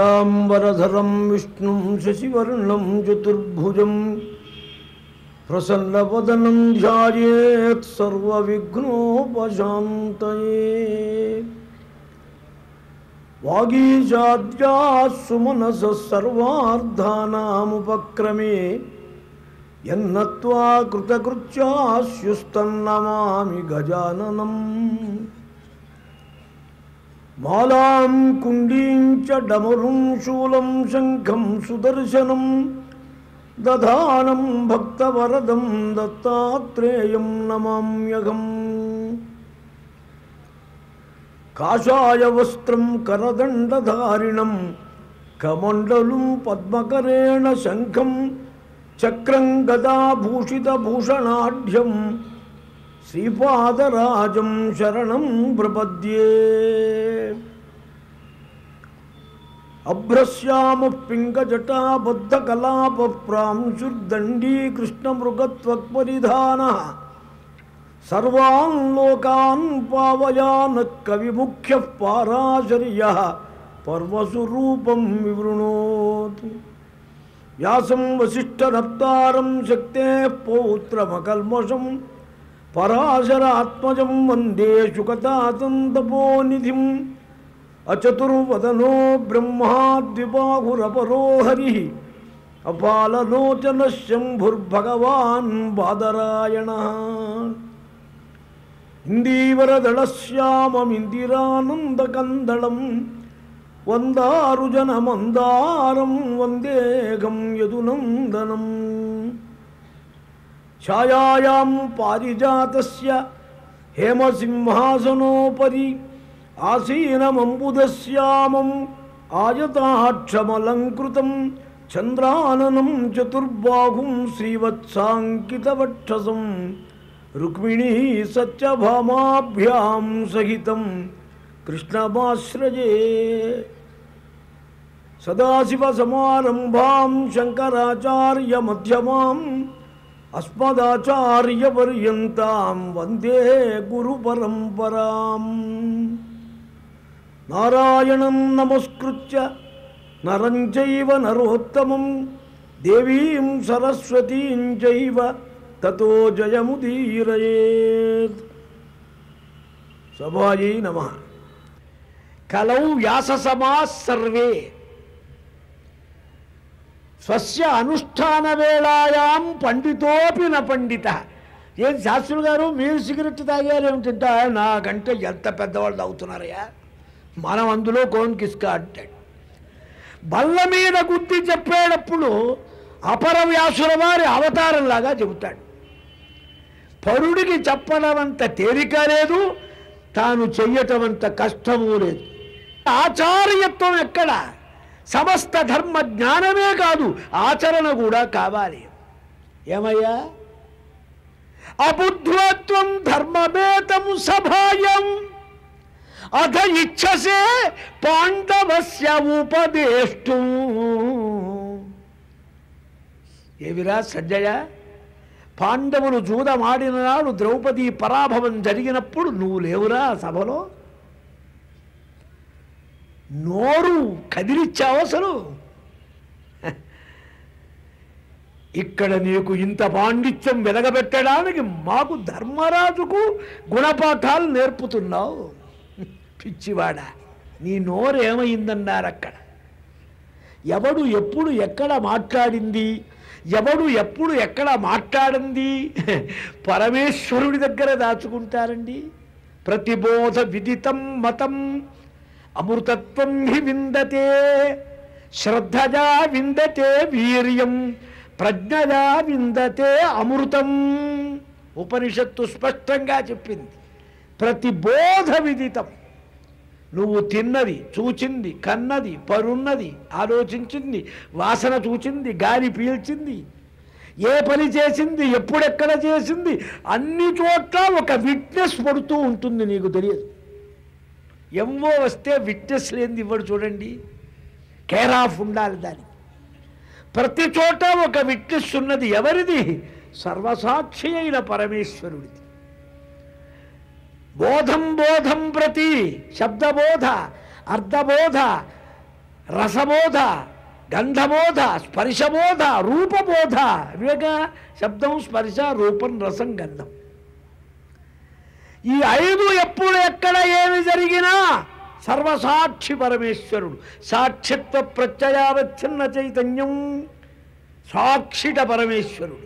शुक्लाम्बरधरं विष्णुं शशिवर्णं चतुर्भुजं प्रसन्नवदनं ध्यायेत् सर्वविघ्नोपशान्तये वागीशाद्याः सुमनसः सर्वार्धानामुपक्रमे यन्नत्वा कृतकृत्यास्युस्तन्नमामि गजाननम् मालां कुण्डीं च डमरुं शूलं शङ्खं सुदर्शनं दधानं भक्तवरदं दत्तात्रेयं नमाम्यहम् काषायवस्त्रं करदण्डधारिणं कमण्डलुं पद्मकरेण शङ्खं चक्रं गदाभूषितभूषणाढ्यं श्रीपादराजं शरणं प्रपद्ये अभ्रस्यामः पिङ्गजटाबद्धकलापप्रांशुर्दण्डी कृष्णमृगत्वक्परिधानः सर्वान् लोकान् पावयानः कविमुख्यः पाराशर्यः पर्वसु रूपं विवृणोति व्यासं वसिष्ठरप्तारं शक्तेः पौत्रमकल्मषं पराशरात्मजं वन्दे शुकतातन्तपोनिधिम् अचतुर्वदनो ब्रह्मा द्विबाहुरपरो हरिः अपाललोचनः शम्भुर्भगवान् बादरायणः इन्दीवरदळश्याममिन्दिरानन्दकन्दळं वन्दारुजनमन्दारं वन्देऽहं यदुनन्दनम् छायायां पारिजातस्य हेमसिंहासनोपरि आसीनमम्बुदश्यामम् आयताक्षमलङ्कृतं चन्द्राननं चतुर्बाहुं श्रीवत्साङ्कितवक्षसं रुक्मिणी सत्यभामाभ्यां सहितं कृष्णमाश्रये सदाशिवसमारम्भां शङ्कराचार्यमध्यमाम् अस्मदाचार्यपर्यन्तां वन्दे गुरुपरम्पराम् నారాయణం నమస్కృత్య నరం చైవ నరోత్తమం దేవీం సరస్వతీం చైవ తతో జయముదీరయేత్ సభాయై నమ కలౌ వ్యాస సమా సర్వే స్వస్య అనుష్ఠాన వేళాయాం పండితోపి న పండిత ఏం శాస్త్రులు గారు మీరు సిగరెట్ తాగారు ఏమిటంట నాకంటే ఎంత పెద్దవాళ్ళు తాగుతున్నారయ్యా మనం అందులో కోన్ కిస్క అంటాడు బల్ల మీద గుద్ది చెప్పేటప్పుడు అపర వ్యాసుల వారి అవతారంలాగా చెబుతాడు పరుడికి చెప్పడం అంత తేలిక లేదు తాను చెయ్యటం అంత కష్టము లేదు ఆచార్యత్వం ఎక్కడ సమస్త ధర్మ జ్ఞానమే కాదు ఆచరణ కూడా కావాలి ఏమయ్యా అబుద్ధ్వత్వం ధర్మమేతం సభాయం అథ ఇచ్చసే పాండవస్య ఉపదేష్టు ఏవిరా సంజయ పాండవులు జూదమాడిన నాడు ద్రౌపది పరాభవం జరిగినప్పుడు నువ్వు లేవురా ఆ సభలో నోరు కదిలిచ్చావు అసలు ఇక్కడ నీకు ఇంత పాండిత్యం వెలగబెట్టడానికి మాకు ధర్మరాజుకు గుణపాఠాలు నేర్పుతున్నావు పిచ్చివాడ నీ నోరు ఏమైందన్నారు అక్కడ ఎవడు ఎప్పుడు ఎక్కడ మాట్లాడింది ఎవడు ఎప్పుడు ఎక్కడ మాట్లాడింది పరమేశ్వరుడి దగ్గర దాచుకుంటారండి ప్రతిబోధ విదితం మతం అమృతత్వం హి విందతే శ్రద్ధజా విందతే వీర్యం ప్రజ్ఞజా విందతే అమృతం ఉపనిషత్తు స్పష్టంగా చెప్పింది ప్రతి బోధ విదితం నువ్వు తిన్నది చూచింది కన్నది పరున్నది ఆలోచించింది వాసన చూచింది గాలి పీల్చింది ఏ పని చేసింది ఎప్పుడెక్కడ చేసింది అన్ని చోట్ల ఒక విట్నెస్ పడుతూ ఉంటుంది నీకు తెలియదు ఎంఓ వస్తే విట్నెస్ లేనిది ఇవ్వడు చూడండి కేర్ ఆఫ్ ఉండాలి దానికి ప్రతి చోట ఒక విట్నెస్ ఉన్నది ఎవరిది సర్వసాక్షి అయిన పరమేశ్వరుడిది బోధం బోధం ప్రతి శబ్దబోధ అర్థబోధ రసబోధ గంధబోధ స్పర్శబోధ రూపబోధ ఇవేగా శబ్దం స్పర్శ రూపం రసం గంధం ఈ ఐదు ఎప్పుడు ఎక్కడ ఏమి జరిగినా సర్వసాక్షి పరమేశ్వరుడు సాక్షిత్వ ప్రత్యయావచ్ఛిన్న చైతన్యం సాక్షిట పరమేశ్వరుడు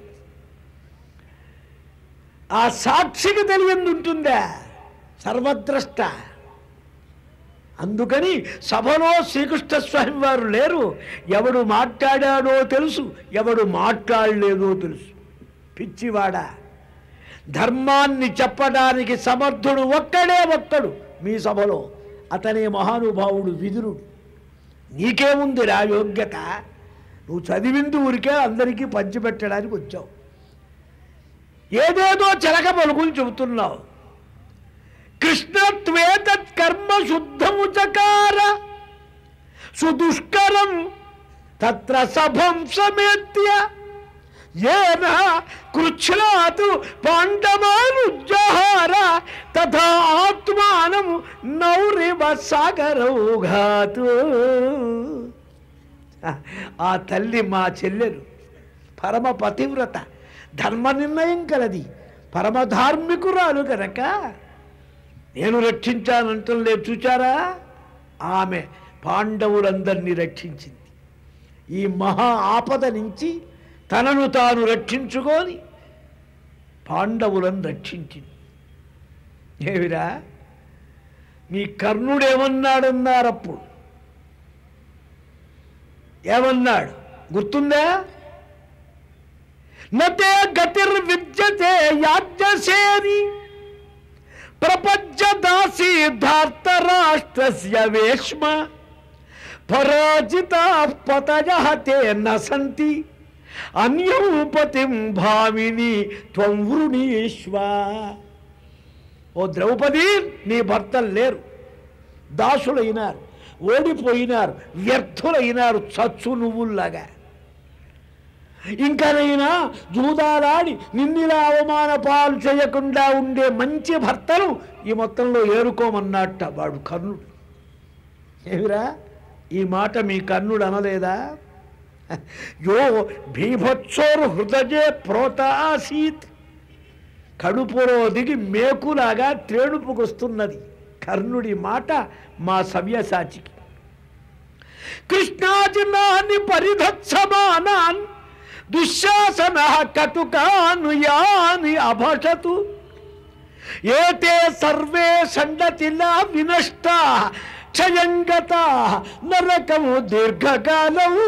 ఆ సాక్షికి తెలియంది ఉంటుందా సర్వద్రష్ట అందుకని సభలో శ్రీకృష్ణ స్వామి వారు లేరు ఎవడు మాట్లాడాడో తెలుసు ఎవడు మాట్లాడలేదో తెలుసు పిచ్చివాడా ధర్మాన్ని చెప్పడానికి సమర్థుడు ఒక్కడే ఒక్కడు మీ సభలో అతనే మహానుభావుడు విదురుడు నీకేముందిరా యోగ్యత నువ్వు చదివింది ఊరికే అందరికీ పంచిపెట్టడానికి వచ్చావు ఏదేదో చిలక పలుకులు చెబుతున్నావు కృష్ణత్వేతత్ కర్మ శుద్ధము చకార సుదుష్కరం తత్ర సభం సమేత్య ఏన కృచ్ఛ్రాతు పాండవానుజ్జహార తథా ఆత్మానం నౌరివ సాగరౌఘాతు ఆ తల్లి మా చెల్లెలు పరమ పతివ్రత ధర్మ నిర్ణయం కలది పరమధార్మికురాలు కనుక నేను రక్షించానంటం లేదు చూచారా ఆమె పాండవులందరినీ రక్షించింది ఈ మహా ఆపద నుంచి తనను తాను రక్షించుకొని పాండవులను రక్షించింది ఏమిరా మీ కర్ణుడు ఏమన్నాడన్నారు అప్పుడు ఏమన్నాడు గుర్తుందా నతే గతిర్విద్యతే యాజ్ఞసేని ప్రపంచదాసీ ధార్తరాష్ట్రస్య వేష్మ పరాజిత పతయ తే నసంతి అన్యం పతిం భామిని త్వం వృణీష్వ ఓ ద్రౌపది నీ భర్తలు లేరు దాసులైనారు ఓడిపోయినారు వ్యర్థులైనారు చచ్చు నువ్వుల్లాగా ఇంకనైనా జూదాలాడి నిన్నిలా అవమాన పాలు చేయకుండా ఉండే మంచి భర్తను ఈ మొత్తంలో ఏరుకోమన్నట్ట వాడు కర్ణుడు ఏమిరా ఈ మాట మీ కర్ణుడు అనలేదా యో భీభత్సోరు హృదయే ప్రోత ఆసీత్ కడుపులో దిగి మేకులాగా త్రేణుపుకొస్తున్నది కర్ణుడి మాట మా సవ్యసాచికి కృష్ణాజినాన్ని పరిధత్సమానాన్ దుశ్శాసన కటుకాను యాని అభషతు ఏతే సర్వే సండతిలా వినష్ట క్షయంగత నరకము దీర్ఘకాలము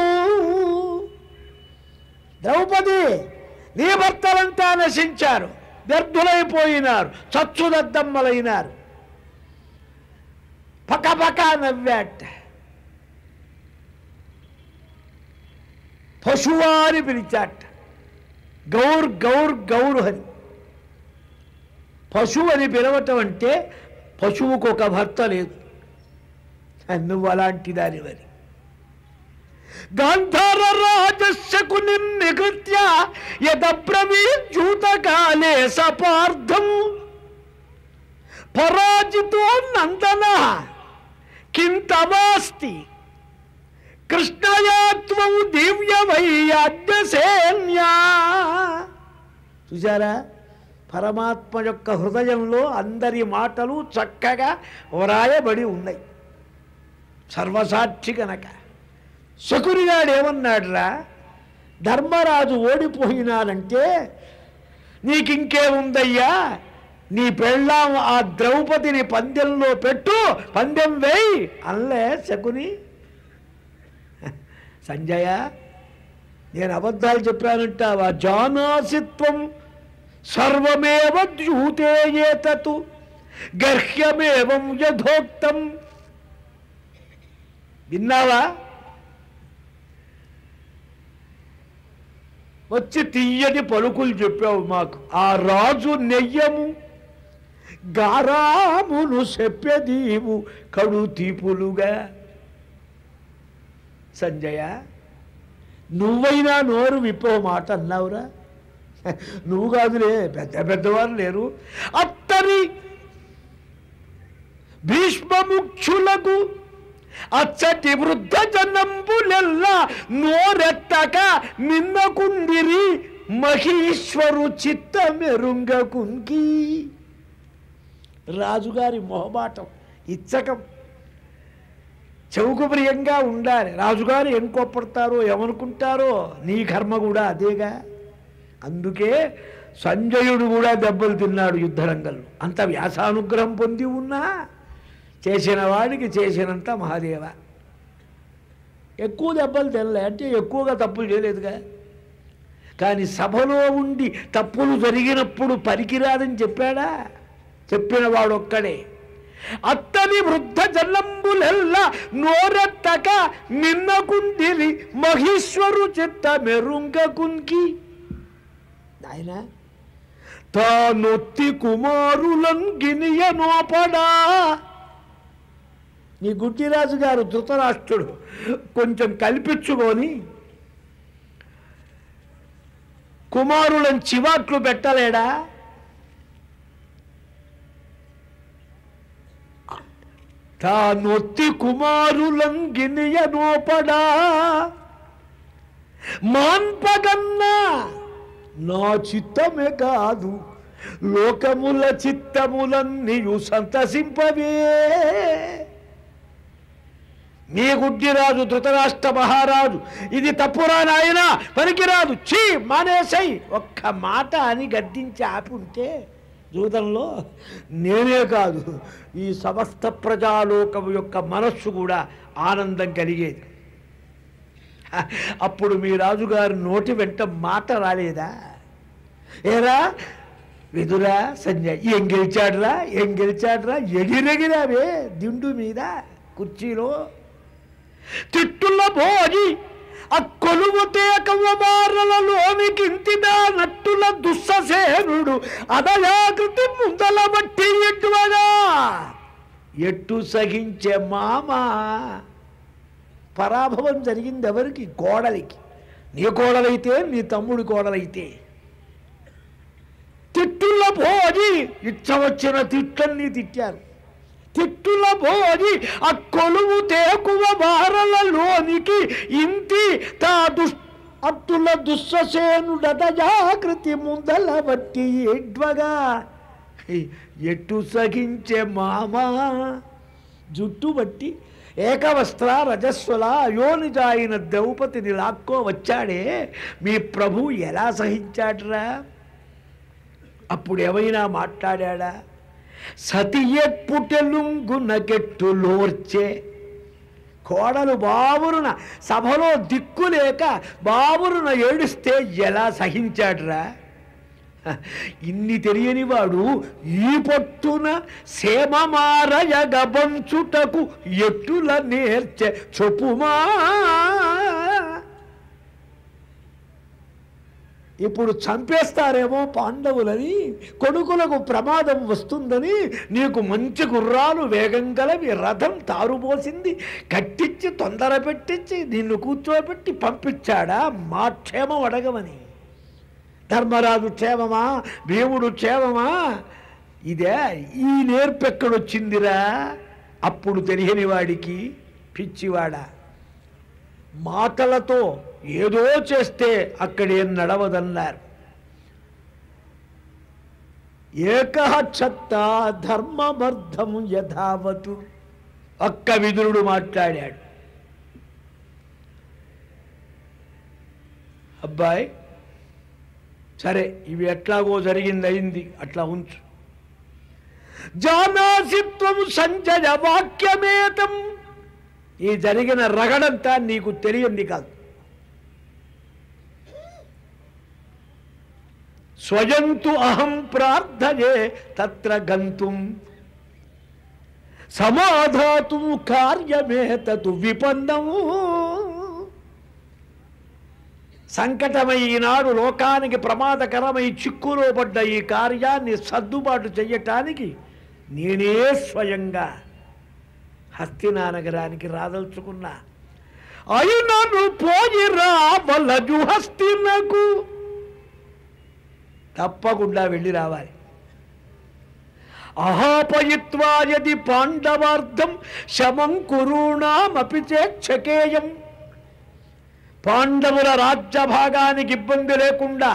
ద్రౌపది నీ భర్తలంతా నశించారు వ్యర్థులైపోయినారు చచ్చుదద్దమ్మలైనారు పకపక నవ్వాట పశువాని పిలిచాట గౌర్ గౌర్ గౌరు అని పశువు అని పిలవటం అంటే పశువుకు ఒక భర్త లేదు నువ్వు అలాంటి దానివని గాంధార రాజస్యకు నిన్నికృత్య యదబ్రవీజూతకాలే సపార్థం పరాజితో నందన కింతవాస్తి కృష్ణయాత్వం దివ్య వైయాజ్ఞసేన్యా చూసారా పరమాత్మ యొక్క హృదయంలో అందరి మాటలు చక్కగా వ్రాయబడి ఉన్నాయి సర్వసాక్షి గనక శకునిగాడు ఏమన్నాడురా ధర్మరాజు ఓడిపోయినాడంటే నీకింకేముందయ్యా నీ పెళ్ళాం ఆ ద్రౌపదిని పందెంలో పెట్టు పందెం వేయి అల్లే శకుని సంజయ నేను అబద్ధాలు చెప్పానంటావా జానాసిత్వం సర్వమేవ ద్యూతే ఏతతు గర్హ్యమేవం యథోక్తం విన్నావా వచ్చి తీయని పలుకులు చెప్పావు మాకు ఆ రాజు నెయ్యము గారామును చెప్పెదీవు కడు తీపులుగా సంజయ నువ్వైనా నోరు విప్పవ మాట అన్నావురా నువ్వు కాదులే పెద్ద పెద్దవారు లేరు అత్తరి భీష్మముక్షులకు అచ్చటి వృద్ధ జనంబులెల్ల నోరెత్తక నిన్నకుండిరి మహీశ్వరు చిత్త మెరుంగకుంకి రాజుగారి మొహమాటం ఇచ్చకం చెవుకు ప్రియంగా ఉండాలి రాజుగారు ఏం కోప్పడతారో ఏమనుకుంటారో నీ కర్మ కూడా అదేగా అందుకే సంజయుడు కూడా దెబ్బలు తిన్నాడు యుద్ధరంగంలో అంత వ్యాసానుగ్రహం పొంది ఉన్నా చేసిన వాడికి చేసినంత మహాదేవ ఎక్కువ దెబ్బలు తినలే అంటే ఎక్కువగా తప్పులు చేయలేదుగా కానీ సభలో ఉండి తప్పులు జరిగినప్పుడు పనికిరాదని చెప్పాడా చెప్పిన వాడొక్కడే అత్తని వృద్ధ జల్లంబులెల్ల నోరెత్తక నిన్నకుండిరి మహేశ్వరు చిత్త మెరుంగకుంకి నాయన తానొత్తి కుమారులం గినియ నోపడా నీ గుడ్డిరాజు గారు ధృతరాష్ట్రుడు కొంచెం కల్పించుకొని కుమారులను చివాట్లు పెట్టలేడా తానొత్తి కుమారులం గినియ నోపడా మాన్పగన్నా నా చిత్తమే కాదు లోకముల చిత్తములన్నీయు సంతసింపవే నీ గుడ్డిరాజు ధృతరాష్ట్ర మహారాజు ఇది తప్పురా నాయన పనికిరాదు చీ మానేసై ఒక్క మాట అని గద్దించి ఆపి ఉంటే జూతంలో నేనే కాదు ఈ సమస్త ప్రజాలోకం యొక్క మనస్సు కూడా ఆనందం కలిగేది అప్పుడు మీ రాజుగారు నోటి వెంట మాట రాలేదా ఏరా విదురా సంజయ్ ఏం గెలిచాడురా ఏం గెలిచాడురా ఎగిరెగిరావే దిండు మీద కుర్చీలో తిట్టుల భోజి ఆ కొలువు తేకవ్వమారలలోనికి ఇంతిదా నట్టుల దుస్ససేనుడు అదయాకృతి ముందల బట్టి ఎట్టువగా ఎట్టు సహించే మామ పరాభవం జరిగింది ఎవరికి కోడలికి నీ కోడలైతే నీ తమ్ముడి కోడలైతే తిట్టుల భోజి ఇచ్చ వచ్చిన తిట్లన్నీ తిట్టారు తిట్టుల భోజి ఆ కొలువు తేకువ వారలలోనికి ఇంతి తా దుష్ అట్టుల దుస్ససేనుడత జాగృతి ముందల బట్టి ఎడ్వగా ఎట్టు సగించే మామా జుట్టు బట్టి ఏకవస్త్ర రజస్వల అయోనిజాయిన ద్రౌపదిని లాక్కో వచ్చాడే మీ ప్రభు ఎలా సహించాడురా అప్పుడు ఏమైనా మాట్లాడా సతియెప్పుటెలుంగునకెట్టు లోర్చే కోడలు బాబురున సభలో దిక్కు లేక బాబురున ఏడుస్తే ఎలా సహించాడురా ఇన్ని తెలియని వాడు ఈ పొట్టున సేమమారయ గబంచుటకు ఎట్టుల నేర్చె చొప్పుమా ఇప్పుడు చంపేస్తారేమో పాండవులని కొడుకులకు ప్రమాదం వస్తుందని నీకు మంచి గుర్రాలు వేగం గలవి రథం తారుపోసింది కట్టించి తొందర పెట్టించి నిన్ను కూర్చోబెట్టి పంపించాడా మా క్షేమం అడగమని ధర్మరాజు క్షేమమా భీముడు క్షేమమా ఇదే ఈ నేర్పెక్కడొచ్చిందిరా అప్పుడు తెలియని వాడికి పిచ్చివాడా మాటలతో ఏదో చేస్తే అక్కడేం నడవదన్నారు ఏకహచ్చత్త ధర్మమర్థం యథావతు ఒక్క విదురుడు మాట్లాడాడు అబ్బాయి సరే ఇవి ఎట్లాగో జరిగింది అయింది అట్లా ఉంచు జానాసిత్వం సంజయ వాక్యమేతం ఈ జరిగిన రగడంతా నీకు తెలియంది కాదు స్వయంతు అహం ప్రార్థయే తత్ర గంతుం సమాధాతు కార్యమేతతు విపన్నము సంకటమై ఈనాడు లోకానికి ప్రమాదకరమై చిక్కులో పడ్డ ఈ కార్యాన్ని సర్దుబాటు చెయ్యటానికి నేనే స్వయంగా హస్తినా నగరానికి రాదలుచుకున్నా అయినను పోయి రావలజు హస్తినకు తప్పకుండా వెళ్ళి రావాలి అహాపయిత్వా యది పాండవార్థం శమం కురూణామపి చేక్షకేయం పాండవుల రాజ్య భాగానికి ఇబ్బంది లేకుండా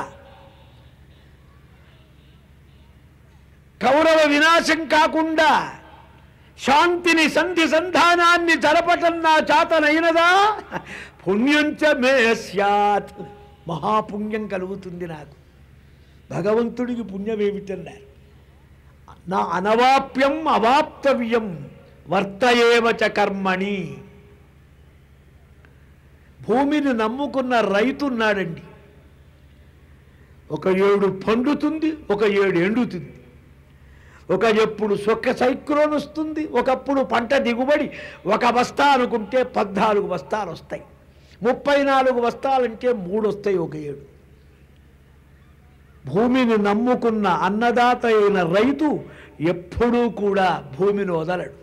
కౌరవ వినాశం కాకుండా శాంతిని సంధి సంధానాన్ని జరపటం నా చేతనైనదా పుణ్యంచ మే స్యాత్ మహాపుణ్యం కలుగుతుంది నాకు భగవంతుడికి పుణ్యం ఏమిటన్నారు నా అనవాప్యం అవాప్తవ్యం వర్తయేవచ కర్మణి భూమిని నమ్ముకున్న రైతు ఉన్నాడండి ఒక ఏడు పండుతుంది ఒక ఏడు ఎండుతుంది ఒక ఎప్పుడు సొక్క సైక్లోన్ వస్తుంది ఒకప్పుడు పంట దిగుబడి ఒక బస్తా అనుకుంటే పద్నాలుగు బస్తాలు వస్తాయి ముప్పై నాలుగు బస్తాలంటే మూడు వస్తాయి ఒక ఏడు భూమిని నమ్ముకున్న అన్నదాత అయిన రైతు ఎప్పుడూ కూడా భూమిని వదలడు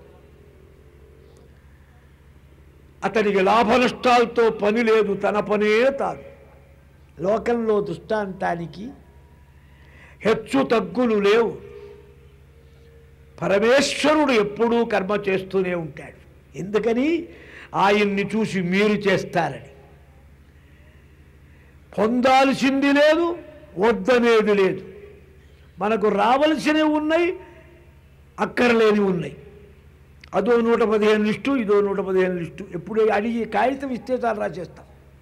అతనికి లాభ నష్టాలతో పని లేదు తన పనే తాను లోకంలో దృష్టాంతానికి హెచ్చు తగ్గులు లేవు పరమేశ్వరుడు ఎప్పుడూ కర్మ చేస్తూనే ఉంటాడు ఎందుకని ఆయన్ని చూసి మీరు చేస్తారని పొందాల్సింది లేదు వద్దనేది లేదు మనకు రావలసినవి ఉన్నాయి అక్కర్లేని ఉన్నాయి అదో నూట పదిహేను లిస్టు ఇదో నూట పదిహేను లిస్టు ఎప్పుడు అడిగి కాగితం ఇస్తే చాలు రాసేస్తాం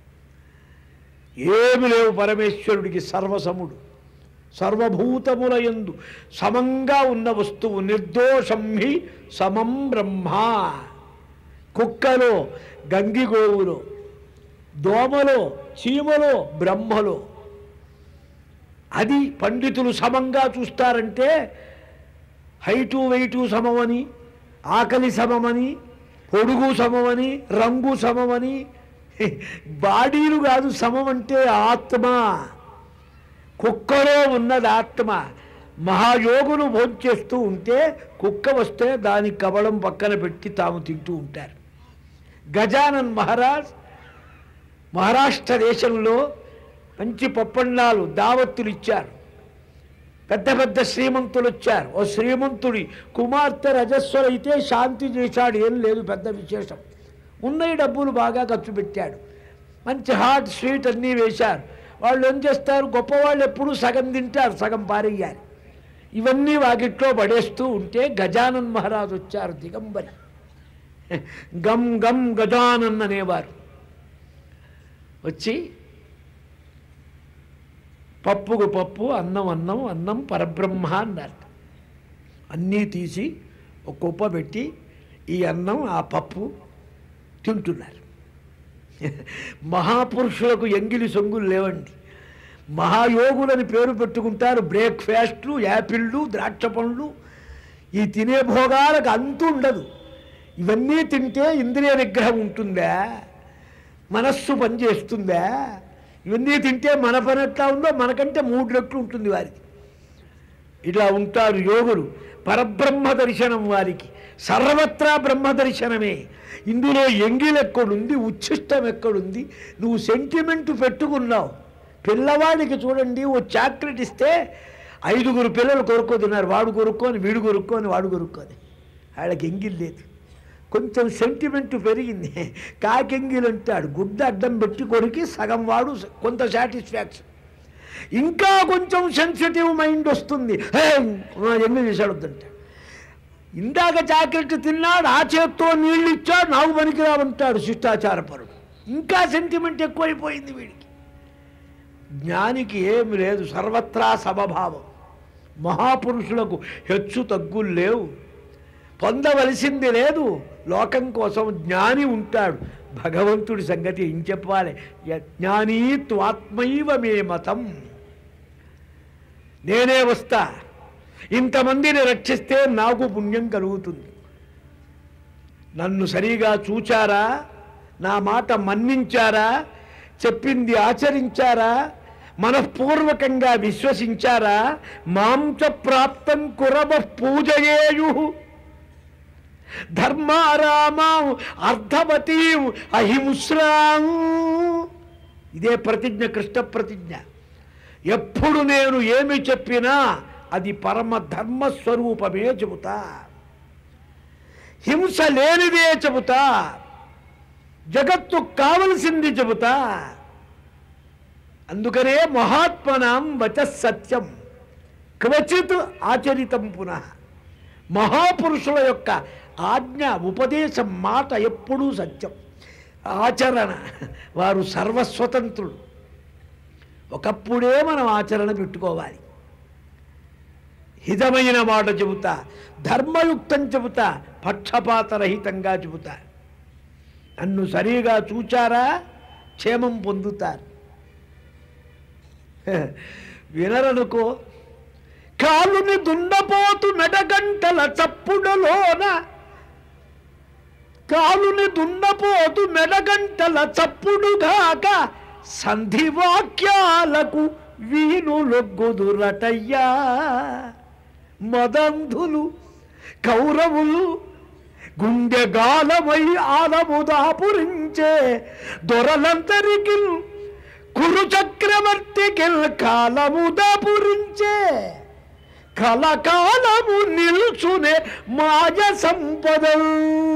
ఏమి లేవు పరమేశ్వరుడికి సర్వసముడు సర్వభూతముల యందు సమంగా ఉన్న వస్తువు నిర్దోషం హి సమం బ్రహ్మ కుక్కలో గంగిగోవులో దోమలో చీమలో బ్రహ్మలో అది పండితులు సమంగా చూస్తారంటే హైటు వెయిటు సమమని ఆకలి సమమని పొడుగు సమమని రంగు సమమని బాడీలు కాదు సమం అంటే ఆత్మ కుక్కలో ఉన్నది ఆత్మ మహాయోగులు భోంచేస్తూ ఉంటే కుక్క వస్తే దాని కవళం పక్కన పెట్టి తాము తింటూ ఉంటారు గజానన్ మహారాజ్ మహారాష్ట్ర దేశంలో మంచి పప్పండాలు దావత్తులు ఇచ్చారు పెద్ద పెద్ద శ్రీమంతులు వచ్చారు ఓ శ్రీమంతుడి కుమార్తె రజస్వలైతే శాంతి చేశాడు ఏం లేదు పెద్ద విశేషం ఉన్నాయి డబ్బులు బాగా ఖర్చు పెట్టాడు మంచి హాట్ స్వీట్ అన్నీ వేశారు వాళ్ళు ఏం చేస్తారు గొప్పవాళ్ళు ఎప్పుడూ సగం తింటారు సగం పారేయాలి ఇవన్నీ వాకిట్లో పడేస్తూ ఉంటే గజానన్ మహారాజు వచ్చారు దిగంబరి గమ్ గమ్ గజానన్ అనేవారు వచ్చి పప్పుకు పప్పు అన్నం అన్నం అన్నం పరబ్రహ్మ అన్నారు అన్నీ తీసి ఒక కుప్ప పెట్టి ఈ అన్నం ఆ పప్పు తింటున్నారు మహాపురుషులకు ఎంగిలి సొంగులు లేవండి మహాయోగులని పేరు పెట్టుకుంటారు బ్రేక్ఫాస్ట్లు యాపిళ్ళు ద్రాక్ష పండ్లు ఈ తినే భోగాలకు అంతు ఉండదు ఇవన్నీ తింటే ఇంద్రియ నిగ్రహం ఉంటుందా మనస్సు పనిచేస్తుందా ఇవన్నీ తింటే మన పని ఎట్లా ఉందో మనకంటే మూడు రెట్లు ఉంటుంది వారికి ఇలా ఉంటారు యోగులు పరబ్రహ్మ దర్శనం వారికి సర్వత్రా బ్రహ్మ దర్శనమే ఇందులో ఎంగిల్ ఎక్కడుంది ఉచ్ఛిష్టం ఎక్కడుంది నువ్వు సెంటిమెంట్ పెట్టుకున్నావు పిల్లవాడికి చూడండి ఓ చాక్లెట్ ఇస్తే ఐదుగురు పిల్లలు కొరుక్కోతున్నారు వాడు కొరుక్కొని వీడు కొరుక్కొని వాడు కొరుక్కొని వాళ్ళకి ఎంగిల్ లేదు కొంచెం సెంటిమెంట్ పెరిగింది కాకెంగిల్ అంటాడు గుడ్డ అడ్డం పెట్టి కొరికి సగం వాడు కొంత సాటిస్ఫాక్షన్ ఇంకా కొంచెం సెన్సిటివ్ మైండ్ వస్తుంది హే ఎంగిల్ చేశాడు వద్దంటాడు ఇందాక జాకెట్ తిన్నాడు ఆ చేత్తో నీళ్ళు ఇచ్చాడు నాకు పనికిరావంటాడు శిష్టాచారపరుడు ఇంకా సెంటిమెంట్ ఎక్కువైపోయింది వీడికి జ్ఞానికి ఏమి లేదు సర్వత్రా సమభావం మహాపురుషులకు హెచ్చు తగ్గులు లేవు పొందవలసింది లేదు లోకం కోసం జ్ఞాని ఉంటాడు భగవంతుడి సంగతి ఏం చెప్పాలి యజ్ఞానీ త్వాత్మైవ మే మతం నేనే వస్తా ఇంతమందిని రక్షిస్తే నాకు పుణ్యం కలుగుతుంది నన్ను సరిగా చూచారా నా మాట మన్నించారా చెప్పింది ఆచరించారా మనఃపూర్వకంగా విశ్వసించారా మాంస ప్రాప్తం కురవ పూజయేయు ధర్మారామం అర్ధవతీం అహింస్రాం ఇదే ప్రతిజ్ఞ కృష్ణ ప్రతిజ్ఞ ఎప్పుడు నేను ఏమి చెప్పినా అది పరమ ధర్మస్వరూపమే చెబుతా హింస లేనిదే చెబుతా జగత్తు కావలసింది చెబుతా అందుకనే మహాత్మనాం వచ సత్యం క్వచిత్ ఆచరితం పునః మహాపురుషుల యొక్క ఆజ్ఞ ఉపదేశం మాట ఎప్పుడూ సత్యం ఆచరణ వారు సర్వస్వతంత్రులు ఒకప్పుడే మనం ఆచరణ పెట్టుకోవాలి హితమైన మాట చెబుతా ధర్మయుక్తం చెబుతా పక్షపాతరహితంగా చెబుతా నన్ను సరిగా చూచారా క్షేమం పొందుతారు వినరనుకో కాలుని దున్నపోతు మెడగంటల చప్పుడులోన కాలుని దున్నపోతు మెడగంటల చప్పుడుగాక సంధివాక్యాలకు వీణులొగ్గుదురటయ్యా మదంధులు కౌరవులు గుండె గాలమై ఆలముదాపురించే దొరలంతరికి కురు చక్రవర్తికి కాలముదాపురించే కలకాలము నిల్చునే మాయ సంపదలు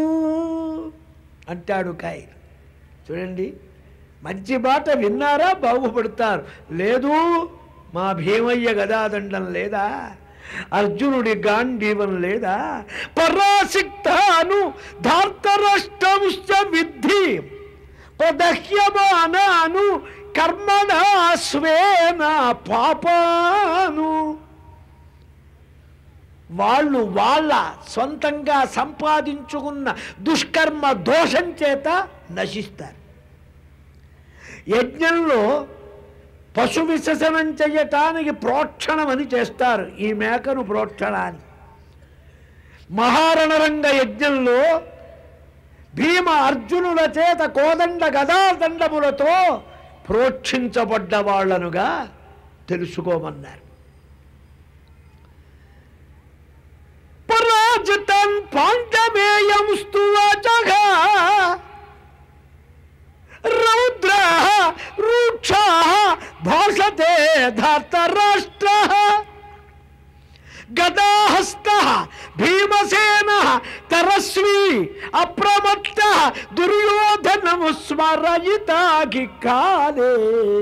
అంటాడు కాయలు చూడండి మంచి మాట విన్నారా బాగుపడతారు లేదు మా భీమయ్య గదాదండం లేదా అర్జునుడి గాంధీవం లేదా పరాసిక్తాను ధార్తరాష్ట్రంశ్చ విద్ధి ప్రదహ్యమానాను కర్మణా స్వేన పాపాను వాళ్ళు వాళ్ళ సొంతంగా సంపాదించుకున్న దుష్కర్మ దోషం చేత నశిస్తారు యజ్ఞంలో పశు విసర్జనం చేయటానికి ప్రోక్షణమని చేస్తారు ఈ మేకను ప్రోక్షణ అని మహారణరంగ యజ్ఞంలో భీమ అర్జునుల చేత కోదండ గదాదండములతో ప్రోక్షించబడ్డ వాళ్ళనుగా తెలుసుకోమన్నారు పరాజితం పాండమేయంస్తు వాచగా రౌద్ర రూక్ష భాషతే ధార్తరాష్ట్ర గదాహస్త భీమసేన తరస్వి అప్రమత్త దుర్యోధనము స్మరయితాకి కాలే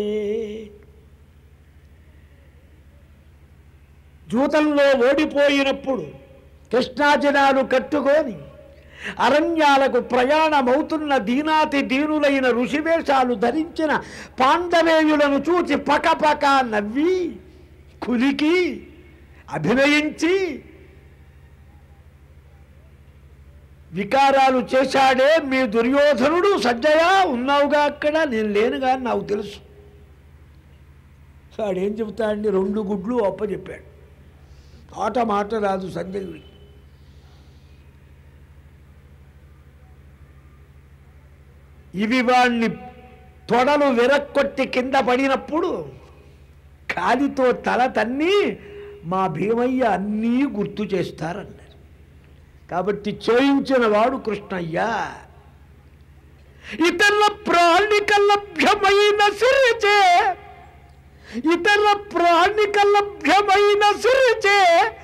జూతంలో ఓడిపోయినప్పుడు కృష్ణాజనాలు కట్టుకొని అరణ్యాలకు ప్రయాణమవుతున్న దీనాతి దీనులైన ఋషివేషాలు ధరించిన పాండవేయులను చూచి పకపక నవ్వి కులికి అభినయించి వికారాలు చేశాడే మీ దుర్యోధనుడు సజ్జయా ఉన్నావుగా అక్కడ నేను లేనుగా అని నాకు తెలుసు వాడేం చెబుతాడండి రెండు గుడ్లు అప్ప చెప్పాడు ఆట మాట రాదు సంజయుడికి ఇవి వాణ్ణి తొడలు విరక్కొట్టి కింద పడినప్పుడు కాలితో తల తన్ని మా భీమయ్య అన్నీ గుర్తు చేస్తారన్నారు కాబట్టి చేయించిన వాడు కృష్ణయ్య ఇతరుల ప్రాణిక లభ్యమైన సిరిచే ఇతర ప్రాణిక లభ్యమైన సిరిచే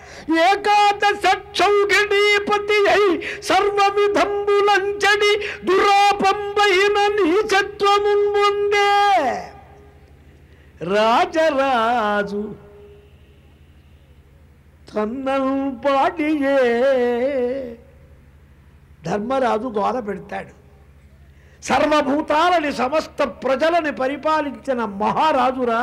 ఏకాదశౌగిణీపతి అయి సర్వ విధంబులంచడి దురాపంబైన నీచత్వము ముందే రాజరాజు తన్నల్ పాటియే ధర్మరాజు గోల పెడతాడు సర్వభూతాలని సమస్త ప్రజలని పరిపాలించిన మహారాజురా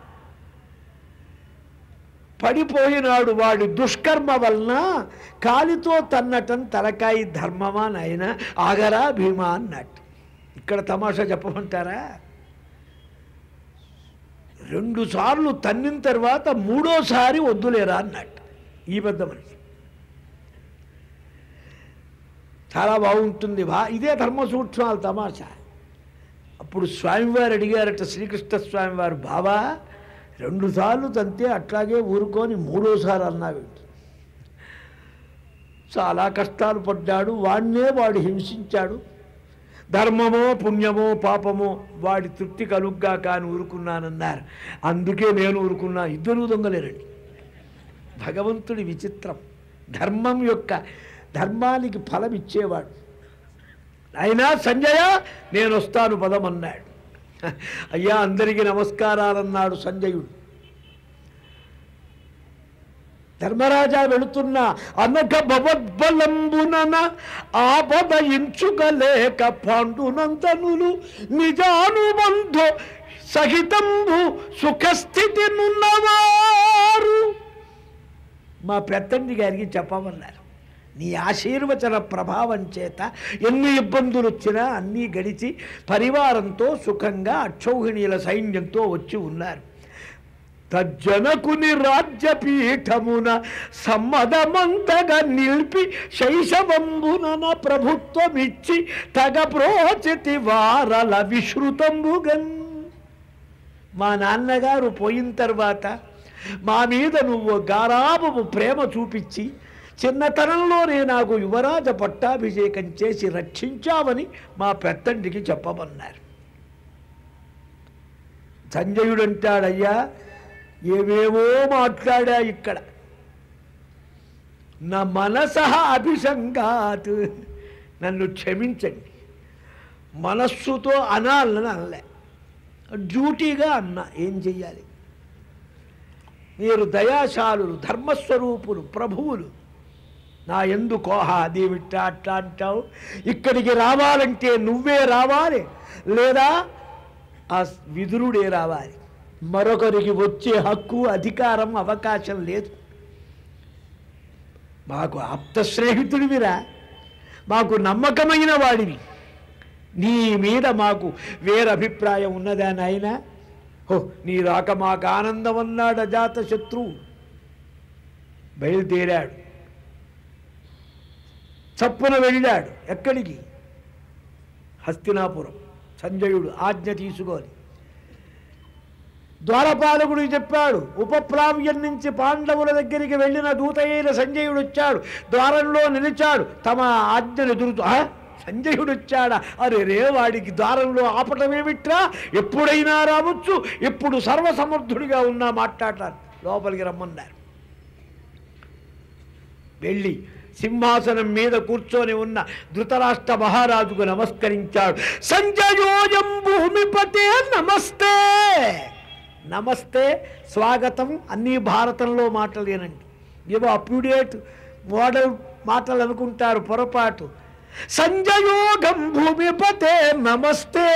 పడిపోయినాడు వాడి దుష్కర్మ వలన కాలితో తన్నటం తలకాయి ధర్మమా నాయన ఆగరా భీమా అన్నట్టు ఇక్కడ తమాషా చెప్పమంటారా రెండు సార్లు తన్నిన తర్వాత మూడోసారి వద్దులేరా అన్నట్టు ఈ పెద్ద మనిషి చాలా బాగుంటుంది బా ఇదే ధర్మ సూక్ష్మాలు తమాషా అప్పుడు స్వామివారు అడిగారట శ్రీకృష్ణ స్వామివారు బావా రెండు సార్లు తంతే అట్లాగే ఊరుకొని మూడోసారి అన్నావేంటి చాలా కష్టాలు పడ్డాడు వాడినే వాడు హింసించాడు ధర్మమో పుణ్యమో పాపమో వాడి తృప్తి కలుగ్గా కాని ఊరుకున్నానన్నారు అందుకే నేను ఊరుకున్నా ఇద్దరు దొంగలేరండి భగవంతుడి విచిత్రం ధర్మం యొక్క ధర్మానికి ఫలం ఇచ్చేవాడు అయినా సంజయ నేను వస్తాను పదమన్నాడు అయ్యా అందరికీ నమస్కారాలన్నాడు సంజయుడు ధర్మరాజా వెళుతున్న అనక భవద్బలంబునన ఆపద ఇంచుకలేక పాండునంతనులు నిజానుబంధు సహితంబు సుఖస్థితి నున్నవారు మా పెద్దండి గారికి చెప్పమన్నారు నీ ఆశీర్వచన ప్రభావం చేత ఎన్ని ఇబ్బందులు వచ్చినా అన్నీ గడిచి పరివారంతో సుఖంగా అక్షౌహిణీల సైన్యంతో వచ్చి ఉన్నారు తజ్జనకుని రాజ్యపీఠమున సమ్మదమంతగా నిలిపి శైశవంబునన ప్రభుత్వమిచ్చి తగ ప్రోచితి వారల విశ్రుతంబుగన్ మా నాన్నగారు పోయిన తర్వాత మా మీద నువ్వు గారాబము ప్రేమ చూపించి చిన్నతనంలోనే నాకు యువరాజ పట్టాభిషేకం చేసి రక్షించావని మా పెద్దంటికి చెప్పమన్నారు సంజయుడు అంటాడయ్యా ఏవేవో మాట్లాడా ఇక్కడ నా మనస అభిసంగాత్ నన్ను క్షమించండి మనస్సుతో అనాలని అనలే డ్యూటీగా అన్నా ఏం చెయ్యాలి మీరు దయాశాలులు ధర్మస్వరూపులు ప్రభువులు నా ఎందు కోహ అదేమిట్టా అట్లా అంటావు ఇక్కడికి రావాలంటే నువ్వే రావాలి లేదా ఆ విదురుడే రావాలి మరొకరికి వచ్చే హక్కు అధికారం అవకాశం లేదు మాకు ఆప్త స్నేహితుడివిరా మాకు నమ్మకమైన వాడివి నీ మీద మాకు వేరే అభిప్రాయం ఉన్నదా నాయన హో నీ రాక మాకు ఆనందం అన్నాడు అజాత శత్రువు బయలుదేరాడు చప్పున వెళ్ళాడు ఎక్కడికి హస్తినాపురం సంజయుడు ఆజ్ఞ తీసుకొని ద్వారపాలకుడికి చెప్పాడు ఉపప్లావ్యం నుంచి పాండవుల దగ్గరికి వెళ్ళిన దూత అయిన సంజయుడు వచ్చాడు ద్వారంలో నిలిచాడు తమ ఆజ్ఞను ఎదురుతూ "ఆ? సంజయుడు వచ్చాడా అరే రే వాడికి ద్వారంలో ఆపటమేమిట్రా ఎప్పుడైనా రావచ్చు ఎప్పుడు సర్వసమర్థుడిగా ఉన్నా మాట్లాడటారు లోపలికి రమ్మన్నారు వెళ్ళి సింహాసనం మీద కూర్చొని ఉన్న ధృతరాష్ట్ర మహారాజుకు నమస్కరించాడు సంజయోయం భూమిపతే నమస్తే నమస్తే స్వాగతం అన్నీ భారతంలో మాటలేనండి ఏవో అప్యుడేట్ మోడల్ మాటలు అనుకుంటారు పొరపాటు సంజయోగం భూమిపతే నమస్తే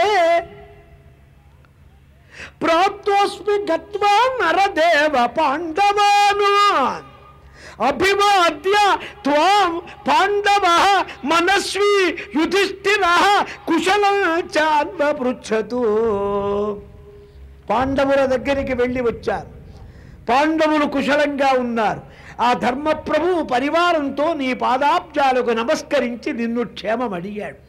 ప్రాప్తోస్మి గత్వా నరదేవ పాండవాను అభివాద్య త్వాం పాండవ మనస్వి యుధిష్ఠిర కుశలం చాన్వపృచ్చతు పాండవుల దగ్గరికి వెళ్ళి వచ్చారు పాండవులు కుశలంగా ఉన్నారు ఆ ధర్మప్రభువు పరివారంతో నీ పాదాబ్జాలకు నమస్కరించి నిన్ను క్షేమం అడిగాడు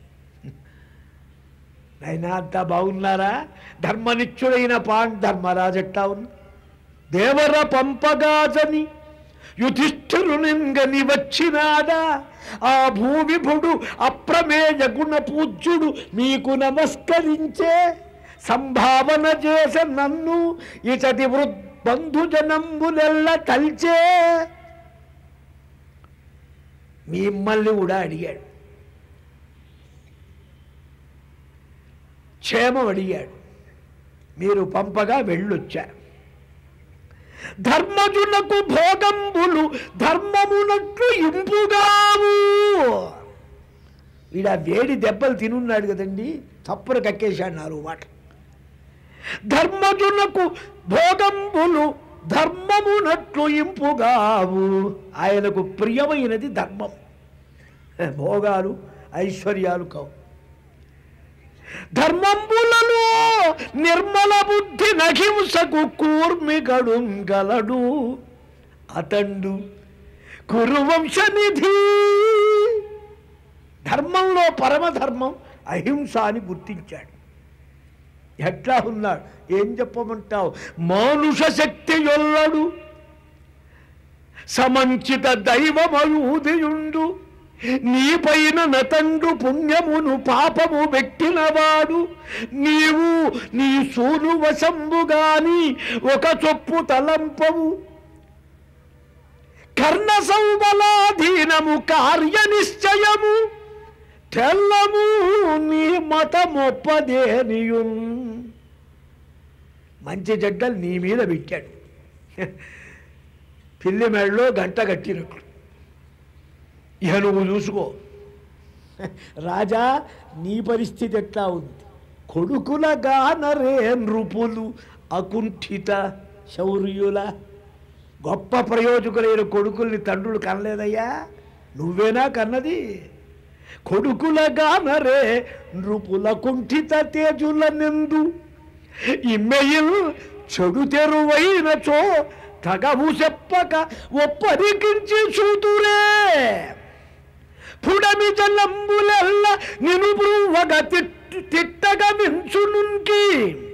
అయినా అంతా బాగున్నారా ధర్మనిత్యుడైన పాండ్ ధర్మరాజట్టా ఉంది దేవర పంపగాజని యుధిష్ఠిరునింగని వచ్చినాడా ఆ భూవిభుడు అప్రమేయ గుణ పూజ్యుడు మీకు నమస్కరించే సంభావన చేసే నన్ను ఇతడి బంధుజనంబులెల్ల తల్చే మిమ్మల్ని కూడా అడిగాడు క్షేమం అడిగాడు మీరు పంపగా వెళ్ళొచ్చారు ధర్మజునకు భోగంబులు ధర్మమునట్లు ఇంపుగావు వీడ వేడి దెబ్బలు తినున్నాడు కదండి తప్పున కక్కేశాడు నాలుగు మాట ధర్మజునకు భోగంబులు ధర్మమునట్లు ఇంపుగావు ఆయనకు ప్రియమైనది ధర్మం భోగాలు ఐశ్వర్యాలు కావు ధర్మంబులలో నిర్మల బుద్ధి నహింసకు కూర్మిగడు గలడు అతండు కురువంశనిధి ధర్మంలో పరమధర్మం అహింస అని గుర్తించాడు ఎట్లా ఉన్నాడు ఏం చెప్పమంటావు మానుష శక్తి యొల్లడు సమంచిత దైవమయూదియుండు నీపైన నతండు పుణ్యమును పాపము పెట్టినవాడు నీవు నీ సూను వశంబు గాని ఒక చొప్పు తలంపవు కర్ణ సౌబలాధీనము కార్య నిశ్చయము తెల్లము నీ మతమొప్పదేనియున్ మంచి జడ్డలు నీ మీద పెట్టాడు పిల్లి మెడలో గంట కట్టినట్లు ఇక నువ్వు చూసుకో రాజా నీ పరిస్థితి ఎట్లా ఉంది కొడుకుల గానరే నృపులు అకుంఠిత శౌర్యుల గొప్ప ప్రయోజకులైన కొడుకుల్ని తండ్రులు కనలేదయ్యా నువ్వేనా కన్నది కొడుకుల గానరే నృపుల కుంఠిత తేజుల నిందు ఇమ్మెయిల్ చెడు తెరువైనచో తగవు చెప్పక ఒప్పరికించి చూతురే పుడమి జలంబులెల్ల నిను బ్రువ్వగ తిట్టు తిట్టగ మించునుంకి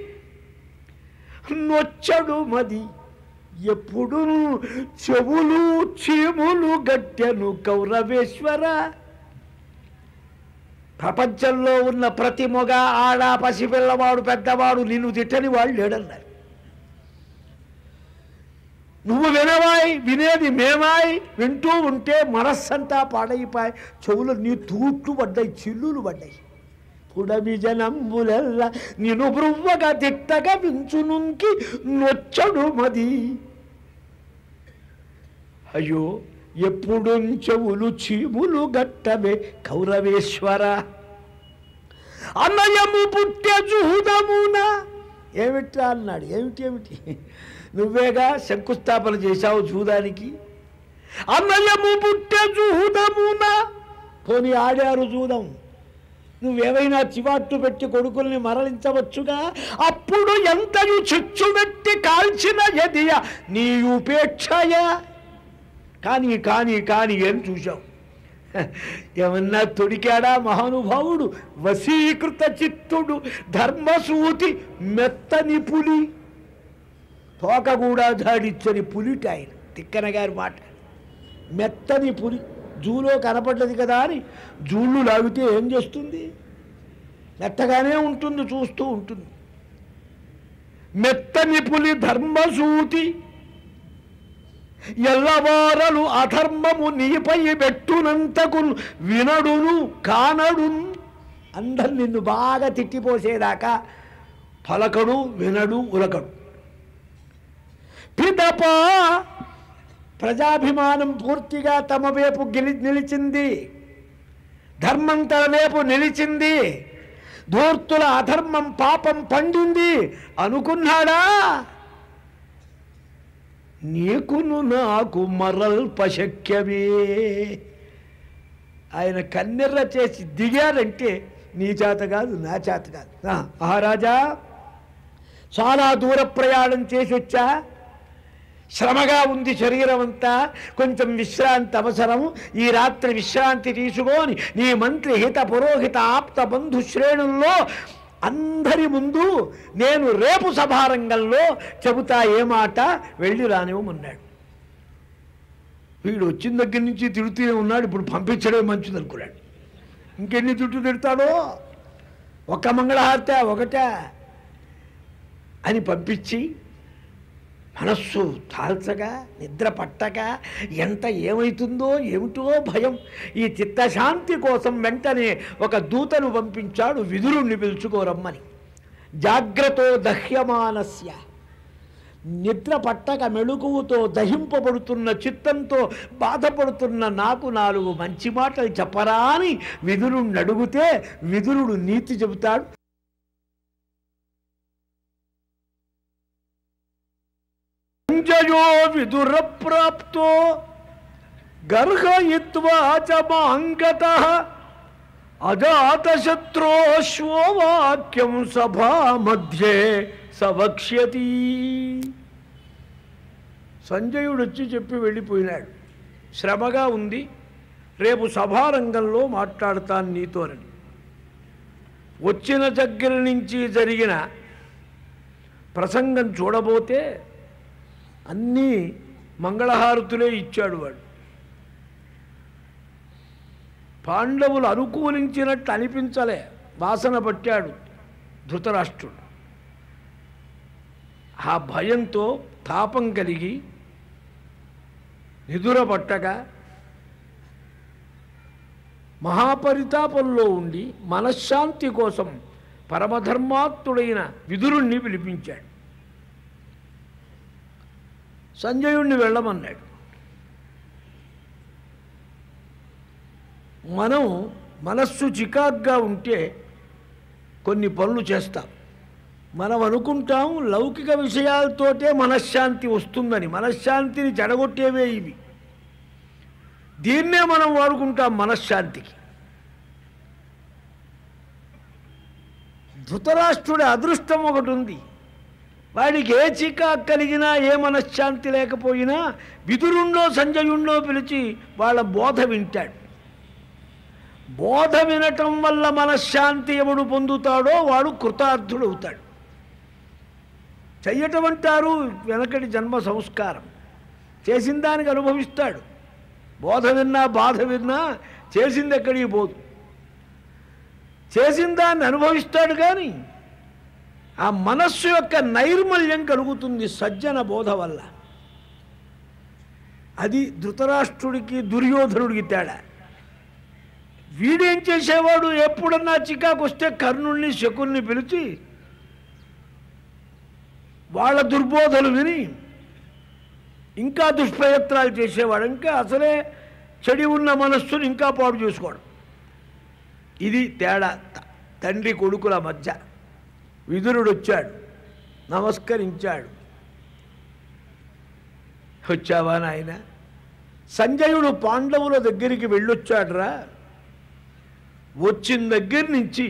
నొచ్చడు మది ఎప్పుడు చెవులు చీములు గట్టెను కౌరవేశ్వర ప్రపంచంలో ఉన్న ప్రతి మొగ ఆడ పసిపిల్లవాడు పెద్దవాడు నిన్ను తిట్టని వాళ్ళు లేడన్నారు నువ్వు వినవాయి వినేది మేమాయి వింటూ ఉంటే మనస్సంతా పాడైపోయి చెవులు నీ తూట్లు పడ్డాయి చిల్లులు పడ్డాయి పుడమి జనంబులెల్ల నిను బ్రువ్వగా తిట్టగా వించునుంకి నొచ్చడు మది అయ్యో ఎప్పుడు చెవులు చీములు గట్టవే కౌరవేశ్వర అన్నయము పుట్టే జూదమునా ఏమిట్రా అన్నాడు ఏమిటి ఏమిటి నువ్వేగా శంకుస్థాపన చేశావు జూదానికి అన్నయము పుట్టే జూదమునా పోనీ ఆడారు జూదం నువ్వేమైనా చివాట్లు పెట్టి కొడుకుల్ని మరలించవచ్చుగా అప్పుడు ఎంతయు చిచ్చు పెట్టి కాల్చిన ఎదియ నీ ఉపేక్షయ కానీ కానీ కానీ ఏం చూశావు ఏమన్నా తొడికాడా మహానుభావుడు వశీకృత చిత్తుడు ధర్మసూతి మెత్తని పులి తోక కూడా దాడిచ్చని పులిట ఆయన తిక్కన గారి మాట మెత్తని పులి జూలో కనపడ్డది కదా అని జూళ్ళు లాగితే ఏం చేస్తుంది మెత్తగానే ఉంటుంది చూస్తూ ఉంటుంది మెత్తని పులి ధర్మసూతి ఎల్లవారలు అధర్మము నీపై పెట్టునంతకు వినడును కానడును అందరు నిన్ను బాగా తిట్టిపోసేదాకా పలకడు వినడు ఉలకడు పిదప ప్రజాభిమానం పూర్తిగా తమ వైపు గెలి నిలిచింది ధర్మం తన వైపు నిలిచింది ధూర్తుల అధర్మం పాపం పండింది అనుకున్నాడా నీకును నాకు మరల్పశక్యమే ఆయన కన్నెర్ర చేసి దిగారంటే నీ చేత కాదు నా చేత కాదు ఆ, మహారాజా చాలా దూర ప్రయాణం చేసి వచ్చా శ్రమగా ఉంది శరీరం అంతా కొంచెం విశ్రాంతి అవసరం ఈ రాత్రి విశ్రాంతి తీసుకొని నీ మంత్రి హిత పురోహిత ఆప్త బంధు శ్రేణుల్లో అందరి ముందు నేను రేపు సభారంగంలో చెబుతా ఏ మాట వెళ్ళి రానివ్వమన్నాడు వీడు వచ్చిన దగ్గర నుంచి తిడుతూనే ఉన్నాడు ఇప్పుడు పంపించడమే మంచిది అనుకున్నాడు ఇంకెన్ని తిట్టు తిడతాడో ఒక్క మంగళహారత ఒకటే అని పంపించి మనస్సు తాల్చగా నిద్ర పట్టక ఎంత ఏమవుతుందో ఏమిటో భయం ఈ చిత్తశాంతి కోసం వెంటనే ఒక దూతను పంపించాడు విదురుణ్ణి పిలుచుకోరమ్మని జాగ్రత్త దహ్యమానస్య నిద్ర పట్టక మెళుకువతో దహింపబడుతున్న చిత్తంతో బాధపడుతున్న నాకు నాలుగు మంచి మాటలు చెప్పరా అని విదురుణ్ణి అడిగితే విదురుడు నీతి చెబుతాడు సంజయో విదుర ప్రాప్తో గర్హయిత్వా చ మాంగత అజాతశత్రోశ్వవాక్యం సభా మధ్యే సవక్ష్యతి సంజయుడు వచ్చి చెప్పి వెళ్ళిపోయినాడు శ్రమగా ఉంది రేపు సభారంగంలో మాట్లాడతాను నీతోనని వచ్చిన దగ్గర నుంచి జరిగిన ప్రసంగం చూడబోతే అన్నీ మంగళహారతులే ఇచ్చాడు వాడు పాండవులు అనుకూలించినట్టు అనిపించలే వాసన పట్టాడు ధృతరాష్ట్రుడు ఆ భయంతో తాపం కలిగి నిదుర పట్టగా మహాపరితాపంలో ఉండి మనశ్శాంతి కోసం పరమధర్మాత్ముడైన విదురుణ్ణి పిలిపించాడు సంజయుణ్ణి వెళ్ళమన్నాడు మనం మనస్సు చికాగ్గా ఉంటే కొన్ని పనులు చేస్తాం మనం అనుకుంటాం లౌకిక విషయాలతోటే మనశ్శాంతి వస్తుందని మనశ్శాంతిని చెడగొట్టేవే ఇవి దీన్నే మనం వాడుకుంటాం మనశ్శాంతికి ధృతరాష్ట్రుడి అదృష్టం ఒకటి ఉంది వాడికి ఏ చికాకు కలిగినా ఏ మనశ్శాంతి లేకపోయినా విదురుణ్ణో సంజయుణ్ణో పిలిచి వాళ్ళ బోధ వింటాడు బోధ వినటం వల్ల మనశ్శాంతి ఎవడు పొందుతాడో వాడు కృతార్థుడవుతాడు చెయ్యటం అంటారు వెనకటి జన్మ సంస్కారం చేసిన దానికి అనుభవిస్తాడు బోధ విన్నా బాధ విన్నా చేసింది ఎక్కడికి పోదు చేసిన దాన్ని అనుభవిస్తాడు కానీ ఆ మనస్సు యొక్క నైర్మల్యం కలుగుతుంది సజ్జన బోధ వల్ల అది ధృతరాష్ట్రుడికి దుర్యోధనుడికి తేడా వీడేం చేసేవాడు ఎప్పుడన్నా చికాకు వస్తే కర్ణుల్ని శకుల్ని పిలిచి వాళ్ళ దుర్బోధలు విని ఇంకా దుష్ప్రయత్నాలు చేసేవాడు ఇంకా అసలే చెడి ఉన్న మనస్సును ఇంకా పాడు చేసుకోవడం ఇది తేడా త- తండ్రి కొడుకుల మధ్య విదురుడు వచ్చాడు నమస్కరించాడు వచ్చావా నాయన సంజయుడు పాండవుల దగ్గరికి వెళ్ళొచ్చాడురా వచ్చిన దగ్గర నుంచి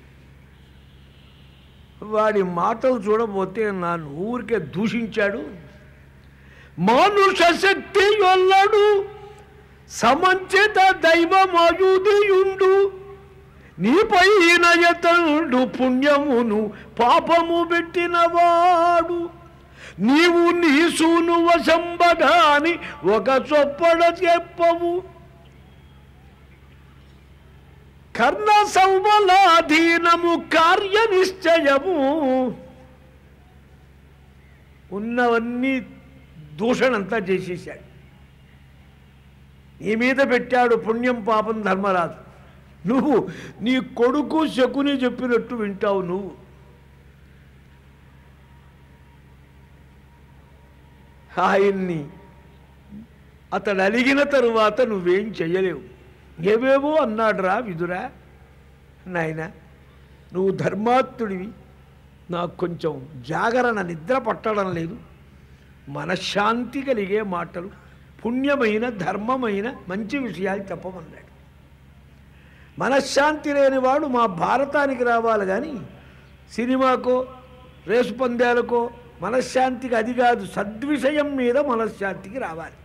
వాడి మాటలు చూడబోతే నన్ను ఊరికే దూషించాడు మానుష శక్తి వల్లడు సమంచిత దైవమయుదియుండు నీపై నయతండు పుణ్యమును పాపము పెట్టినవాడు నీవు నీ సూను వశంబగాని ఒక చొప్పడ చెప్పవు కర్ణ సంబలాధీనము కార్య నిశ్చయము ఉన్నవన్నీ దూషణంతా చేసేసాడు నీ మీద పెట్టాడు పుణ్యం పాపం ధర్మరాజు నువ్వు నీ కొడుకు శకుని చెప్పినట్టు వింటావు నువ్వు ఆయన్ని అతడు అలిగిన తరువాత నువ్వేం చెయ్యలేవు ఏవేవో అన్నాడురా విదురా నాయన నువ్వు ధర్మాత్ముడివి నాకు కొంచెం జాగరణ నిద్ర పట్టడం లేదు మనశ్శాంతి కలిగే మాటలు పుణ్యమైన ధర్మమైన మంచి విషయాలు చెప్పమన్నాడు మనశ్శాంతి లేనివాడు మా భారతానికి రావాలి కానీ సినిమాకో రేసు పందాలకో మనశ్శాంతికి అది కాదు సద్విషయం మీద మనశ్శాంతికి రావాలి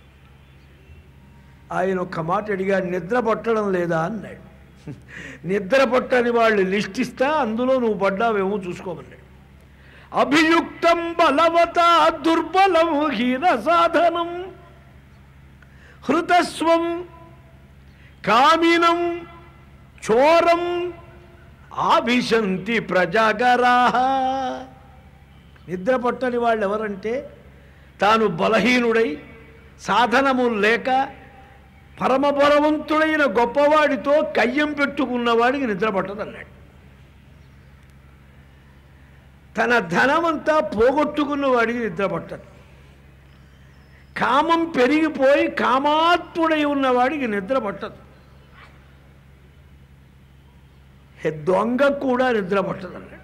ఆయన ఒక్క మాట అడిగాడు నిద్ర పట్టడం లేదా అన్నాడు నిద్ర పట్టని వాళ్ళు లిస్ట్ ఇస్తా అందులో నువ్వు పడ్డావేమో చూసుకోమన్నాడు అభియుక్తం బలవత దుర్బలం హీన సాధనం హృతస్వం కామినం చోరం ఆవిశంతి ప్రజాగరా నిద్ర పట్టని వాళ్ళు ఎవరంటే తాను బలహీనుడై సాధనము లేక పరమ బలవంతుడైన గొప్పవాడితో కయ్యం పెట్టుకున్నవాడికి నిద్ర పట్టదన్నాడు తన ధనమంతా పోగొట్టుకున్న వాడికి నిద్ర పట్టదు కామం పెరిగిపోయి కామాత్ముడై ఉన్నవాడికి నిద్ర పట్టదు హే, దొంగ కూడా నిద్ర పట్టదు అన్నాడు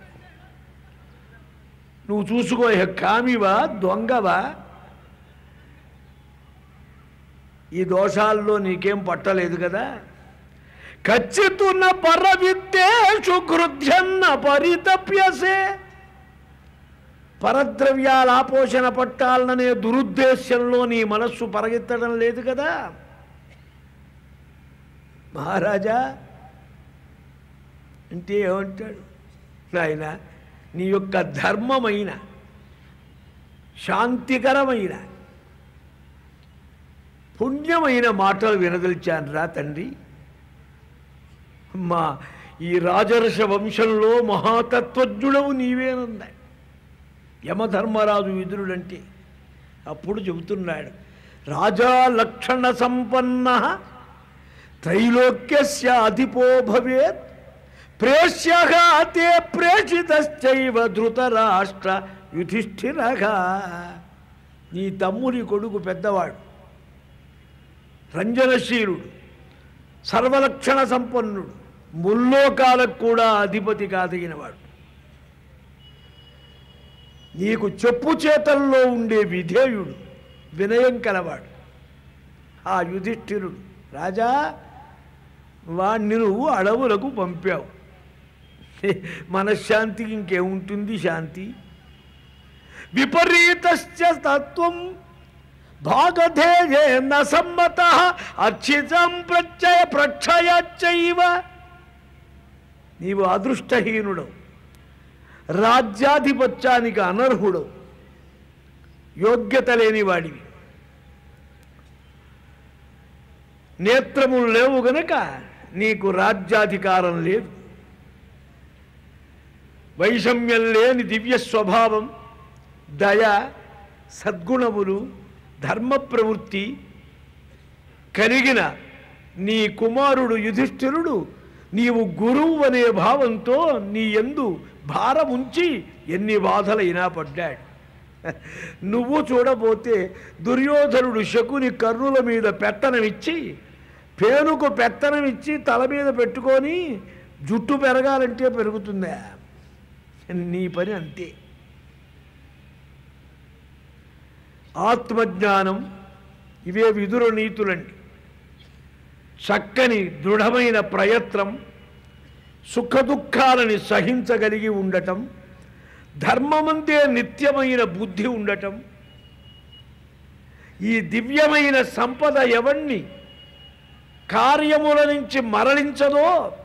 నువ్వు చూసుకో హే, కామివా దొంగవా ఈ దోషాల్లో నీకేం పట్టలేదు కదా ఖచ్చితున్న పర విద్యేషు కృధ్యన్న పరితప్యసే పరద్రవ్యాల ఆపోషణ పట్టాలనే దురుద్దేశ్యంలో నీ మనస్సు పరగెత్తడం లేదు కదా మహారాజా అంటే ఏమంటాడు నాయన నీ యొక్క ధర్మమైన శాంతికరమైన పుణ్యమైన మాటలు వినదలిచాను రా తండ్రి మా ఈ రాజర్ష వంశంలో మహాతత్వజ్ఞుడవు నీవేనున్నాయి యమధర్మరాజు విదురుడంటే అప్పుడు చెబుతున్నాడు రాజా లక్షణ సంపన్న త్రైలోక్యస్య అధిపో భవేత్ ప్రేష్య తే ప్రేషితశ్చైవ ధృతరాష్ట్ర యుధిష్ఠిరగా నీ తమ్ముని కొడుకు పెద్దవాడు రంజనశీలుడు సర్వలక్షణ సంపన్నుడు ముల్లోకాలకు కూడా అధిపతి కాదగినవాడు నీకు చెప్పు చేతల్లో ఉండే విధేయుడు వినయం కలవాడు ఆ యుధిష్ఠిరుడు రాజా వాణ్ణి నువ్వు అడవులకు పంపావు మనశ్శాంతికి ఇంకేముంటుంది శాంతి విపరీతశ్చ తత్వం భాగధేయే న సమ్మత అర్చితం ప్రత్యయ ప్రక్షయచ్చైవ నీవు అదృష్టహీనుడవు రాజ్యాధిపత్యానికి అనర్హుడవు యోగ్యత లేనివాడివి నేత్రములు లేవు గనక నీకు రాజ్యాధికారం లేదు వైషమ్యం లేని దివ్య స్వభావం దయ సద్గుణములు ధర్మ ప్రవృత్తి కలిగిన నీ కుమారుడు యుధిష్ఠిరుడు నీవు గురువు అనే భావంతో నీ ఎందు భారముంచి ఎన్ని బాధలైనా పడ్డాడు నువ్వు చూడబోతే దుర్యోధనుడు శకుని కర్రుల మీద పెత్తనమిచ్చి పేనుకు పెత్తనమిచ్చి తల మీద పెట్టుకొని జుట్టు పెరగాలంటే పెరుగుతుందా నీ పని అంతే ఆత్మజ్ఞానం ఇవే విదుర నీతులండి చక్కని దృఢమైన ప్రయత్నం సుఖదుఖాలని సహించగలిగి ఉండటం ధర్మమంతే నిత్యమైన బుద్ధి ఉండటం ఈ దివ్యమైన సంపద ఎవణ్ణి కార్యముల నుంచి మరలించదో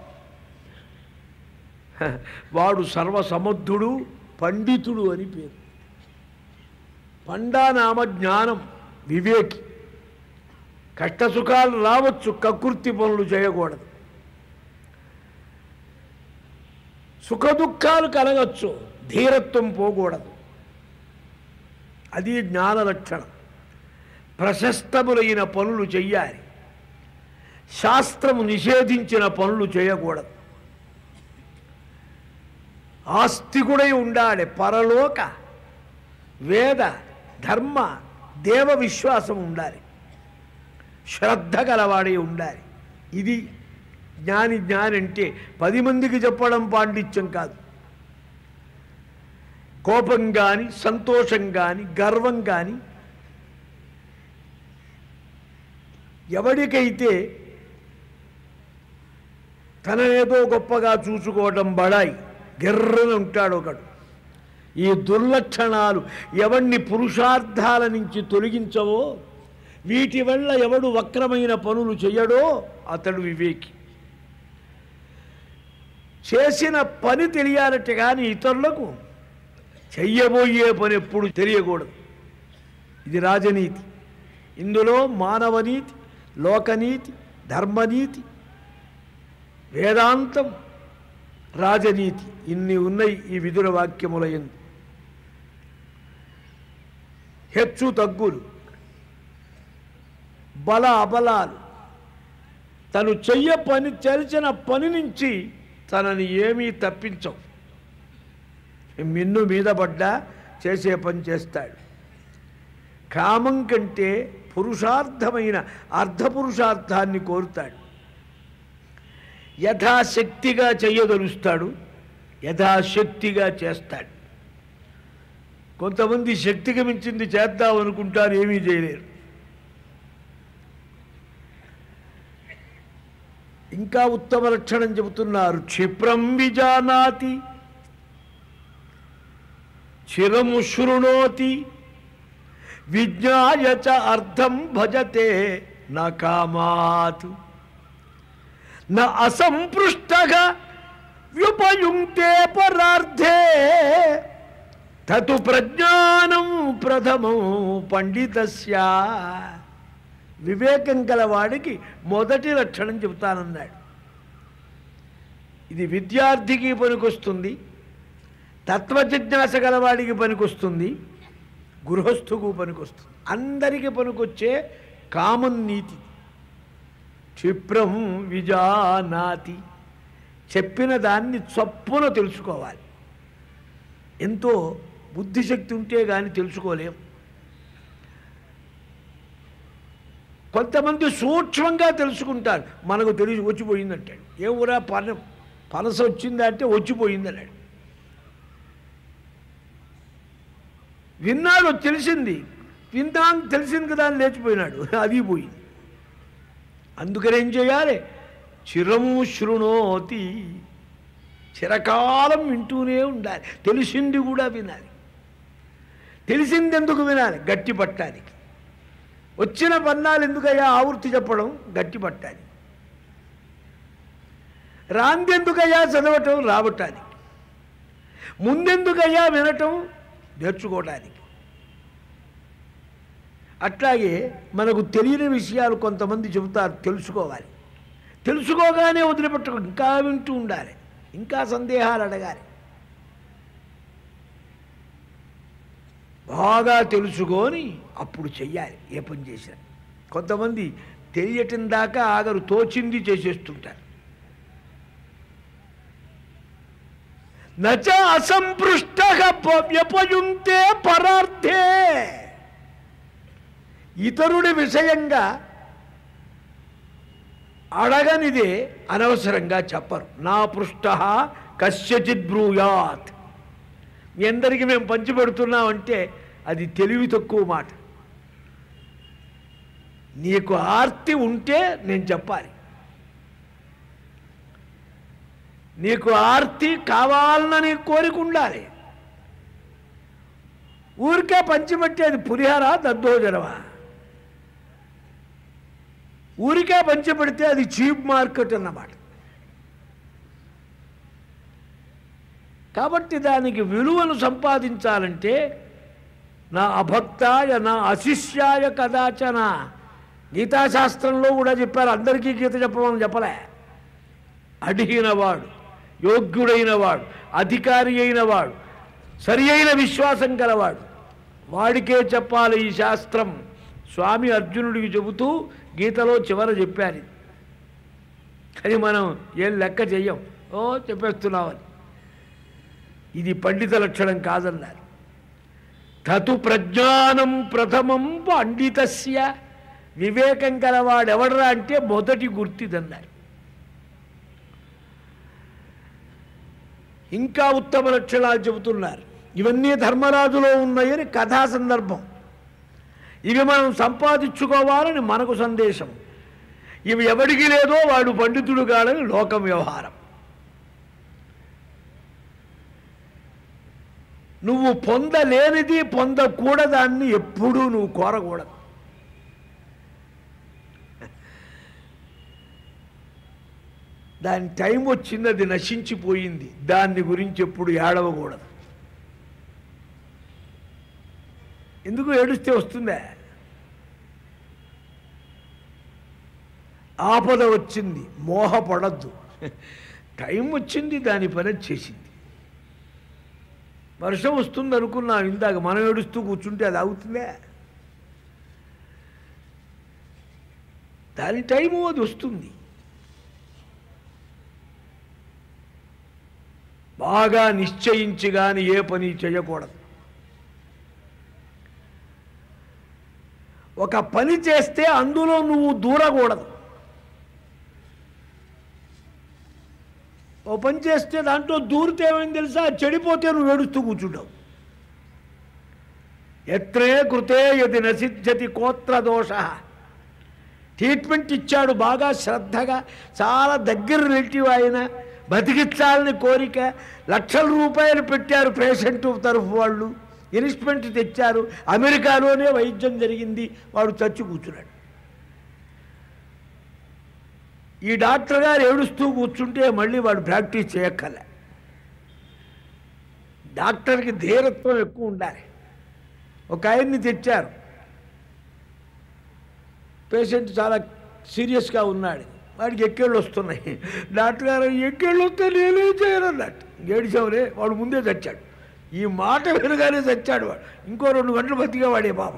హ, వాడు సర్వసమర్థుడు పండితుడు అని పేరు పండానామ జ్ఞానం వివేకి కష్టసుఖాలు రావచ్చు కకృతి పనులు చేయకూడదు సుఖదుఖాలు కలగచ్చు ధీరత్వం పోకూడదు అది జ్ఞాన లక్షణం ప్రశస్తములైన పనులు చెయ్యాలి శాస్త్రము నిషేధించిన పనులు చేయకూడదు ఆస్తికుడై ఉండాలి పరలోక వేద ధర్మ దేవ విశ్వాసం ఉండాలి శ్రద్ధ గలవాడై ఉండాలి ఇది జ్ఞాని జ్ఞాని అంటే పది మందికి చెప్పడం పాండిత్యం కాదు కోపం కానీ సంతోషం కానీ గర్వం కానీ ఎవడికైతే తననేదో గొప్పగా చూసుకోవడం బడాయి గిర్రని ఉంటాడు ఒకడు ఈ దుర్లక్షణాలు ఎవడిని పురుషార్థాల నుంచి తొలగించవో వీటి వల్ల ఎవడు వక్రమైన పనులు చేయడో అతడు వివేకి చేసిన పని తెలియాలట కానీ ఇతరులకు చెయ్యబోయే పని ఎప్పుడు తెలియకూడదు ఇది రాజనీతి ఇందులో మానవనీతి లోకనీతి ధర్మనీతి వేదాంతం రాజనీతి ఇన్ని ఉన్నాయి ఈ విధుల వాక్యముల ఎందు హెచ్చు తగ్గులు బల అబలాలు తను చెయ్య పని తెలిసిన పని నుంచి తనని ఏమీ తప్పించవు మిన్ను మీద పడ్డా చేసే పని చేస్తాడు కామం కంటే పురుషార్థమైన అర్ధపురుషార్థాన్ని కోరుతాడు యథాశక్తిగా చెయ్యగలుస్తాడు యథాశక్తిగా చేస్తాడు కొంతమంది శక్తికి మించింది చేద్దాం అనుకుంటారు ఏమీ చేయలేరు ఇంకా ఉత్తమ లక్షణం చెబుతున్నారు క్షిప్రం విజానాతి చిరము శృణోతి విజ్ఞాయ చ అర్థం భజతే న కామాత్ న అసంపృష్టగా వ్యుపయుక్తే పరార్థే తతు ప్రజ్ఞానం ప్రథమం పండితస్య వివేకం గలవాడికి మొదటి లక్షణం చెబుతానన్నాడు ఇది విద్యార్థికి పనికొస్తుంది తత్వజిజ్ఞాస గలవాడికి పనికొస్తుంది గృహస్థుకు పనికొస్తుంది అందరికీ పనికొచ్చే కామన్ నీతి క్షిప్రం విజానాతి చెప్పిన దాన్ని చప్పున తెలుసుకోవాలి ఎంతో బుద్ధిశక్తి ఉంటే కానీ తెలుసుకోలేం కొంతమంది సూక్ష్మంగా తెలుసుకుంటారు మనకు తెలిసి వచ్చిపోయిందంటాడు ఏ ఊరా పన పనస వచ్చిందా అంటే వచ్చిపోయిందన్నాడు విన్నాడు తెలిసింది విన్నాను తెలిసింది కదా అని లేచిపోయినాడు అది పోయింది అందుకని ఏం చేయాలి చిరము శృణోతి చిరకాలం వింటూనే ఉండాలి తెలిసింది కూడా వినాలి తెలిసింది ఎందుకు వినాలి గట్టి పట్టానికి వచ్చిన పన్నాలు ఎందుకయ్యా ఆవృత్తి చెప్పడం గట్టి పట్టాలి రాంది ఎందుకయ్యా చదవటం రావటానికి ముందెందుకయ్యా వినటం నేర్చుకోవడానికి అట్లాగే మనకు తెలియని విషయాలు కొంతమంది చెబుతారు తెలుసుకోవాలి తెలుసుకోగానే వదిలిపెట్టకు ఇంకా వింటూ ఉండాలి ఇంకా సందేహాలు అడగాలి బాగా తెలుసుకొని అప్పుడు చెయ్యాలి ఏ పని చేసినా కొంతమంది తెలియటం దాకా ఆగరు తోచింది చేసేస్తుంటారు నచ అసంపృష్ట వ్యపయుంతే పరార్థే ఇతరుడి విషయంగా అడగనిదే అనవసరంగా చెప్పరు నా పృష్ట కశ్యచిత్ బ్రూయాత్ మీ అందరికీ మేము పంచిపెడుతున్నామంటే అది తెలివి తక్కువ మాట నీకు ఆర్తి ఉంటే నేను చెప్పాలి నీకు ఆర్తి కావాలని కోరిక ఉండాలి ఊరికే పంచిపెట్టేది పులిహార దద్దోజనమా ఊరికే పంచిపెడితే అది చీప్ మార్కెట్ అన్నమాట కాబట్టి దానికి విలువను సంపాదించాలంటే నా అభక్తాయ నా అశిష్యాయ కదాచన గీతాశాస్త్రంలో కూడా చెప్పారు అందరికీ గీత చెప్పమని చెప్పలే అడిగినవాడు యోగ్యుడైన వాడు అధికారి అయిన వాడు సరి అయిన విశ్వాసం గలవాడు వాడికే చెప్పాలి ఈ శాస్త్రం స్వామి అర్జునుడికి చెబుతూ గీతలో చివర చెప్పారు ఇది. కానీ మనం ఏం లెక్క చెయ్యం ఓ చెప్పేస్తున్నామని ఇది పండిత లక్షణం కాదన్నారు తతు ప్రజ్ఞానం ప్రథమం పండితస్య వివేకం కలవాడెవడరా అంటే మొదటి గుర్తిదన్నారు ఇంకా ఉత్తమ లక్షణాలు చెబుతున్నారు ఇవన్నీ ధర్మరాజులో ఉన్నాయని కథా సందర్భం ఇవి మనం సంపాదించుకోవాలని మనకు సందేశం ఇవి ఎవడికి లేదో వాడు పండితుడు కాడని లోకం వ్యవహారం నువ్వు పొందలేనిది పొందకూడదాన్ని ఎప్పుడూ నువ్వు కోరకూడదు దాని టైం వచ్చింది అది నశించిపోయింది దాన్ని గురించి ఎప్పుడు ఏడవకూడదు ఎందుకు ఏడుస్తే వస్తుందా ఆపద వచ్చింది మోహపడద్దు టైం వచ్చింది దాని పని అది చేసింది వర్షం వస్తుంది అనుకున్నాను ఇందాక మనం ఏడుస్తూ కూర్చుంటే అది అవుతుందే దాని టైము అది వస్తుంది బాగా నిశ్చయించి కానీ ఏ పని చేయకూడదు ఒక పని చేస్తే అందులో నువ్వు దూరకూడదు ఓ పని చేస్తే దాంట్లో దూరితే ఏమైంది తెలుసా చెడిపోతే నువ్వు ఏడుస్తూ కూర్చుంటావు ఎత్రే కృతే యది నసిద్ధతి కోత్ర దోష ట్రీట్మెంట్ ఇచ్చాడు బాగా శ్రద్ధగా చాలా దగ్గర రిలేటివ్ ఆయన బతికించాలని కోరిక లక్షల రూపాయలు పెట్టారు పేషెంట్ తరఫు వాళ్ళు ఇన్స్ట్రుమెంట్ తెచ్చారు అమెరికాలోనే వైద్యం జరిగింది వాడు చచ్చి కూర్చున్నాడు ఈ డాక్టర్ గారు ఏడుస్తూ కూర్చుంటే మళ్ళీ వాడు ప్రాక్టీస్ చేయక్కర్లే డాక్టర్కి ధీరత్వం ఎక్కువ ఉండాలి ఒక ఆయన్ని తెచ్చారు పేషెంట్ చాలా సీరియస్గా ఉన్నాడు వాడికి ఎక్కేళ్ళు వస్తున్నాయి డాక్టర్ గారు ఎక్కేళ్ళు వస్తే నేనేం చేయను అన్నట్టు ఏడిచావులే వాడు ముందే చచ్చాడు ఈ మాట వినగానే చచ్చాడు వాడు ఇంకో రెండు గంటలు బతికేవాడే పాపం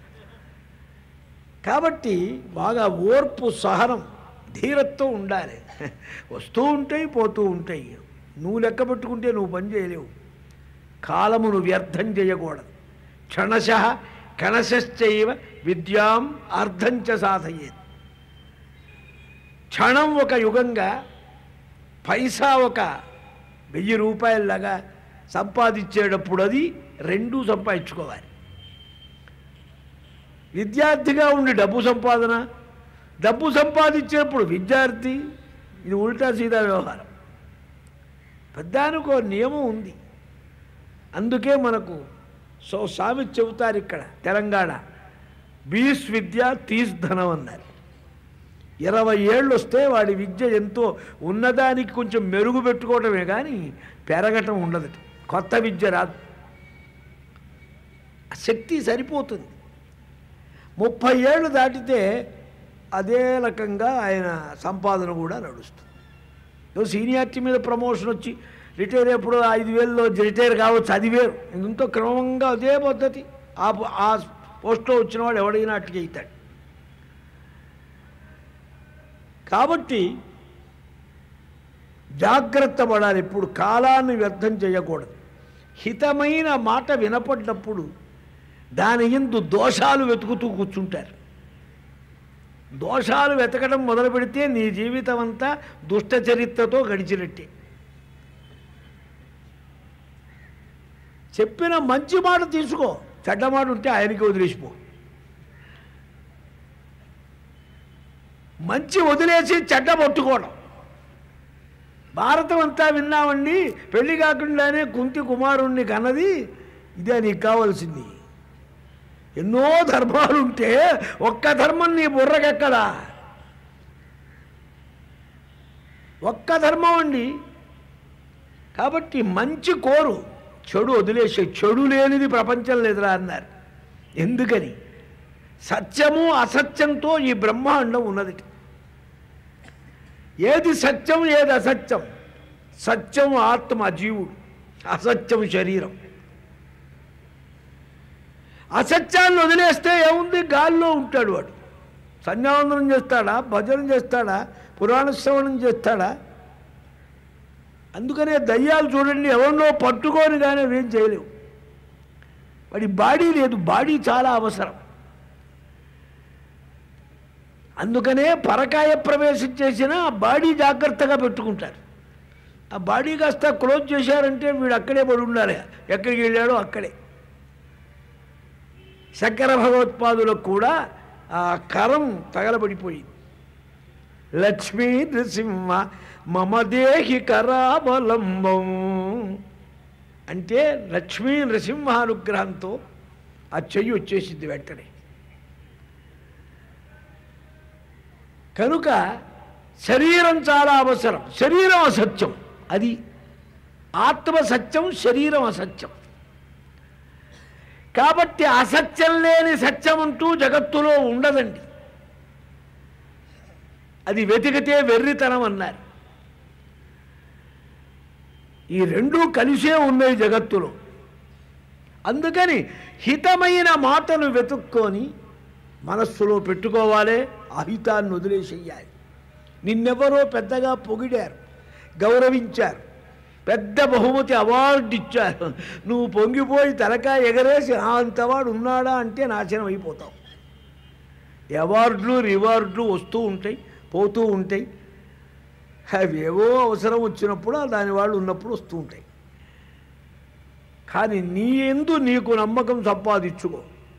కాబట్టి బాగా ఓర్పు సహనం ధీరత్వం ఉండాలి వస్తూ ఉంటాయి పోతూ ఉంటాయి నువ్వు లెక్క పెట్టుకుంటే నువ్వు పని చేయలేవు కాలమును వ్యర్థం చేయకూడదు క్షణశ కణశ్చైవ విద్యాం అర్థంచ సాధయేది క్షణం ఒక యుగంగా పైసా ఒక వెయ్యి రూపాయలలాగా సంపాదించేటప్పుడు అది రెండూ సంపాదించుకోవాలి విద్యార్థిగా ఉండి డబ్బు సంపాదన డబ్బు సంపాదించేప్పుడు విద్యార్థి ఇది ఉల్టా సీదా వ్యవహారం పెద్దానికి నియమం ఉంది అందుకే మనకు సో సామి చెబుతారు ఇక్కడ తెలంగాణ బీస్ విద్య తీస్ ధనం అన్నారు ఇరవై ఏళ్ళు వస్తే వాడి విద్య ఎంతో ఉన్నదానికి కొంచెం మెరుగు పెట్టుకోవటమే కానీ పెరగటం ఉండదు కొత్త విద్య రాదు ఆ శక్తి సరిపోతుంది ముప్పై ఏళ్ళు దాటితే అదే రకంగా ఆయన సంపాదన కూడా నడుస్తుంది ఏదో సీనియారిటీ మీద ప్రమోషన్ వచ్చి రిటైర్ ఎప్పుడు ఐదు వేలలో రిటైర్ కావచ్చు అది వేరు ఎంతో క్రమంగా అదే పద్ధతి ఆ ఆ పోస్ట్లో వచ్చిన వాడు ఎవడైనా అట్టుగా అవుతాడు కాబట్టి జాగ్రత్త పడాలి ఇప్పుడు కాలాన్ని వ్యర్థం చేయకూడదు హితమైన మాట వినపడ్డప్పుడు దాని ఎందు దోషాలు వెతుకుతూ కూర్చుంటారు దోషాలు వెతకడం మొదలు పెడితే నీ జీవితం అంతా దుష్ట చరిత్రతో గడిచినట్టే చెప్పిన మంచి మాట తీసుకో చెడ్డ మాట ఉంటే ఆయనకి వదిలేసిపో మంచి వదిలేసి చెడ్డ పట్టుకోవడం భారతం అంతా విన్నామండి పెళ్లి కాకుండానే కుంతి కుమారుణ్ణి కన్నది ఇదే నీకు కావాల్సింది ఎన్నో ధర్మాలుంటే ఒక్క ధర్మం నీ బుర్రకెక్కడా ఒక్క ధర్మం అండి కాబట్టి మంచి కోరు చెడు వదిలేసే చెడు లేనిది ప్రపంచం లేదురా అన్నారు ఎందుకని సత్యము అసత్యంతో ఈ బ్రహ్మాండం ఉన్నది ఏది సత్యం ఏది అసత్యం సత్యం ఆత్మ జీవుడు అసత్యం శరీరం అసత్యాన్ని వదిలేస్తే ఏముంది గాల్లో ఉంటాడు వాడు సంధ్యావందనం చేస్తాడా భజన చేస్తాడా పురాణ శ్రవణం చేస్తాడా అందుకనే దయ్యాలు చూడండి ఎవరినో పట్టుకొని కానీ అవేం చేయలేవు వాడి బాడీ లేదు బాడీ చాలా అవసరం అందుకనే పరకాయ ప్రవేశం చేసిన బాడీ జాగ్రత్తగా పెట్టుకుంటారు ఆ బాడీ కాస్త క్లోజ్ చేశారంటే వీడు అక్కడే పడి ఉండాలి ఎక్కడికి వెళ్ళాడో అక్కడే శంకర భగవత్పాదులకు కూడా ఆ కరం తగలబడిపోయింది లక్ష్మీ నృసింహ మమ దేహి కరావలంబం అంటే లక్ష్మీ నృసింహ అనుగ్రహంతో ఆ చెయ్యి వచ్చేసింది వెంటనే కనుక శరీరం చాలా అవసరం శరీరం అసత్యం అది ఆత్మ సత్యం శరీరం అసత్యం కాబట్టి అసత్యం లేని సత్యం అంటూ జగత్తులో ఉండదండి అది వెతికితే వెర్రితనం అన్నారు ఈ రెండూ కలిసే ఉన్నాయి జగత్తులో అందుకని హితమైన మాటను వెతుక్కొని మనస్సులో పెట్టుకోవాలి అహితాన్ని వదిలేసేయాలి నిన్నెవరో పెద్దగా పొగిడారు గౌరవించారు పెద్ద బహుమతి అవార్డు ఇచ్చారు నువ్వు పొంగిపోయి తలకాయ ఎగరేసి "ఆ, అంతవాడు ఉన్నాడా అంటే నాశనం అయిపోతావు అవార్డులు రివార్డులు వస్తూ ఉంటాయి పోతూ ఉంటాయి అవి ఏవో అవసరం వచ్చినప్పుడు దాని వాళ్ళు ఉన్నప్పుడు వస్తూ ఉంటాయి కానీ నీ ఎందు నీకు నమ్మకం సంపాదించుకో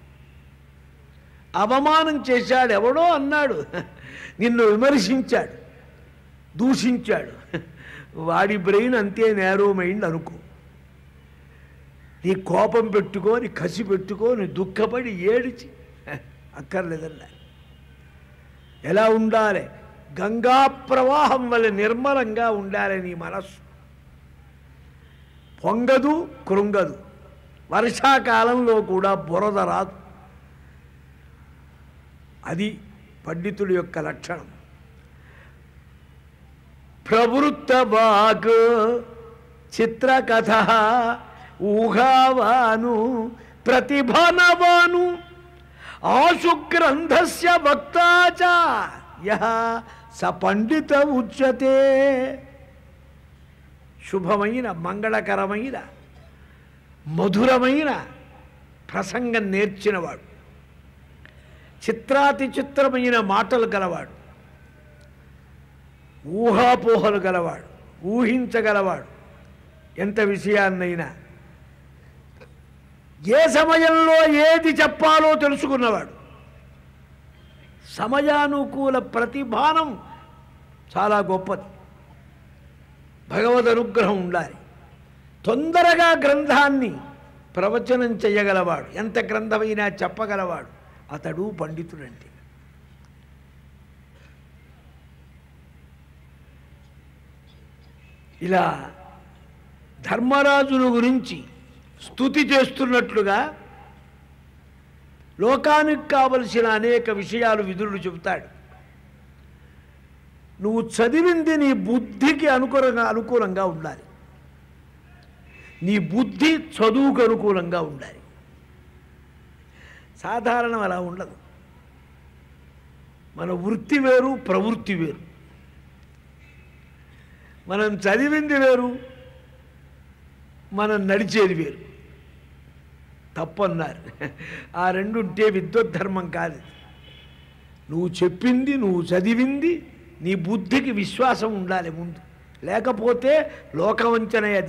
అవమానం చేశాడు ఎవడో అన్నాడు నిన్ను విమర్శించాడు దూషించాడు వాడి బ్రెయిన్ అంతే నేరో మైండ్ అనుకో నీ కోపం పెట్టుకొని కసి పెట్టుకొని దుఃఖపడి ఏడిచి అక్కర్లేదన్నా ఎలా ఉండాలి గంగా ప్రవాహం వల్ల నిర్మలంగా ఉండాలి నీ మనస్సు పొంగదు కృంగదు వర్షాకాలంలో కూడా బురద రాదు అది పండితుడి యొక్క లక్షణం ప్రవృత్త వాక్ చిత్రకథ ఊహావాను ప్రతిభానవాను ఆశు గ్రంథస్య వక్తాచ యహ స పండిత ఉచ్యతే శుభమైన మంగళకరమైన మధురమైన ప్రసంగం నేర్చినవాడు చిత్రాతి చిత్రమైన మాటలు గలవాడు ఊహాపోహలు గలవాడు ఊహించగలవాడు ఎంత విషయాన్నైనా ఏ సమయంలో ఏది చెప్పాలో తెలుసుకున్నవాడు సమయానుకూల ప్రతిభానం చాలా గొప్పది భగవద్ అనుగ్రహం ఉండాలి తొందరగా గ్రంథాన్ని ప్రవచనం చేయగలవాడు ఎంత గ్రంథమైనా చెప్పగలవాడు అతడు పండితుడంటే ఇలా ధర్మరాజును గురించి స్తుతి చేస్తున్నట్లుగా లోకానికి కావలసిన అనేక విషయాలు విధులు చెబుతాడు నువ్వు చదివింది నీ బుద్ధికి అనుకూలంగా అనుకూలంగా ఉండాలి నీ బుద్ధి చదువుకు అనుకూలంగా ఉండాలి సాధారణం అలా ఉండదు మన వృత్తి వేరు ప్రవృత్తి వేరు మనం చదివింది వేరు మనం నడిచేది వేరు తప్పన్నారు ఆ రెండు ఉంటే విద్వద్ధర్మం కాదు నువ్వు చెప్పింది నువ్వు చదివింది నీ బుద్ధికి విశ్వాసం ఉండాలి ముందు లేకపోతే లోకవంచనే అది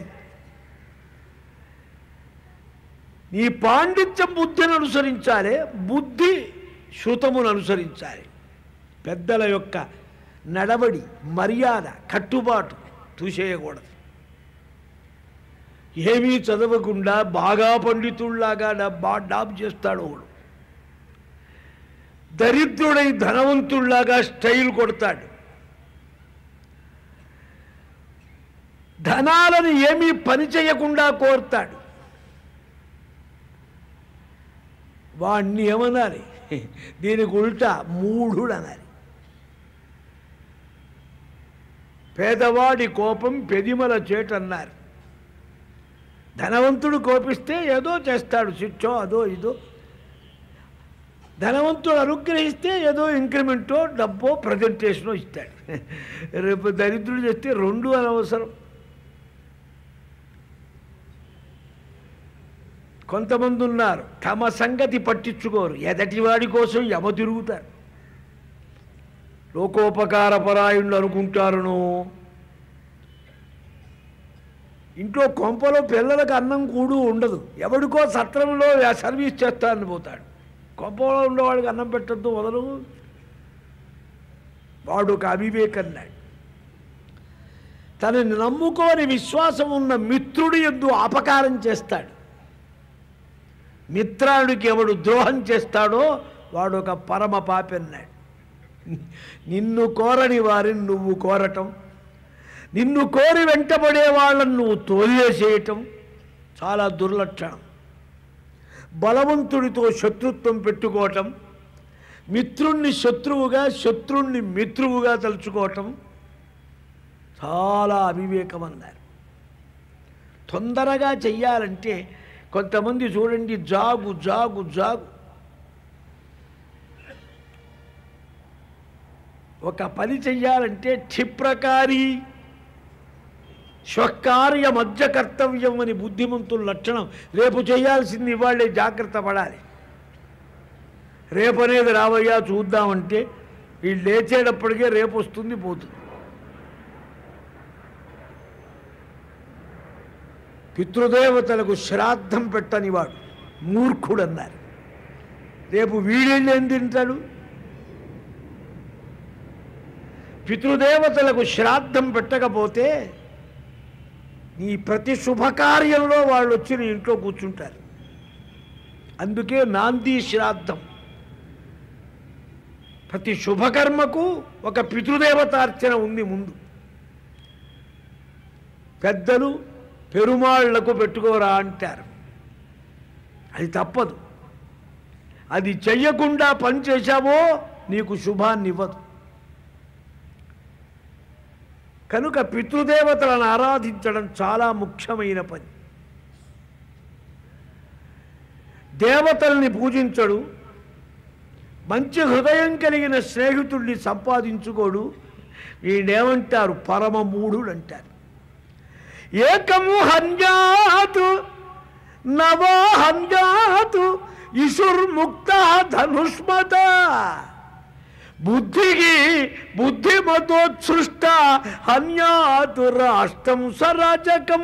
నీ పాండిత్యం బుద్ధిని అనుసరించాలి బుద్ధి శృతమును అనుసరించాలి పెద్దల యొక్క నడవడి మర్యాద కట్టుబాటు చూసేయకూడదు ఏమీ చదవకుండా బాగా పండితుల్లాగా డబ్బా డాబ్ చేస్తాడు వాడు దరిద్రుడై ధనవంతుల్లాగా స్టైల్ కొడతాడు ధనాలను ఏమీ పని చేయకుండా కోరుతాడు వాణ్ణి ఏమనాలి దీనికి ఉల్టా మూఢుడు అనాలి పేదవాడి కోపం పెదిమల చేటన్నారు ధనవంతుడు కోపిస్తే ఏదో చేస్తాడు శిక్షో అదో ఇదో ధనవంతుడు అనుగ్రహిస్తే ఏదో ఇంక్రిమెంటో డబ్బో ప్రజెంటేషనో ఇస్తాడు రేపు దరిద్రుడు చేస్తే రెండు అనవసరం కొంతమంది ఉన్నారు తమ సంగతి పట్టించుకోరు ఎదటివాడి కోసం యమ తిరుగుతారు లోకోపకార పరాయుణ్ణి అనుకుంటారును ఇంట్లో కొంపలో పిల్లలకు అన్నం కూడు ఉండదు ఎవడికో సత్రంలో సర్వీస్ చేస్తానని పోతాడు కొంపలో ఉండేవాడికి అన్నం పెట్టద్దు వదలు వాడు ఒక అవివేకన్నాడు తనని నమ్ముకోని విశ్వాసం ఉన్న మిత్రుడు ఎందు అపకారం చేస్తాడు మిత్రానికి ఎవడు ద్రోహం చేస్తాడో వాడు ఒక పరమ పాపి అన్నాడు నిన్ను కోరని వారిని నువ్వు కోరటం నిన్ను కోరి వెంటబడే వాళ్ళని నువ్వు తోలివేసేయటం చాలా దుర్లక్షణం బలవంతుడితో శత్రుత్వం పెట్టుకోవటం మిత్రుణ్ణి శత్రువుగా శత్రుణ్ణి మిత్రువుగా తలుచుకోవటం చాలా అవివేకం అన్నారు తొందరగా చెయ్యాలంటే కొంతమంది చూడండి జాగు జాగు జాగు ఒక పని చెయ్యాలంటే క్షిప్రకారి స్వకార్య మధ్య కర్తవ్యం అని బుద్ధిమంతుల లక్షణం రేపు చేయాల్సింది ఇవాళ్ళే జాగ్రత్త పడాలి రేపు అనేది రావయ్యా చూద్దామంటే వీళ్ళు లేచేటప్పటికే రేపు వస్తుంది పోతుంది పితృదేవతలకు శ్రాద్ధం పెట్టనివాడు మూర్ఖుడు అన్నారు రేపు వీడెళ్ళి ఏం తింటాడు పితృదేవతలకు శ్రాద్ధం పెట్టకపోతే నీ ప్రతి శుభకార్యంలో వాళ్ళు వచ్చి నీ ఇంట్లో కూర్చుంటారు అందుకే నాంది శ్రాద్ధం ప్రతి శుభకర్మకు ఒక పితృదేవతార్చన ఉంది ముందు పెద్దలు పెరుమాళ్లకు పెట్టుకోరా అంటారు అది తప్పదు అది చెయ్యకుండా పని చేశావో నీకు శుభాన్ని ఇవ్వదు కనుక పితృదేవతలను ఆరాధించడం చాలా ముఖ్యమైన పని దేవతల్ని పూజించడు మంచి హృదయం కలిగిన స్నేహితుడిని సంపాదించుకోడు వీడేమంటారు పరమ మూఢుడు అంటారు ఏకము హన్యాతు నవో హన్యాతు ఇసుర్ముక్త ధనుష్మత బుద్ధికి బుద్ధిమతోత్సృష్ట హన్యాతు రాష్ట్రం సరాజకం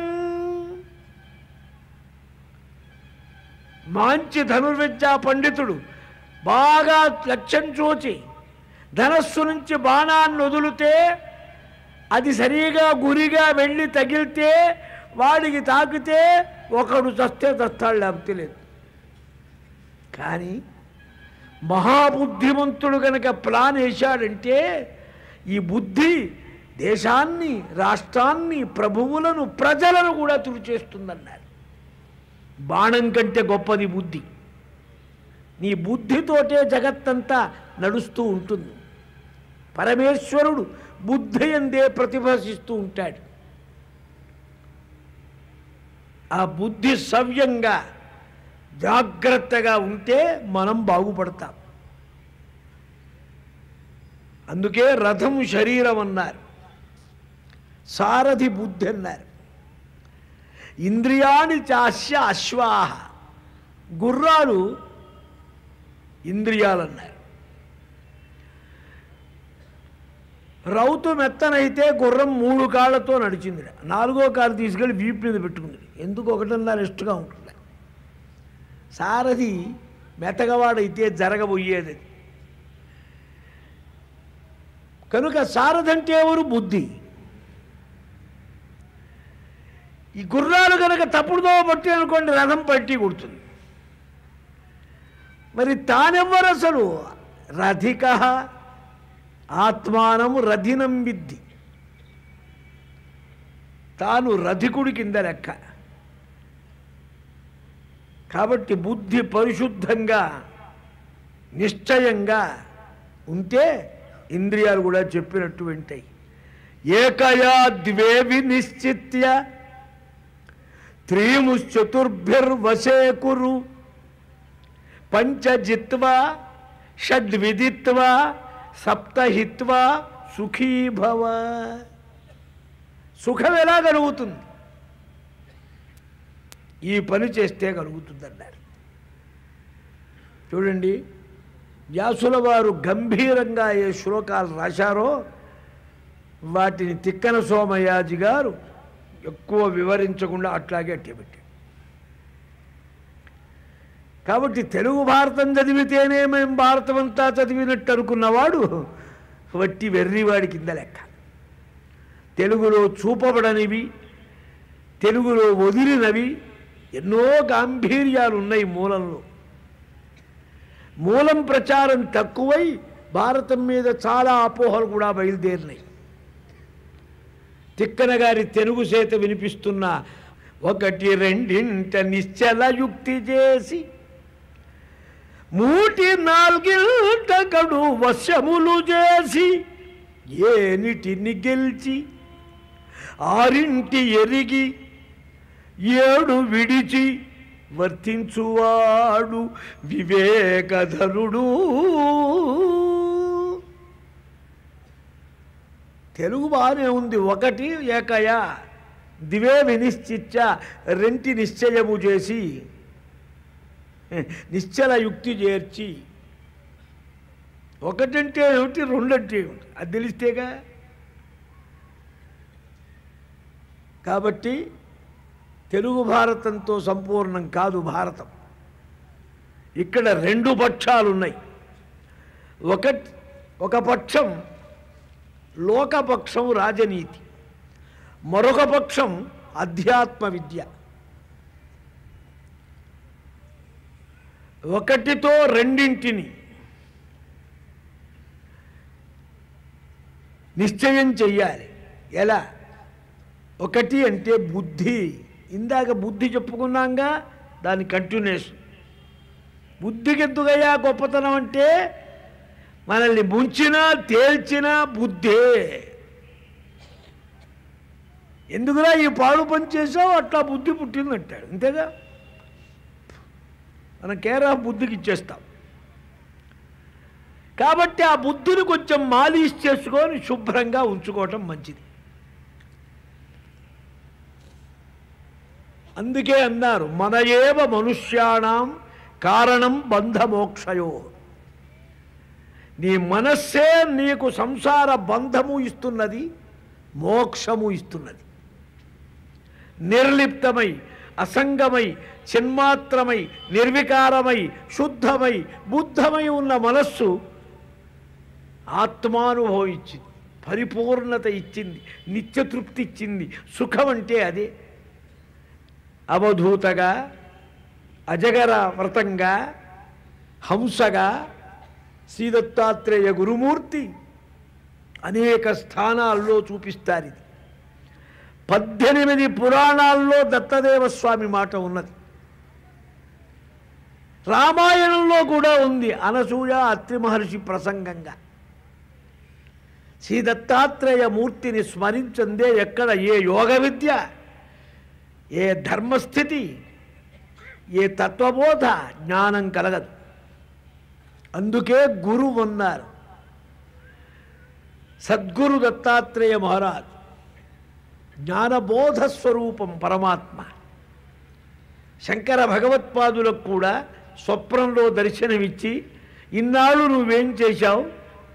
మంచి ధనుర్విద్యా పండితుడు బాగా లక్ష్యం చూచి ధనస్సు నుంచి బాణాన్ని వదిలితే అది సరిగా గురిగా వెళ్ళి తగిలితే వాడికి తాకితే ఒకడు చస్తే చస్తాడు లేకపోతే లేదు కానీ మహాబుద్ధిమంతుడు కనుక ప్లాన్ వేశాడంటే ఈ బుద్ధి దేశాన్ని రాష్ట్రాన్ని ప్రభువులను ప్రజలను కూడా తుడిచేస్తుందన్నారు బాణం కంటే గొప్పది బుద్ధి నీ బుద్ధితోటే జగత్తంతా నడుస్తూ ఉంటుంది పరమేశ్వరుడు బుద్ధి అందే ప్రతిభసిస్తూ ఉంటాడు ఆ బుద్ధి సవ్యంగా జాగ్రత్తగా ఉంటే మనం బాగుపడతాం అందుకే రథం శరీరం అన్నారు సారథి బుద్ధి అన్నారు ఇంద్రియాణి చాస్య అశ్వాహ గుర్రాలు ఇంద్రియాలు అన్నారు రౌతు మెత్తనైతే గుర్రం మూడు కాళ్ళతో నడిచింది నాలుగో కాలు తీసుకెళ్ళి వీపు మీద పెట్టుకుంది ఎందుకు ఒకటిన్నర ఇష్టగా ఉంటుంది సారథి మెత్తగవాడైతే జరగబోయేది అది. కనుక సారథి అంటే ఎవరు బుద్ధి ఈ గుర్రాలు కనుక తప్పుడుదో పట్టి అనుకోండి రథం పట్టి కొడుతుంది మరి తానెవ్వరు అసలు రథిక ఆత్మానము రథినం విద్ది తాను రథికుడి కింద లెక్క కాబట్టి బుద్ధి పరిశుద్ధంగా నిశ్చయంగా ఉంటే ఇంద్రియాలు కూడా చెప్పినట్టు వింటాయి ఏకయా ద్వేవి నిశ్చిత్య త్రీముశ్చతుర్భిర్వశే కురు పంచజిత్వా షడ్విదిత్వా సప్తహిత్వా సుఖీ భవ సుఖం ఎలా కలుగుతుంది ఈ పని చేస్తే కలుగుతుందన్నారు చూడండి వ్యాసుల వారు గంభీరంగా ఏ శ్లోకాలు రాశారో వాటిని తిక్కన సోమయాజి గారు ఎక్కువ వివరించకుండా అట్లాగే అట్టబెట్టాడు కాబట్టి తెలుగు భారతం చదివితేనే మేము భారతం అంతా చదివినట్టు అనుకున్నవాడు వట్టి వెర్రివాడి కింద లెక్క తెలుగులో చూపబడనివి తెలుగులో వదిలినవి ఎన్నో గాంభీర్యాలు ఉన్నాయి మూలంలో మూలం ప్రచారం తక్కువై భారతం మీద చాలా అపోహలు కూడా బయలుదేరినాయి తిక్కన గారి తెలుగు చేత వినిపిస్తున్న ఒకటి రెండింట నిశ్చల యుక్తి చేసి మూటి నాలుగింట గడు వశములు చేసి ఏనిటిని గెలిచి ఆరింటి ఎరిగి ఏడు విడిచి వర్తించువాడు వివేకధరుడు తెలుగు బాగానే ఉంది ఒకటి ఏకయ దివే వినిశ్చిత్య రెంటి నిశ్చయము చేసి నిశ్చల యుక్తి చేర్చి ఒకటంటే ఏమిటి రెండంటే ఏమిటి అది తెలిస్తేగా కాబట్టి తెలుగు భారతంతో సంపూర్ణం కాదు భారతం ఇక్కడ రెండు పక్షాలు ఉన్నాయి ఒక ఒక పక్షం లోకపక్షం రాజనీతి మరొక పక్షం అధ్యాత్మ విద్య ఒకటితో రెండింటిని నిశ్చయం చెయ్యాలి ఎలా ఒకటి అంటే బుద్ధి ఇందాక బుద్ధి చెప్పుకున్నాంగా దాని కంటిన్యూషన్ బుద్ధికి ఎందుకయ్యా గొప్పతనం అంటే మనల్ని ముంచినా తేల్చినా బుద్ధే ఎందుకురా ఈ పాడు పని చేసావు అట్లా బుద్ధి పుట్టిందంటాడు అంతేగా మనం కేరా బుద్ధికి ఇచ్చేస్తాం కాబట్టి ఆ బుద్ధిని కొంచెం మాలీష్ చేసుకొని శుభ్రంగా ఉంచుకోవటం మంచిది అందుకే అన్నారు మన ఏవ మనుష్యాణం కారణం బంధమోక్షయో నీ మనస్సే నీకు సంసార బంధము ఇస్తున్నది మోక్షము ఇస్తున్నది నిర్లిప్తమై అసంగమై చిన్మాత్రమై నిర్వికారమై శుద్ధమై బుద్ధమై ఉన్న మనస్సు ఆత్మానుభవం ఇచ్చింది పరిపూర్ణత ఇచ్చింది నిత్యతృప్తి ఇచ్చింది సుఖం అంటే అదే అవధూతగా అజగర వ్రతంగా హంసగా శ్రీదత్తాత్రేయ గురుమూర్తి అనేక స్థానాల్లో చూపిస్తారు ఇది పద్దెనిమిది పురాణాల్లో దత్తదేవస్వామి మాట ఉన్నది రామాయణంలో కూడా ఉంది అనసూయ అత్రి మహర్షి ప్రసంగంగా శ్రీ దత్తాత్రేయ మూర్తిని స్మరించందే ఎక్కడ ఏ యోగ విద్య ఏ ధర్మస్థితి ఏ తత్వబోధ జ్ఞానం కలగదు అందుకే గురువు అన్నారు సద్గురు దత్తాత్రేయ మహారాజ్ జ్ఞానబోధ స్వరూపం పరమాత్మ శంకర భగవత్పాదులకు కూడా స్వప్నంలో దర్శనమిచ్చి ఇన్నాళ్ళు నువ్వేం చేశావు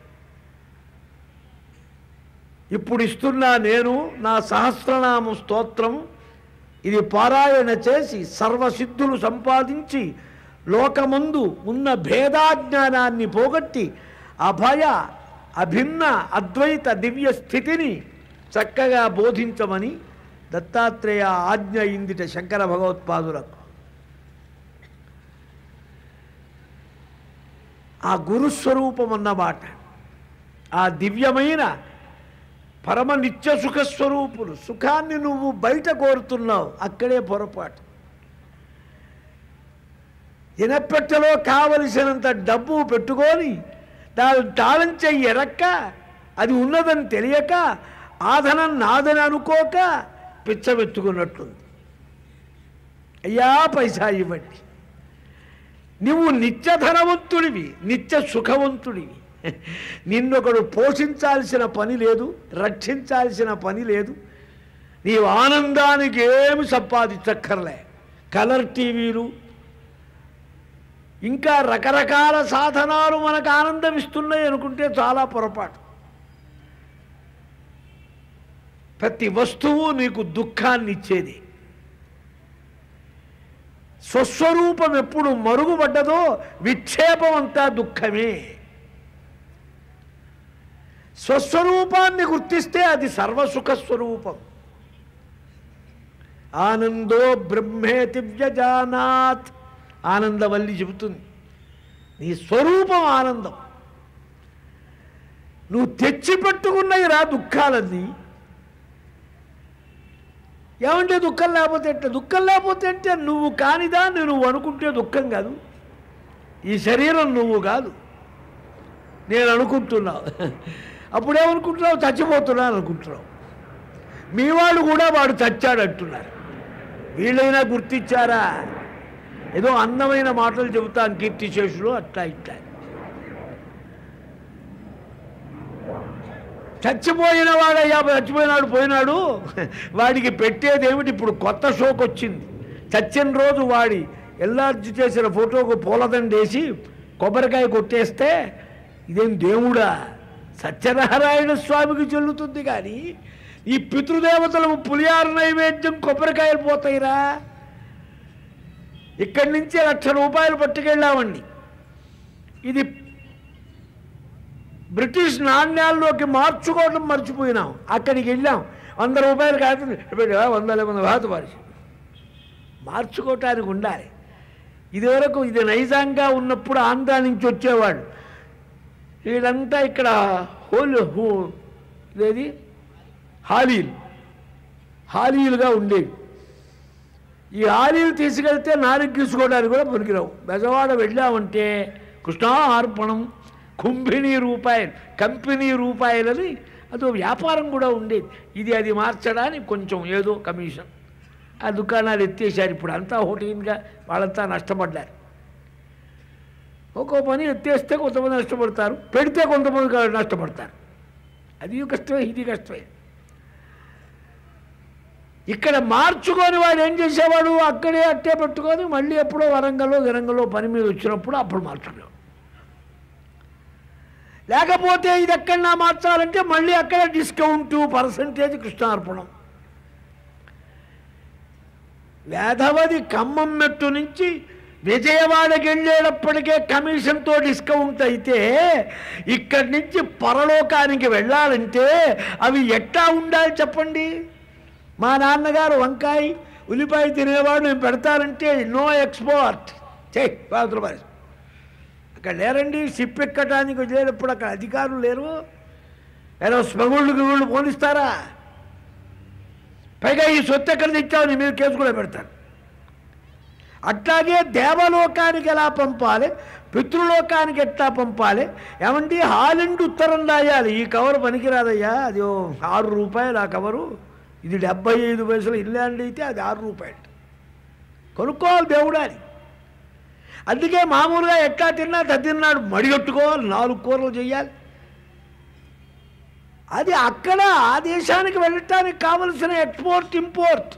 ఇప్పుడు ఇస్తున్నా నేను నా సహస్రనామ స్తోత్రం ఇది పారాయణ చేసి సర్వసిద్ధులు సంపాదించి లోకమందు ఉన్న భేదాజ్ఞానాన్ని పోగొట్టి అభయ అభిన్న అద్వైత దివ్య స్థితిని చక్కగా బోధించమని దత్తాత్రేయ ఆజ్ఞ ఇందిట శంకర భగవత్పాదులకు ఆ గురుస్వరూపం అన్నమాట ఆ దివ్యమైన పరమ నిత్య సుఖ స్వరూపులు సుఖాన్ని నువ్వు బయట కోరుతున్నావు అక్కడే పొరపాటు ఇనపెట్టెలో కావలసినంత డబ్బు పెట్టుకొని దాని తాళం చెయ్యి ఎరక్క అది ఉన్నదని తెలియక ఆధనం నాదని అనుకోక పిచ్చబెట్టుకున్నట్టుంది అయ్యా పైసా ఇవ్వండి నువ్వు నిత్య ధనవంతుడివి నిత్య సుఖవంతుడివి నిన్నొకడు పోషించాల్సిన పని లేదు రక్షించాల్సిన పని లేదు నీవు ఆనందానికి ఏమి సంపాదించక్కర్లే కలర్ టీవీలు ఇంకా రకరకాల సాధనాలు మనకు ఆనందం ఇస్తున్నాయి అనుకుంటే చాలా పొరపాటు ప్రతి వస్తువు నీకు దుఃఖాన్ని ఇచ్చేది స్వస్వరూపం ఎప్పుడు మరుగుపడ్డదో విక్షేపం అంతా దుఃఖమే స్వస్వరూపాన్ని గుర్తిస్తే అది సర్వసుఖ స్వరూపం ఆనందో బ్రహ్మేతి వ్యజానాత్ ఆనందవల్లి చెబుతుంది నీ స్వరూపం ఆనందం నువ్వు తెచ్చిపెట్టుకున్నవి రా దుఃఖాలన్నీ ఏమంటే దుఃఖం లేకపోతే ఎట్లా దుఃఖం లేకపోతే అంటే నువ్వు కానిదా నువ్వు అనుకుంటే దుఃఖం కాదు ఈ శరీరం నువ్వు కాదు నేను అనుకుంటున్నావు అప్పుడేమనుకుంటున్నావు చచ్చిపోతున్నాను అనుకుంటున్నావు మీ వాడు కూడా వాడు చచ్చాడు అంటున్నారు వీళ్ళైనా గుర్తించారా ఏదో అందమైన మాటలు చెబుతాను కీర్తిశేషులు అట్లా ఇట్లా చచ్చిపోయిన వాడయ్యా చచ్చిపోయినాడు పోయినాడు వాడికి పెట్టేది ఏమిటి ఇప్పుడు కొత్త షోక్ వచ్చింది చచ్చిన రోజు వాడి ఎల్లార్జి చేసిన ఫోటోకు పూలదండేసి కొబ్బరికాయ కొట్టేస్తే ఇదేం దేవుడా సత్యనారాయణ స్వామికి చెల్లుతుంది కానీ ఈ పితృదేవతలకు పులియారు నైవేద్యం కొబ్బరికాయలు పోతాయిరా ఇక్కడి నుంచి లక్ష రూపాయలు పట్టుకెళ్ళామండి ఇది బ్రిటిష్ నాణ్యాల్లోకి మార్చుకోవడం మర్చిపోయినాం అక్కడికి వెళ్ళాం వంద రూపాయలు కాదు వందల మంది బాధ పారి మార్చుకోవటానికి ఉండాలి ఇదివరకు ఇది నైజాంగా ఉన్నప్పుడు ఆంధ్రా నుంచి వచ్చేవాడు వీళ్ళంతా ఇక్కడ హోల్ హో ఇదేది హాలీలు హాలీలుగా ఉండేవి ఈ హాలీలు తీసుకెళ్తే నాలుగు తీసుకోవడానికి కూడా పనికిరావు బెజవాడ వెళ్ళామంటే కృష్ణార్పణం కుంభిణీ రూపాయలు కంపెనీ రూపాయలని అదో వ్యాపారం కూడా ఉండేది ఇది అది మార్చడానికి కొంచెం ఏదో కమిషన్ ఆ దుకాణాలు ఎత్తేసారు ఇప్పుడు అంతా హోటల్గా వాళ్ళంతా నష్టపడ్డారు ఒక్కో పని ఎత్తేస్తే కొంతమంది నష్టపడతారు పెడితే కొంతమంది కా- నష్టపడతారు అది కష్టమే ఇది కష్టమే ఇక్కడ మార్చుకొని వాడు ఏం చేసేవాడు అక్కడే అట్టే పెట్టుకొని మళ్ళీ ఎప్పుడో వరంగల్లో గిరంగల్లో పని మీద వచ్చినప్పుడు అప్పుడు మార్చడం లేకపోతే ఇది ఎక్కడన్నా మార్చాలంటే మళ్ళీ అక్కడ డిస్కౌంట్ పర్సంటేజ్ కృష్ణార్పణం వేధవది ఖమ్మం మెట్టు నుంచి విజయవాడకి వెళ్ళేటప్పటికే కమిషన్తో డిస్కౌంట్ అయితే ఇక్కడి నుంచి పరలోకానికి వెళ్ళాలంటే అవి ఎట్టా ఉండాలి చెప్పండి మా నాన్నగారు వంకాయ ఉల్లిపాయ తినేవాడు నేను పెడతానంటే నో ఎక్స్పోర్ట్ చెయ్యి పాతి రూపాయలు అక్కడ లేరండి షిప్ ఎక్కడానికి వెళ్ళేటప్పుడు అక్కడ అధికారులు లేరు ఏదో స్మగుళ్ళు గిగుళ్ళు పోనిస్తారా పైగా ఈ సొత్తు ఎక్కడ తెచ్చావు నీ మీద కేసు కూడా పెడతారు అట్లాగే దేవలోకానికి ఎలా పంపాలి పితృలోకానికి ఎట్లా పంపాలి ఏమండి హాలిండ్ ఉత్తరం రాయాలి ఈ కవర్ పనికిరాదయ్యా అది ఓ ఆరు రూపాయలు ఆ కవరు ఇది డెబ్బై ఐదు పైసలు ఇల్లాండ్ అయితే అది ఆరు రూపాయలు కొనుక్కోవాలి దేవుడు అని అందుకే మామూలుగా ఎట్లా తిన్నా తిన్నాడు మడిగట్టుకోవాలి నాలుగు కూరలు చేయాలి అది అక్కడ ఆ దేశానికి వెళ్ళటానికి కావలసిన ఎక్స్పోర్ట్ ఇంపోర్ట్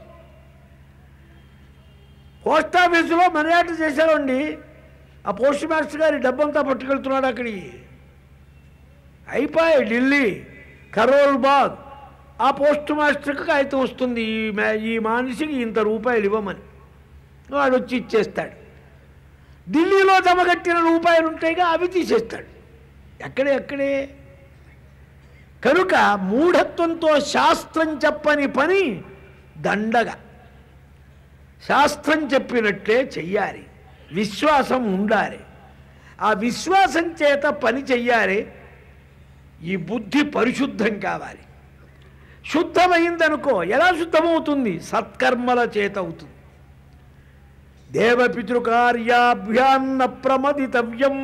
పోస్ట్ ఆఫీసులో మర్యాద చేశారండి ఆ పోస్ట్ మాస్టర్ గారి డబ్బంతా పట్టుకెళ్తున్నాడు అక్కడికి అయిపోయి ఢిల్లీ కరోల్ బాగ్ ఆ పోస్ట్ మాస్టర్కి కాగితం వస్తుంది ఈ మే- ఈ మనిషికి ఇంత రూపాయలు ఇవ్వమని వాడు వచ్చి ఇచ్చేస్తాడు ఢిల్లీలో జమగట్టిన రూపాయలు ఉంటాయిగా అవి తీసేస్తాడు ఎక్కడే ఎక్కడే కనుక మూఢత్వంతో శాస్త్రం చెప్పని పని దండగా శాస్త్రం చెప్పినట్లే చెయ్యాలి విశ్వాసం ఉండాలి ఆ విశ్వాసం చేత పని చెయ్యాలి ఈ బుద్ధి పరిశుద్ధం కావాలి శుద్ధమైందనుకో ఎలా శుద్ధమవుతుంది సత్కర్మల చేత అవుతుంది దేవపితృకార్యాభ్యాన్న ప్రమదితవ్యం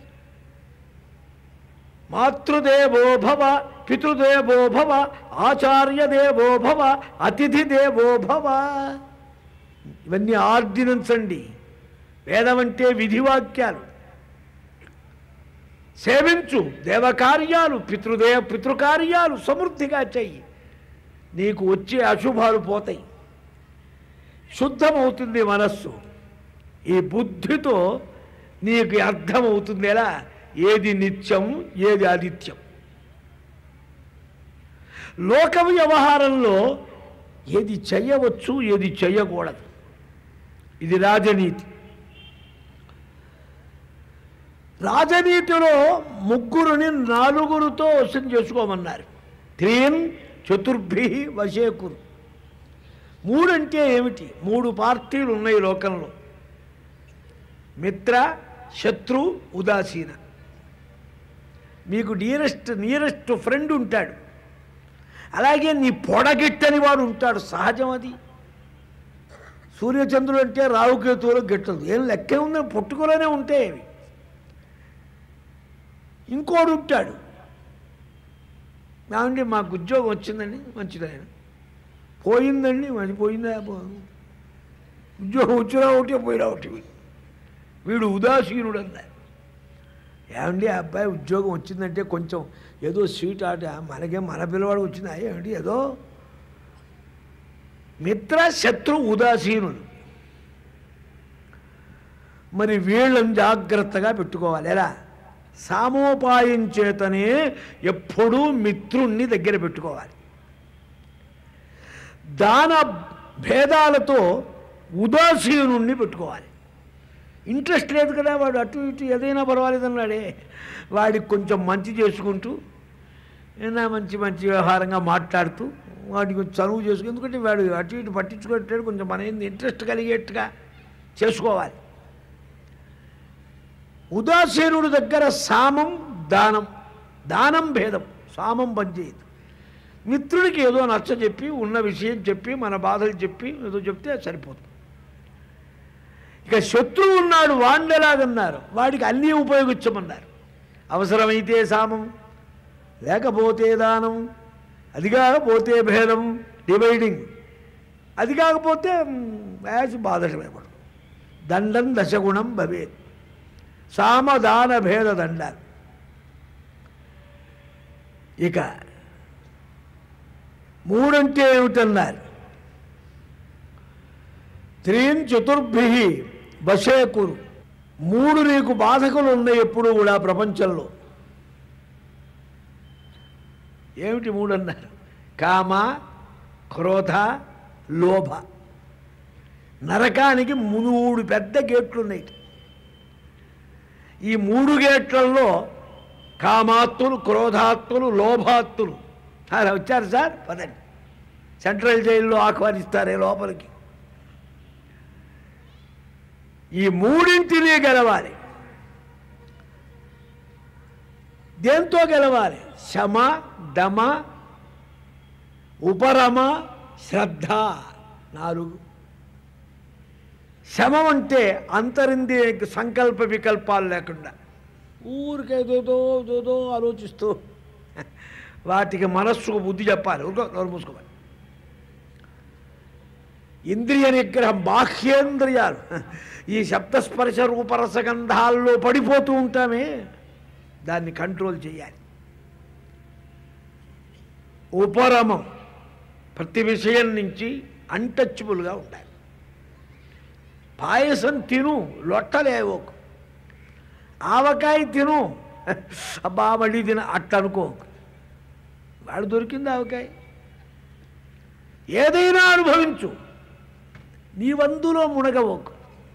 మాతృదేవో భవ పితృదేవో భవ ఆచార్యదేవో భవ అతిథి దేవో భవ ఇవన్నీ ఆర్డినెన్స్ అండి వేదం అంటే విధివాక్యాలు సేవించు దేవకార్యాలు పితృదేవ పితృకార్యాలు సమృద్ధిగా చెయ్యి నీకు వచ్చే అశుభాలు పోతాయి శుద్ధమవుతుంది మనస్సు ఈ బుద్ధితో నీకు అర్థమవుతుంది ఎలా ఏది నిత్యం ఏది ఆదిత్యం లోక వ్యవహారంలో ఏది చెయ్యవచ్చు ఏది చెయ్యకూడదు ఇది రాజనీతి రాజనీతిలో ముగ్గురుని నాలుగురితో వశం చేసుకోమన్నారు త్రీన్ చతుర్భి వశేకురు మూడంటే ఏమిటి మూడు పార్టీలు ఉన్నాయి లోకంలో మిత్ర శత్రు ఉదాసీన మీకు నియరెస్ట్ నియరెస్ట్ ఫ్రెండ్ ఉంటాడు అలాగే నీ పొడగిట్టని వాడు ఉంటాడు సహజం అది సూర్యచంద్రుడు అంటే రావుకేతువులు గిట్టదు ఏం లెక్కే ఉందని పుట్టుకలోనే ఉంటాయి అవి ఇంకోడు ఉంటాడు ఏమండి మాకు ఉద్యోగం వచ్చిందండి మంచిది ఆయన పోయిందండి మరి పోయిందా పో- ఉద్యోగం వచ్చినా ఒకటి పోయినా ఒకటి వీడు ఉదాసీనుడు అన్నారు ఏమండి ఆ అబ్బాయి ఉద్యోగం వచ్చిందంటే కొంచెం ఏదో స్వీట్ ఆట మనకే మన పిల్లవాడు వచ్చిందా ఏమిటి ఏదో మిత్ర శత్రు ఉదాసీనులు మరి వీళ్ళని జాగ్రత్తగా పెట్టుకోవాలి ఎలా సామోపాయం చేతనే ఎప్పుడూ మిత్రుణ్ణి దగ్గర పెట్టుకోవాలి దాన భేదాలతో ఉదాసీనుణ్ణి పెట్టుకోవాలి ఇంట్రెస్ట్ లేదు కదా వాడు అటు ఇటు ఏదైనా పర్వాలేదన్నాడే వాడికి కొంచెం మంచి చేసుకుంటూ ఏదైనా మంచి మంచి వ్యవహారంగా మాట్లాడుతూ వాడికి కొంచెం చనువు చేసుకు ఎందుకంటే వాడు అటు ఇటు పట్టించుకునేటట్టు కొంచెం మన ఏంది ఇంట్రెస్ట్ కలిగేట్టుగా చేసుకోవాలి ఉదాసీనుడు దగ్గర సామం దానం దానం భేదం సామం పనిచేయదు మిత్రుడికి ఏదో నచ్చ చెప్పి ఉన్న విషయం చెప్పి మన బాధలు చెప్పి ఏదో చెప్తే సరిపోతుంది ఇక శత్రువు ఉన్నాడు వాడిని ఎలాగన్నారు వాడికి అన్నీ ఉపయోగించమన్నారు అవసరమైతే సామం లేకపోతే దానం అది కాకపోతే భేదం డివైడింగ్ అది కాకపోతే మ్, యాజ్ బాధటమే పడు దండం దశగుణం భవేత్ సామదాన భేద దండాలు ఇక మూడంటే ఏమిటన్నారు త్రీన్ చతుర్భి బసేకురు మూడు నీకు బాధకులు ఉన్నాయి ఎప్పుడు కూడా ప్రపంచంలో ఏమిటి మూడు అన్నారు కామ క్రోధ లోభ నరకానికి మూడు పెద్ద గేట్లు ఉన్నాయి ఈ మూడు గేట్లలో కామాత్తులు క్రోధాత్తులు లోభాత్తులు సార్ వచ్చారు సార్ పదండి సెంట్రల్ జైల్లో ఆహ్వానిస్తారే లోపలికి ఈ మూడింటిని గెలవాలి దేంతో గెలవాలి శమ దమ ఉపరమ శ్రద్ధ నాలుగు శమం అంటే అంతరింద్రియ సంకల్ప వికల్పాలు లేకుండా ఊరికేదేదో ఏదో ఆలోచిస్తూ వాటికి మనస్సుకు బుద్ధి చెప్పాలి ఊరుకో నోరు మూసుకోవాలి ఇంద్రియ నిగ్రహం బాహ్యేంద్రియాలు ఈ శబ్దస్పర్శ రూపరసగంధాల్లో పడిపోతూ ఉంటామే దాన్ని కంట్రోల్ చేయాలి ఉపరమం ప్రతి విషయం నుంచి అన్టచబుల్గా ఉండాలి పాయసం తిను లొట్టలేవోకు ఆవకాయ తిను అబ్బా మళ్ళీ తిన అట్ట అనుకోకు వాడు దొరికింది ఆవకాయ ఏదైనా అనుభవించు నీ వందులో మునగవోకు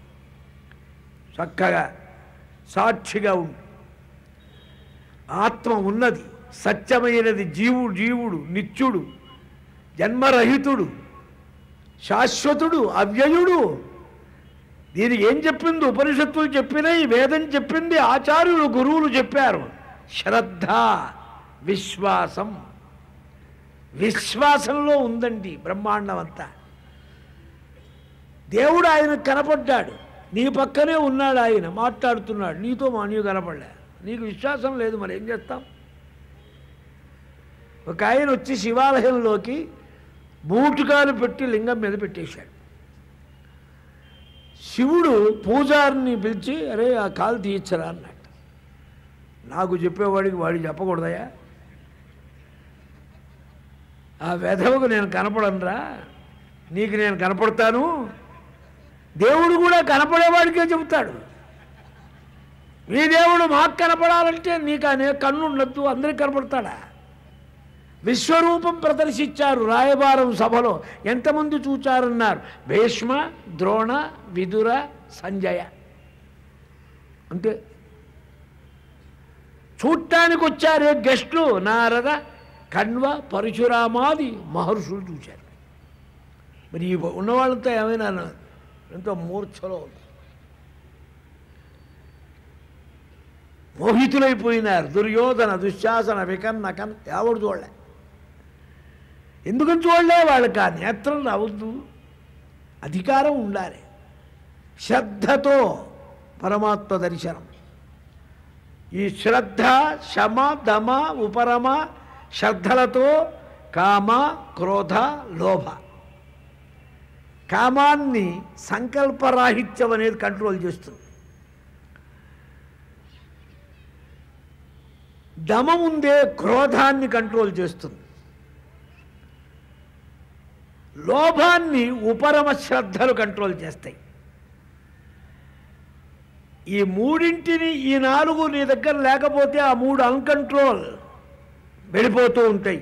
చక్కగా సాక్షిగా ఉండు ఆత్మ ఉన్నది సత్యమైనది జీవుడు జీవుడు నిత్యుడు జన్మరహితుడు శాశ్వతుడు అవ్యయుడు దీనికి ఏం చెప్పింది ఉపనిషత్తులు చెప్పినాయి వేదం చెప్పింది ఆచార్యులు గురువులు చెప్పారు శ్రద్ధ విశ్వాసం విశ్వాసంలో ఉందండి బ్రహ్మాండం అంతా దేవుడు ఆయన కనపడ్డాడు నీ పక్కనే ఉన్నాడు ఆయన మాట్లాడుతున్నాడు నీతో మా నీవు కనపడలే నీకు విశ్వాసం లేదు మరి ఏం చేస్తాం ఒక ఆయన వచ్చి శివాలయంలోకి బూటుకాలు పెట్టి లింగం మీద పెట్టేశాడు శివుడు పూజారిని పిలిచి అరే ఆ కాలు తీయించరా అన్నాడు నాకు చెప్పేవాడికి వాడికి చెప్పకూడదయా ఆ వెధవకు నేను కనపడనురా నీకు నేను కనపడతాను దేవుడు కూడా కనపడేవాడికే చెబుతాడు మీ దేవుడు మాకు కనపడాలంటే నీకు అనే కన్ను ఉండద్దు అందరికి కనపడతాడా విశ్వరూపం ప్రదర్శించారు రాయబారం సభలో ఎంతమంది చూచారన్నారు భీష్మ ద్రోణ విదుర సంజయ అంతే చూడటానికి వచ్చారే గెస్టులు నారద కణ్వ పరశురామాది మహర్షులు చూశారు మరి ఈ ఉన్నవాళ్ళంతా ఏమైనా ఎంతో మూర్ఛలో ఉంది మోహితులైపోయినారు దుర్యోధన దుశ్శాసన వికన్న కన్ ఎవడు చూడలే ఎందుకని చూడలే వాళ్ళకి ఆ నేత్రం రావద్దు అధికారం ఉండాలి శ్రద్ధతో పరమాత్మ దర్శనం ఈ శ్రద్ధ శమ దమ ఉపరమ శ్రద్ధలతో కామ క్రోధ లోభ కామాన్ని సంకల్పరాహిత్యం అనేది కంట్రోల్ చేస్తుంది దమం ఉందే క్రోధాన్ని కంట్రోల్ చేస్తుంది లోభాన్ని ఉపరమ శ్రద్ధలు కంట్రోల్ చేస్తాయి ఈ మూడింటిని ఈ నాలుగు నీ దగ్గర లేకపోతే ఆ మూడు అన్కంట్రోల్ వెళ్ళిపోతూ ఉంటాయి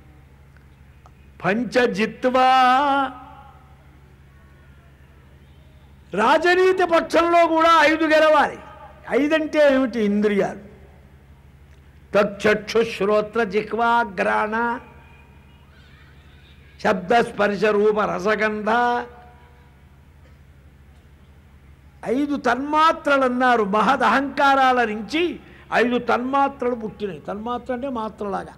పంచజిత్వా రాజనీతి పక్షంలో కూడా ఐదు గెలవాలి ఐదంటే ఏమిటి ఇంద్రియాలు తక్షు శ్రోత్ర జిహ్వా గ్రాణ శబ్ద స్పర్శ రూప రసగంధ ఐదు తన్మాత్రలు అన్నారు మహద్ అహంకారాల నుంచి ఐదు తన్మాత్రలు పుట్టినాయి తన్మాత్ర అంటే మాత్రలాగా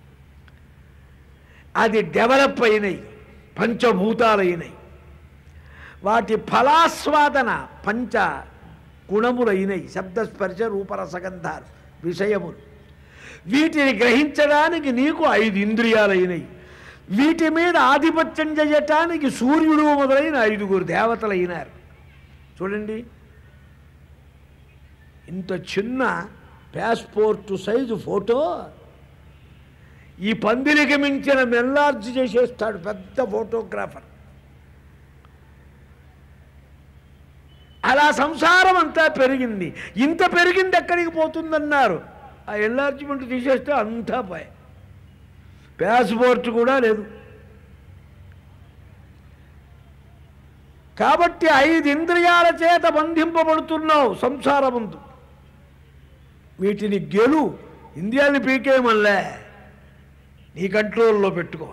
అది డెవలప్ అయినాయి పంచభూతాలైనాయి వాటి ఫలాస్వాదన పంచ గుణములైనవి శబ్దస్పర్శ రూపరసగంధాలు విషయములు వీటిని గ్రహించడానికి నీకు ఐదు ఇంద్రియాలైనవి వీటి మీద ఆధిపత్యం చేయటానికి సూర్యుడు మొదలైన ఐదుగురు దేవతలైనారు చూడండి ఇంత చిన్న పాస్పోర్ట్ సైజు ఫోటో ఈ పందిరికి మించిన మెల్లార్జి చేసేస్తాడు పెద్ద ఫోటోగ్రాఫర్ అలా సంసారం అంతా పెరిగింది ఇంత పెరిగింది ఎక్కడికి పోతుందన్నారు ఆ ఎన్లార్జ్మెంట్ తీసేస్తే అంతా పోయి పాస్పోర్ట్ కూడా లేదు కాబట్టి ఐదు ఇంద్రియాల చేత బంధింపబడుతున్నావు సంసారమందు వీటిని గెలు ఇంద్రియాన్ని పీకేయమల్లే నీ కంట్రోల్లో పెట్టుకో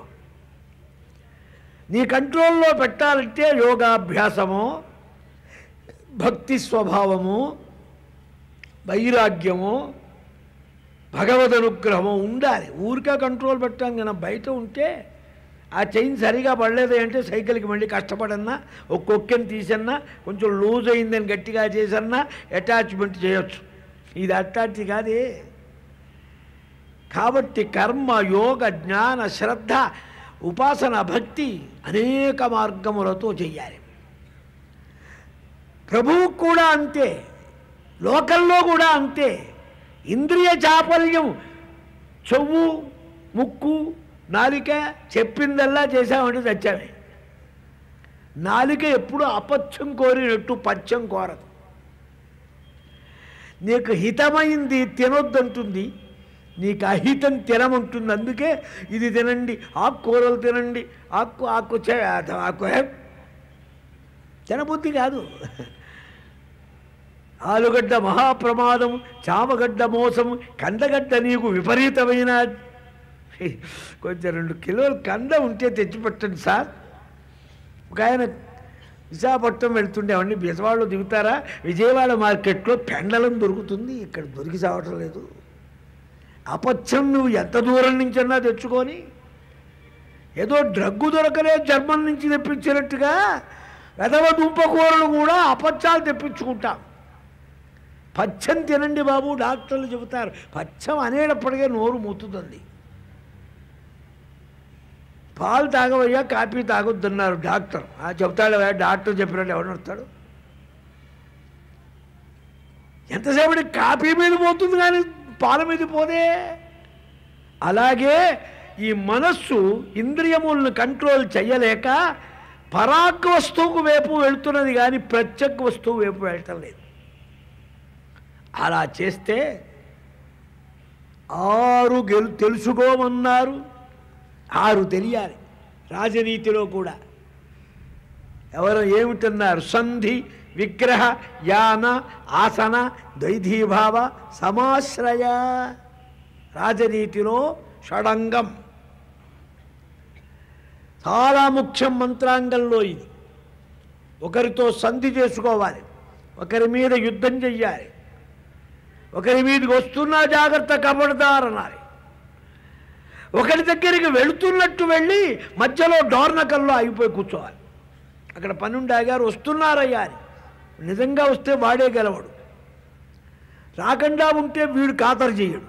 నీ కంట్రోల్లో పెట్టాలంటే యోగాభ్యాసము భక్తి స్వభావము వైరాగ్యము భగవద్ అనుగ్రహము ఉండాలి ఊరికే కంట్రోల్ పెట్టాం కానీ బయట ఉంటే ఆ చైన్ సరిగా పడలేదు అంటే సైకిల్కి మళ్ళీ కష్టపడన్నా ఒక కొక్కెని తీసన్నా కొంచెం లూజ్ అయిందని గట్టిగా చేసన్నా అటాచ్మెంట్ చేయొచ్చు ఇది అటాచ్ కాదే కాబట్టి కర్మ యోగ జ్ఞాన శ్రద్ధ ఉపాసన భక్తి అనేక మార్గములతో చెయ్యాలి ప్రభువు కూడా అంతే లోకల్లో కూడా అంతే ఇంద్రియ చాపల్యం చెవు ముక్కు నాలిక చెప్పిందల్లా చేశామంటే చచ్చామే నాలిక ఎప్పుడు అపత్యం కోరినట్టు పచ్చం కోరదు నీకు హితమైంది తినొద్దంటుంది నీకు అహితం తినమంటుంది అందుకే ఇది తినండి ఆకుకూరలు తినండి ఆకు ఆకు చే- ఆకు తినబుద్ధి కాదు ఆలుగడ్డ మహాప్రమాదం చామగడ్డ మోసం కందగడ్డ నీకు విపరీతమైన కొంచెం రెండు కిలోలు కంద ఉంటే తెచ్చిపెట్టండి సార్ ఒక ఆయన విశాఖపట్నం వెళ్తుండే అవండి బిజవాడలో దిగుతారా విజయవాడ మార్కెట్లో పెండలం దొరుకుతుంది ఇక్కడ దొరికి చావటం లేదు అపత్యం నువ్వు ఎంత దూరం నుంచన్నా తెచ్చుకొని ఏదో డ్రగ్గు దొరకలే జర్మన్ నుంచి తెప్పించినట్టుగా వెదవ దుంపకూరలు కూడా అపత్యాలు తెప్పించుకుంటాం పచ్చం తినండి బాబు డాక్టర్లు చెబుతారు పచ్చం అనేటప్పటికే నోరు మూతుతుంది పాలు తాగవయ్యా కాఫీ తాగొద్దన్నారు డాక్టర్ ఆ చెప్తాడు డాక్టర్ చెప్పినట్టు ఎవడు వస్తాడు ఎంతసేపటి కాఫీ మీద పోతుంది కానీ పాల మీద పోదే అలాగే ఈ మనస్సు ఇంద్రియములను కంట్రోల్ చేయలేక పరాక్ వస్తువుకు వైపు వెళ్తున్నది కానీ ప్రత్యేక వస్తువు వైపు వెళ్ళటం లేదు అలా చేస్తే ఆరు గెలు తెలుసుకోమన్నారు ఆరు తెలియాలి రాజనీతిలో కూడా ఎవరు ఏమిటన్నారు సంధి విగ్రహ యాన ఆసన ద్వైధీభావ సమాశ్రయ రాజనీతిలో షడంగం చాలా ముఖ్యం మంత్రాంగంలో ఇది ఒకరితో సంధి చేసుకోవాలి ఒకరి మీద యుద్ధం చెయ్యాలి ఒకరి మీదకి వస్తున్నా జాగ్రత్త కబడదారనాలి ఒకరి దగ్గరికి వెళుతున్నట్టు వెళ్ళి మధ్యలో డోర్నకల్లో ఆగిపోయి కూర్చోవాలి అక్కడ పనుండి ఆగారు వస్తున్నారయ్యా అని నిజంగా వస్తే వాడే గెలవడు రాకుండా ఉంటే వీడు ఖాతరు చేయడు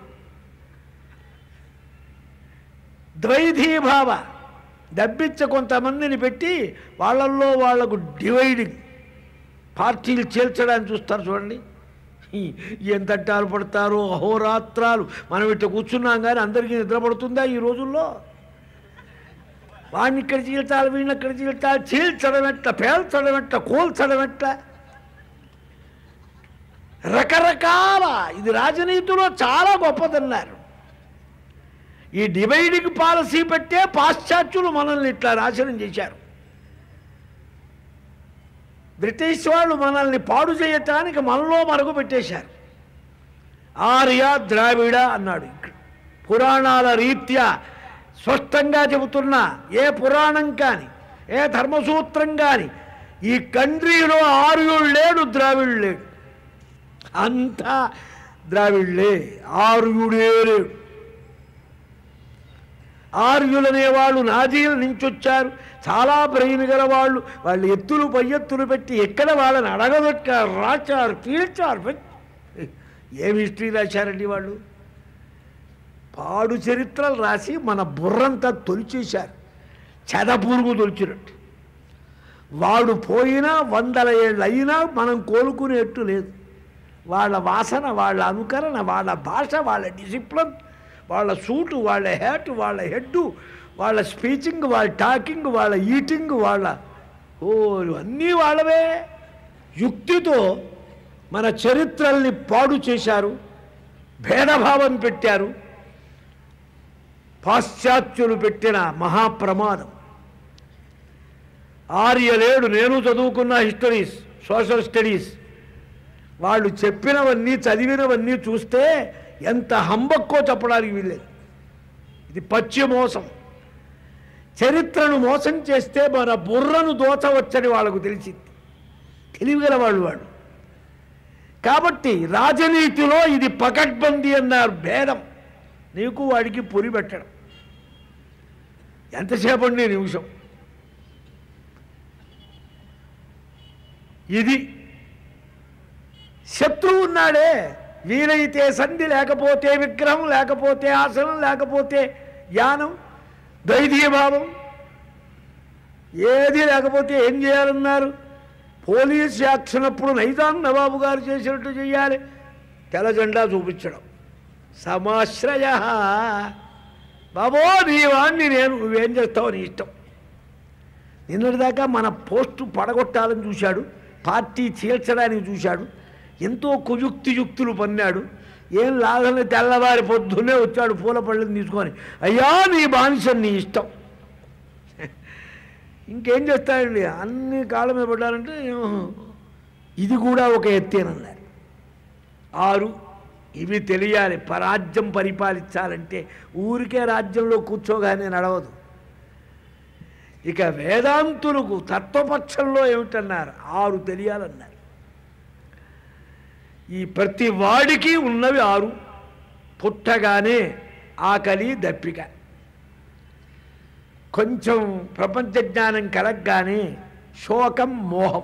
ద్వైధీభావ దబ్బిచ్చ కొంతమందిని పెట్టి వాళ్ళల్లో వాళ్లకు డివైడింగ్ పార్టీలు చేల్చడానికి చూస్తారు చూడండి ఈ- ఎంత అట్టాలు పడతారో అహోరాత్రాలు మనం ఇట్లా కూర్చున్నాం కానీ అందరికీ నిద్ర పడుతుందా ఈ రోజుల్లో వాడిని ఇక్కడ చీల్చాలి వీడిని ఇక్కడ చీల్చాలి చీల్చడం ఎట్లా పేల్చడం ఎట్లా కోల్చడం ఎట్లా రకరకాల ఇది రాజనీతిలో చాలా గొప్పదన్నారు ఈ డివైడింగ్ పాలసీ పెట్టే పాశ్చాత్యులు మనల్ని ఇట్లా నాశనం చేశారు బ్రిటిష్ వాళ్ళు మనల్ని పాడు చేయటానికి మనలో మరుగు పెట్టేశారు ఆర్య ద్రావిడ అన్నాడు ఇక్కడ పురాణాల రీత్యా స్పష్టంగా చెబుతున్నా ఏ పురాణం కానీ ఏ ధర్మసూత్రం కానీ ఈ కంట్రీలో ఆర్యుడు లేడు ద్రావిడు లేడు అంతా ద్రావిళ్ళే ఆర్యుడే లేడు ఆర్యులనే వాళ్ళు నాజీల నుంచి వచ్చారు చాలా బ్రెయిన్ గల వాళ్ళు వాళ్ళు ఎత్తులు పై ఎత్తులు పెట్టి ఎక్కడ వాళ్ళని అడగబెట్టారు రాచారు పీల్చారు పెట్- ఏం హిస్టరీ రాశారండి వాళ్ళు పాడు చరిత్రలు రాసి మన బుర్రంతా తొలిచేశారు చెదపురుగు తొలిచినట్టు వాడు పోయినా వందల ఏళ్ళు అయినా మనం కోలుకునేట్టు లేదు వాళ్ళ వాసన వాళ్ళ అనుకరణ వాళ్ళ భాష వాళ్ళ డిసిప్లిన్ వాళ్ళ సూటు వాళ్ళ హ్యాట్ వాళ్ళ హెడ్ వాళ్ళ స్పీచింగ్ వాళ్ళ టాకింగ్ వాళ్ళ ఈటింగ్ వాళ్ళ ఓ అన్నీ వాళ్ళవే యుక్తితో మన చరిత్రల్ని పాడు చేశారు భేదభావం పెట్టారు పాశ్చాత్యులు పెట్టిన మహాప్రమాదం ఆర్యలేడు నేను చదువుకున్న హిస్టరీస్ సోషల్ స్టడీస్ వాళ్ళు చెప్పినవన్నీ చదివినవన్నీ చూస్తే ఎంత హంబక్కో చెప్పడానికి వీల్లేదు ఇది పచ్చి మోసం చరిత్రను మోసం చేస్తే మన బుర్రను దోచవచ్చని వాళ్ళకు తెలిసింది తెలివిగల వాళ్ళు వాళ్ళు కాబట్టి రాజనీతిలో ఇది పకడ్బందీ అన్నారు భేదం నీకు వాడికి పొరి పెట్టడం ఎంతసేపు అండి నిమిషం ఇది శత్రువు ఉన్నాడే వీలైతే సంధి లేకపోతే విగ్రహం లేకపోతే ఆసనం లేకపోతే యానం దైదీయభావం ఏది లేకపోతే ఏం చేయాలన్నారు పోలీస్ యాక్షన్ అప్పుడు నైజాం నవాబు గారు చేసినట్టు చేయాలి తెల్ల జెండా చూపించడం సమాశ్రయ బాబో నీ వాణ్ణి నేను నువ్వేం చేస్తావు నీ ఇష్టం నిన్నటిదాకా మన పోస్టు పడగొట్టాలని చూశాడు పార్టీ చీల్చడానికి చూశాడు ఎంతో కుయుక్తి యుక్తులు పన్నాడు ఏం లాగని తెల్లవారి పొద్దున్నే వచ్చాడు పూల పళ్ళని తీసుకొని అయ్యా నీ బానిస నీ ఇష్టం ఇంకేం చేస్తాడండి అన్ని కాళ్ళ మీద పడ్డారంటే ఏమో, ఇది కూడా ఒక ఎత్తేనన్నారు ఆరు ఇవి తెలియాలి పరాజ్యం పరిపాలించాలంటే ఊరికే రాజ్యంలో కూర్చోగానే నడవదు ఇక వేదాంతులకు తత్వపక్షంలో ఏమిటన్నారు ఆరు తెలియాలన్నారు ఈ ప్రతి వాడికి ఉన్నవి ఆరు పుట్టగానే ఆకలి దప్పిక కొంచెం ప్రపంచ జ్ఞానం కలగగానే శోకం మోహం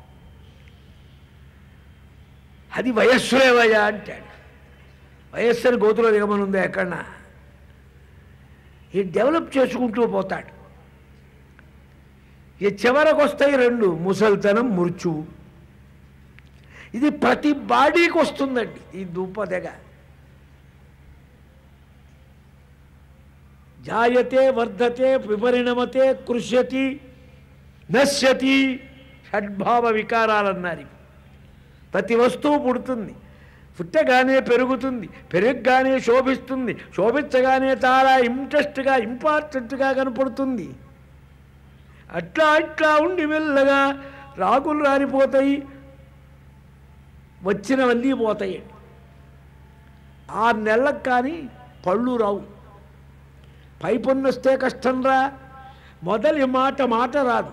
అది వయస్సులేవయ్యా అంటాడు వయస్సుని గోతులో దిగమనుందా ఎక్కడన్నా ఈ డెవలప్ చేసుకుంటూ పోతాడు ఈ చివరకు వస్తాయి రెండు ముసల్తనం మృత్యువు ఇది ప్రతి బాడీకి వస్తుందండి ఈ దుంపదెగ జాయతే వర్ధతే విపరిణమతే కృష్యతి నశ్యతి షడ్భావ వికారాలన్నారు ఇవి. ప్రతి వస్తువు పుడుతుంది పుట్టగానే పెరుగుతుంది పెరగగానే శోభిస్తుంది శోభించగానే చాలా ఇంట్రెస్ట్గా ఇంపార్టెంట్గా కనపడుతుంది అట్లా అట్లా ఉండి మెల్లగా రాగులు రారిపోతాయి వచ్చినవన్నీ పోతాయి ఆరు నెలలకు కానీ పళ్ళు రావు పై పన్ను వస్తే కష్టం రా మొదటి మాట మాట రాదు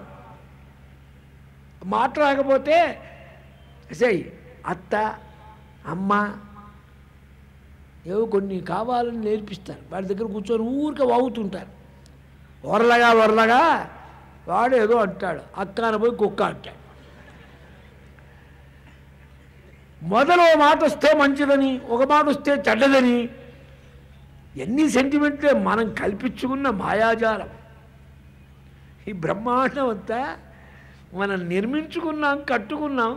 మాట రాకపోతే సై అత్త అమ్మ ఏవో కొన్ని కావాలని నేర్పిస్తారు వాడి దగ్గర కూర్చొని ఊరికే వాగుతుంటారు వరలగా వరలగా వాడు ఏదో అంటాడు అక్కన పోయి కుక్క అంటాడు మొదలు ఓ మాట వస్తే మంచిదని ఒక మాట వస్తే చెడ్డదని ఎన్ని సెంటిమెంట్లే మనం కల్పించుకున్న మాయాజాలం ఈ బ్రహ్మాండం అంతా మనం నిర్మించుకున్నాం కట్టుకున్నాం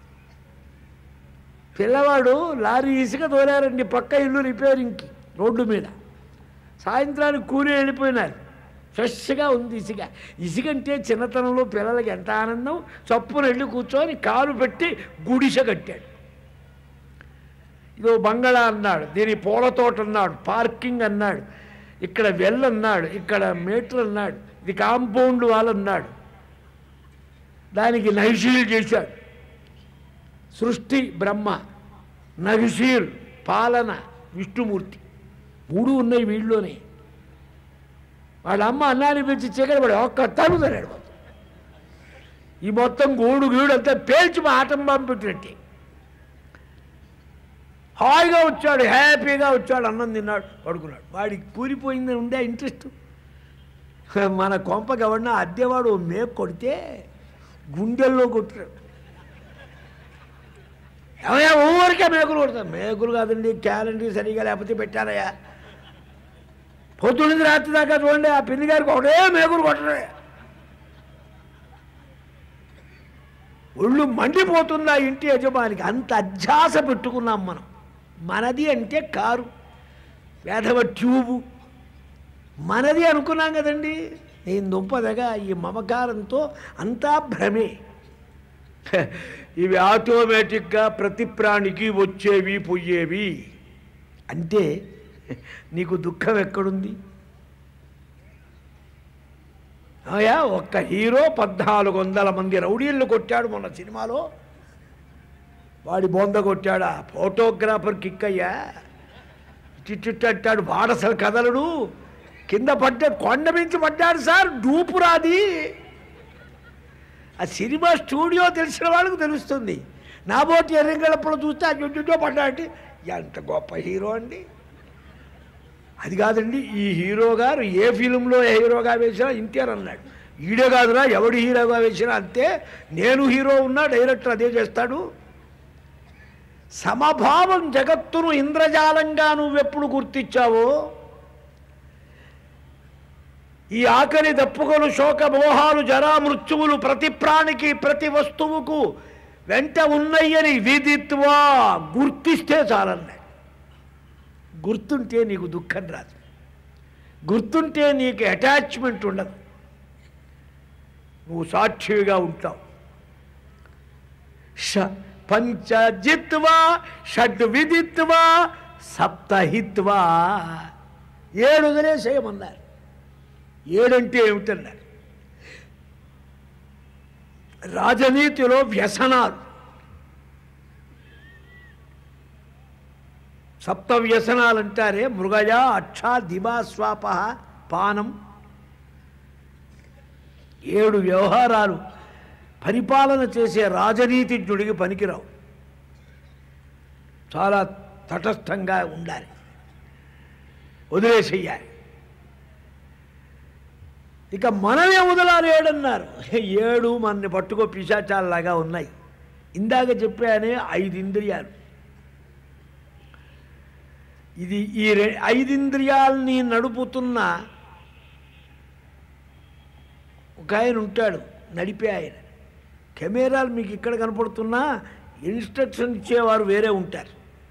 పిల్లవాడు లారీ ఇసుక తోలారండి పక్క ఇల్లు రిపేరింగ్కి రోడ్డు మీద సాయంత్రానికి కూలి వెళ్ళిపోయినారు ఫ్రెష్గా ఉంది ఇసుక ఇసుక అంటే చిన్నతనంలో పిల్లలకి ఎంత ఆనందం చప్పున వెళ్ళి కూర్చొని కాలు పెట్టి గుడిసె కట్టాడు ఇదో బంగళా అన్నాడు దీని పూల తోట అన్నాడు పార్కింగ్ అన్నాడు ఇక్కడ వెల్ అన్నాడు ఇక్కడ మీటర్ అన్నాడు ఇది కాంపౌండ్ వాల్ అన్నాడు దానికి నైషీలు చేశాడు సృష్టి బ్రహ్మ నగిషీర్ పాలన విష్ణుమూర్తి మూడు ఉన్నాయి వీళ్ళలోనే వాళ్ళ అమ్మ అన్నాన్ని పెంచి చీకటి పడి ఒక్క తను తరాడు మొత్తం ఈ మొత్తం గూడు గీడు అంతా పేల్చి మా ఆటం పంపెట్టినట్టే హాయిగా వచ్చాడు హ్యాపీగా వచ్చాడు అన్నం తిన్నాడు పడుకున్నాడు వాడికి కూలిపోయింది ఉండే ఇంట్రెస్ట్ మన కొంపకి ఎవడన్నా అద్దెవాడు మేకు కొడితే గుండెల్లో కొట్టాడు ఏమయ్యా ఊరికే మేకులు కొడతారు మేకులు కాదండి క్యాలెండర్ సరిగా లేకపోతే పెట్టారయ్యా పొద్దున్నది రాత్రి దాకా చూడండి ఆ పిన్ని గారికి ఒకటే మేకులు కొట్టడే ఒళ్ళు మండిపోతుంది ఆ ఇంటి యజమానికి అంత అధ్యాస పెట్టుకున్నాం మనం మనది అంటే కారు వేధవ ట్యూబు మనది అనుకున్నాం కదండి నేను దుంపదగా ఈ మమకారంతో అంతా భ్రమే హ, ఇవి ఆటోమేటిక్గా ప్రతి ప్రాణికి వచ్చేవి పోయేవి అంటే నీకు దుఃఖం ఎక్కడుంది అయ్యా ఒక్క హీరో పద్నాలుగు వందల మంది రౌడీళ్ళు కొట్టాడు మొన్న సినిమాలో వాడి బొంద కొట్టాడా ఫోటోగ్రాఫర్ కిక్ అయ్యా చిట్టు అంటాడు వాడసలు కదలడు కింద పడ్డ కొండ మించి పడ్డాడు సార్ డూపు రాది ఆ సినిమా స్టూడియో తెలిసిన వాళ్ళకు తెలుస్తుంది నా బోటి ఎర్రంగళప్పుడు చూస్తే ఆ జుడ్డుతో పడ్డాడు ఎంత గొప్ప హీరో అండి అది కాదండి ఈ హీరో గారు ఏ ఫిలింలో ఏ హీరోగా వేసినా ఇంతేర్ అన్నాడు ఈడే కాదురా ఎవడు హీరోగా వేసినా అంతే నేను హీరో ఉన్నా డైరెక్టర్ అదే చేస్తాడు సమభావం జగత్తును ఇంద్రజాలంగా నువ్వెప్పుడు గుర్తించావో ఈ ఆకలి దప్పుకొను శోక మోహాలు జరా మృత్యువులు ప్రతి ప్రాణికి ప్రతి వస్తువుకు వెంట ఉన్నయ్యని విదిత్వా గుర్తిస్తే చాలన్నాడు గుర్తుంటే నీకు దుఃఖం రాదు గుర్తుంటే నీకు అటాచ్మెంట్ ఉండదు నువ్వు సాక్షిగా ఉంటావు ష పంచజిత్వా షడ్ విదిత్వా సప్తహిత్వా ఏడు వదిలేసేయమన్నారు ఏడంటే ఏమిటన్నారు రాజనీతిలో వ్యసనాలు సప్త వ్యసనాలు అంటారే మృగయ అక్ష దివా స్వాప పానం ఏడు వ్యవహారాలు పరిపాలన చేసే రాజనీతిజ్ఞుడికి పనికిరావు చాలా తటస్థంగా ఉండాలి వదిలేసేయాలి ఇక మనమే వదలాలి ఏడన్నారు ఏడు మనని పట్టుకో పిశాచాలలాగా ఉన్నాయి ఇందాక చెప్పానే ఐదు ఇంద్రియాలు ఇది ఈ రె ఐదు ఇంద్రియాలని నడుపుతున్న ఒక ఆయన ఉంటాడు నడిపే ఆయన కెమెరాలు మీకు ఇక్కడ కనపడుతున్నా ఇన్స్ట్రక్షన్ ఇచ్చేవారు వేరే ఉంటారు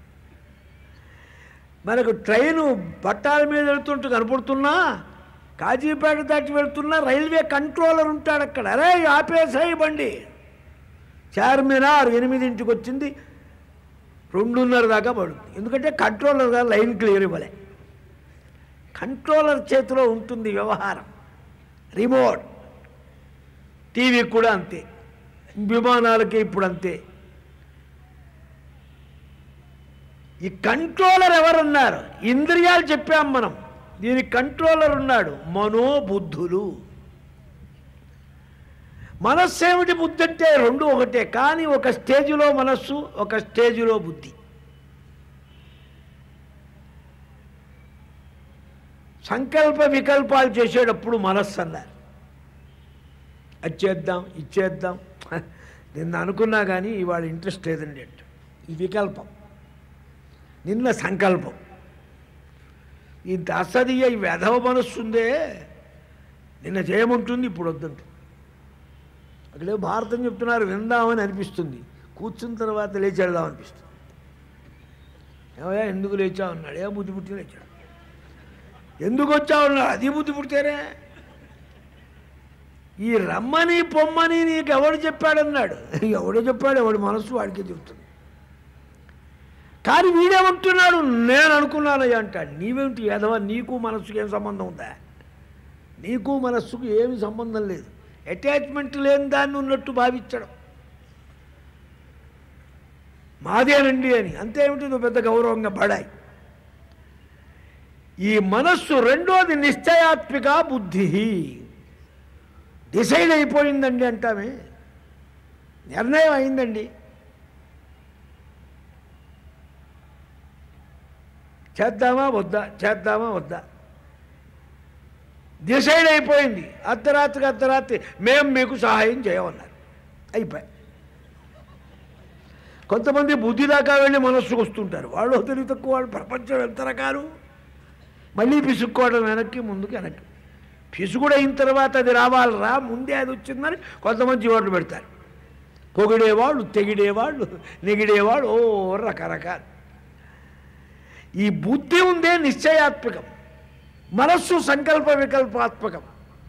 మనకు ట్రైను పట్టాల మీద వెళ్తుంటూ కనపడుతున్నా కాజీపేట దాటి వెళ్తున్నా రైల్వే కంట్రోలర్ ఉంటాడు అక్కడ అరే ఆపేసాయి బండి చార్మినార్ ఎనిమిదింటికి వచ్చింది రెండున్నర దాకా పడుతుంది ఎందుకంటే కంట్రోలర్ గారు లైన్ క్లియర్ ఇవ్వలే కంట్రోలర్ చేతిలో ఉంటుంది వ్యవహారం రిమోట్ టీవీ కూడా అంతే విమానాలకి ఇప్పుడు అంతే ఈ కంట్రోలర్ ఎవరున్నారు ఇంద్రియాలు చెప్పాం మనం దీనికి కంట్రోలర్ ఉన్నాడు మనోబుద్ధులు మనస్సు ఏమిటి బుద్ధి అంటే రెండు ఒకటే కానీ ఒక స్టేజిలో మనస్సు ఒక స్టేజిలో బుద్ధి సంకల్ప వికల్పాలు చేసేటప్పుడు మనస్సు అన్నారు అది చేద్దాం ఇచ్చేద్దాం నిన్న అనుకున్నా కానీ ఇవాళ ఇంట్రెస్ట్ లేదండి అంటే ఈ వికల్పం నిన్న సంకల్పం ఈ దసదీయ ఈ వెధవ మనస్సు ఉందే నిన్న జయముంటుంది ఇప్పుడు వద్దంటుంది అక్కడే భారతం చెప్తున్నారు విందామని అనిపిస్తుంది కూర్చున్న తర్వాత లేచి వెళ్దాం అనిపిస్తుంది ఏమయ్యా ఎందుకు లేచావు అన్నాడు ఏ బుద్ధి పుట్టి లేచాడు ఎందుకు వచ్చావు అన్నాడు అది బుద్ధి పుడితేనే ఈ రమ్మని పొమ్మని నీకు ఎవడు చెప్పాడన్నాడు ఎవడో చెప్పాడు ఎవడి మనస్సు వాడికే చెప్తుంది కానీ వీడేమంటున్నాడు నేను అనుకున్నానయ్యా అంటాడు నీవేమిటి ఎదవ నీకు మనస్సుకి ఏం సంబంధం ఉందా నీకు మనస్సుకు ఏమి సంబంధం లేదు అటాచ్మెంట్ లేని దాన్ని ఉన్నట్టు భావించడం మాదేనండి అని అంతేమిటి నువ్వు పెద్ద గౌరవంగా పడాయి ఈ మనస్సు రెండోది నిశ్చయాత్మిక బుద్ధి డిసైడ్ అయిపోయిందండి అంటామే నిర్ణయం అయిందండి చేద్దామా వద్దా చేద్దామా వద్దా డిసైడ్ అయిపోయింది అర్ధరాత్రికి అర్ధరాత్రి మేము మీకు సహాయం చేయమన్నారు అయిపోయి కొంతమంది బుద్ధి దాకా వెళ్ళి మనస్సుకు వస్తుంటారు వాళ్ళు తెలివి తక్కువ వాళ్ళు ప్రపంచం ఎంత రకాలు మళ్ళీ పిసుక్కోవడం వెనక్కి ముందుకు వెనక్కి పిసుకుడు అయిన తర్వాత అది రావాలరా ముందే అది వచ్చిందని కొంతమంది ఓట్లు పెడతారు పొగిడేవాళ్ళు తెగిడేవాళ్ళు నెగిడేవాళ్ళు ఓ రకరకాలు ఈ బుద్ధి ఉందే నిశ్చయాత్మకం మనస్సు సంకల్ప వికల్పాత్మకం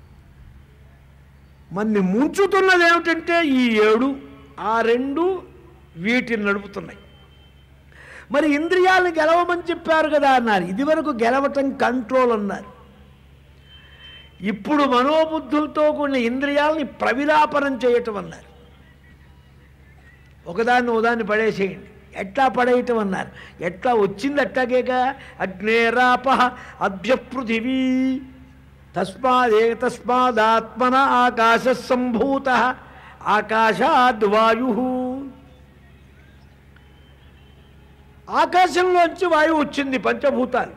మన్ని ముంచుతున్నది ఏమిటంటే ఈ ఏడు ఆ రెండు వీటిని నడుపుతున్నాయి మరి ఇంద్రియాలను గెలవమని చెప్పారు కదా అన్నారు ఇదివరకు గెలవటం కంట్రోల్ అన్నారు ఇప్పుడు మనోబుద్ధులతో కూడిన ఇంద్రియాలని ప్రవిలాపనం చేయటం అన్నారు ఒకదాన్ని ఒకదాన్ని పడేసేయండి ఎట్లా పడేయటం అన్నారు ఎట్లా వచ్చింది అట్టాగేగా అగ్నేరాప అభ్య పృథివీ తస్మాదే తస్మాదాత్మన ఆకాశ సంభూత ఆకాశాద్వాయు ఆకాశంలోంచి వాయువు వచ్చింది పంచభూతాలు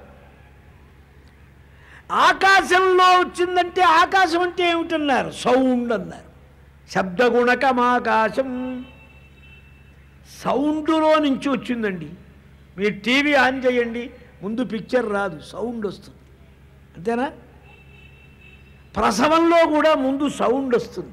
ఆకాశంలో వచ్చిందంటే ఆకాశం అంటే ఏమిటన్నారు సౌండ్ అన్నారు శబ్దగుణకమాకాశం సౌండ్లో నుంచి వచ్చిందండి మీరు టీవీ ఆన్ చేయండి ముందు పిక్చర్ రాదు సౌండ్ వస్తుంది అంతేనా ప్రసవంలో కూడా ముందు సౌండ్ వస్తుంది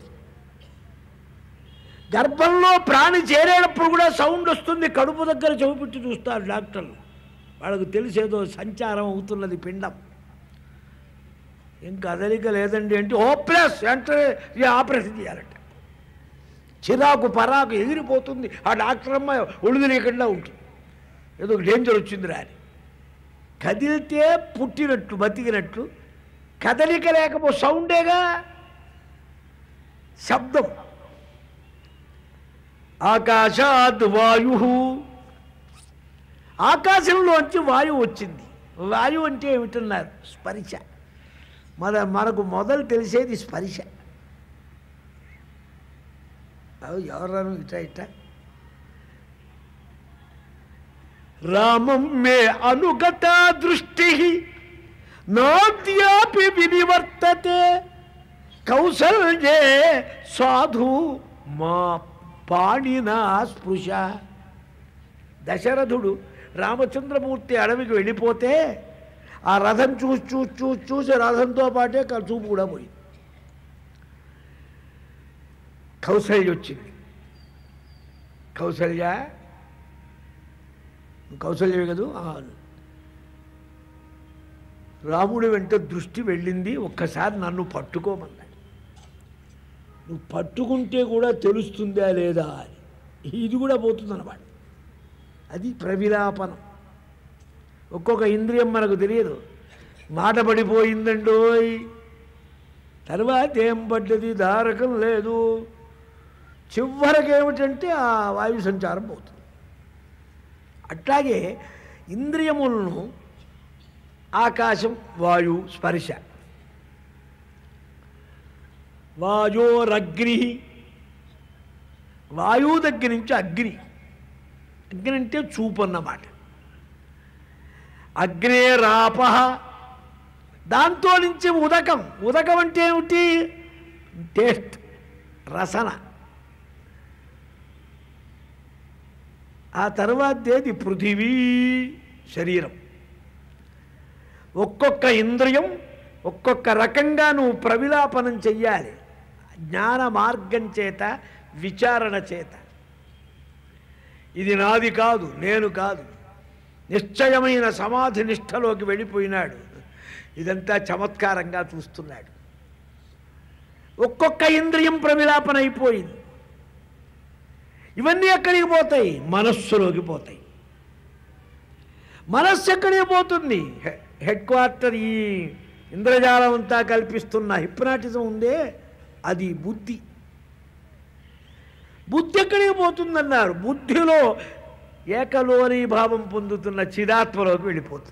గర్భంలో ప్రాణి చేరేటప్పుడు కూడా సౌండ్ వస్తుంది కడుపు దగ్గర చెవిపెట్టి చూస్తారు డాక్టర్లు వాళ్ళకు తెలిసేదో సంచారం అవుతున్నది పిండం ఏం కదలిక లేదండి అంటే ఓప్లస్ వెంటనే ఈ ఆపరేషన్ చేయాలంట చిరాకు పరాకు ఎగిరిపోతుంది ఆ డాక్టర్ అమ్మాయి ఒళ్ళు లేకుండా ఉంటుంది ఏదో ఒక డేంజర్ వచ్చింది రాని కదిలితే పుట్టినట్లు బతికినట్లు కదలిక లేకపో సౌండేగా శబ్దం ఆకాశాద్ వాయు ఆకాశంలోంచి వాయువు వచ్చింది వాయువు అంటే ఏమిటన్నారు స్పర్శ మన మనకు మొదలు తెలిసేది స్పర్శ అవి ఎవరను ఇట ఇట రామం మే అనుగత దృష్టి నాద్యాపి వినివర్తతే కౌసల్యే సాధు మా పాణినా స్పృశ దశరథుడు రామచంద్రమూర్తి అడవికి వెళ్ళిపోతే ఆ రథం చూసి చూసి చూసి చూసి రథంతో పాటే క- చూపు కూడా పోయింది కౌసల్య వచ్చింది కౌసల్య నువ్వు కౌసల్యవే కదూ "ఆ." రాముడి వెంట దృష్టి వెళ్ళింది ఒక్కసారి నన్ను పట్టుకోమన్నాడు నువ్వు పట్టుకుంటే కూడా తెలుస్తుందా లేదా అని ఇది కూడా పోతుందన్నమాట అది ప్రవిలాపనం ఒక్కొక్క ఇంద్రియం మనకు తెలియదు మాట పడిపోయిందండోయ్ తర్వాత ఏం పడ్డది దారకం లేదు చివరికి ఏమిటంటే ఆ వాయు సంచారం పోతుంది అట్లాగే ఇంద్రియములను ఆకాశం వాయు స్పర్శ వాయోరగ్ని వాయువు దగ్గర నుంచి అగ్ని అగ్ని అంటే చూపు అన్నమాట అగ్నేరాప దాంతో నుంచి ఉదకం ఉదకం అంటే ఏమిటి టేస్ట్ రసన ఆ తర్వాత ఏది పృథివీ శరీరం ఒక్కొక్క ఇంద్రియం ఒక్కొక్క రకంగా నువ్వు ప్రవిలాపనం చెయ్యాలి జ్ఞాన మార్గం చేత విచారణ చేత ఇది నాది కాదు నేను కాదు నిశ్చయమైన సమాధి నిష్టలోకి వెళ్ళిపోయినాడు ఇదంతా చమత్కారంగా చూస్తున్నాడు ఒక్కొక్క ఇంద్రియం ప్రవిలాపన అయిపోయింది ఇవన్నీ ఎక్కడికి పోతాయి మనస్సులోకి పోతాయి మనస్సు ఎక్కడికి పోతుంది హె- హెడ్ క్వార్టర్ ఈ ఇంద్రజాలం అంతా కల్పిస్తున్న హిప్నాటిజం ఉందే అది బుద్ధి బుద్ధి ఎక్కడికి పోతుందన్నారు బుద్ధిలో ఏకలోని భావం పొందుతున్న చిదాత్మలోకి వెళ్ళిపోతుంది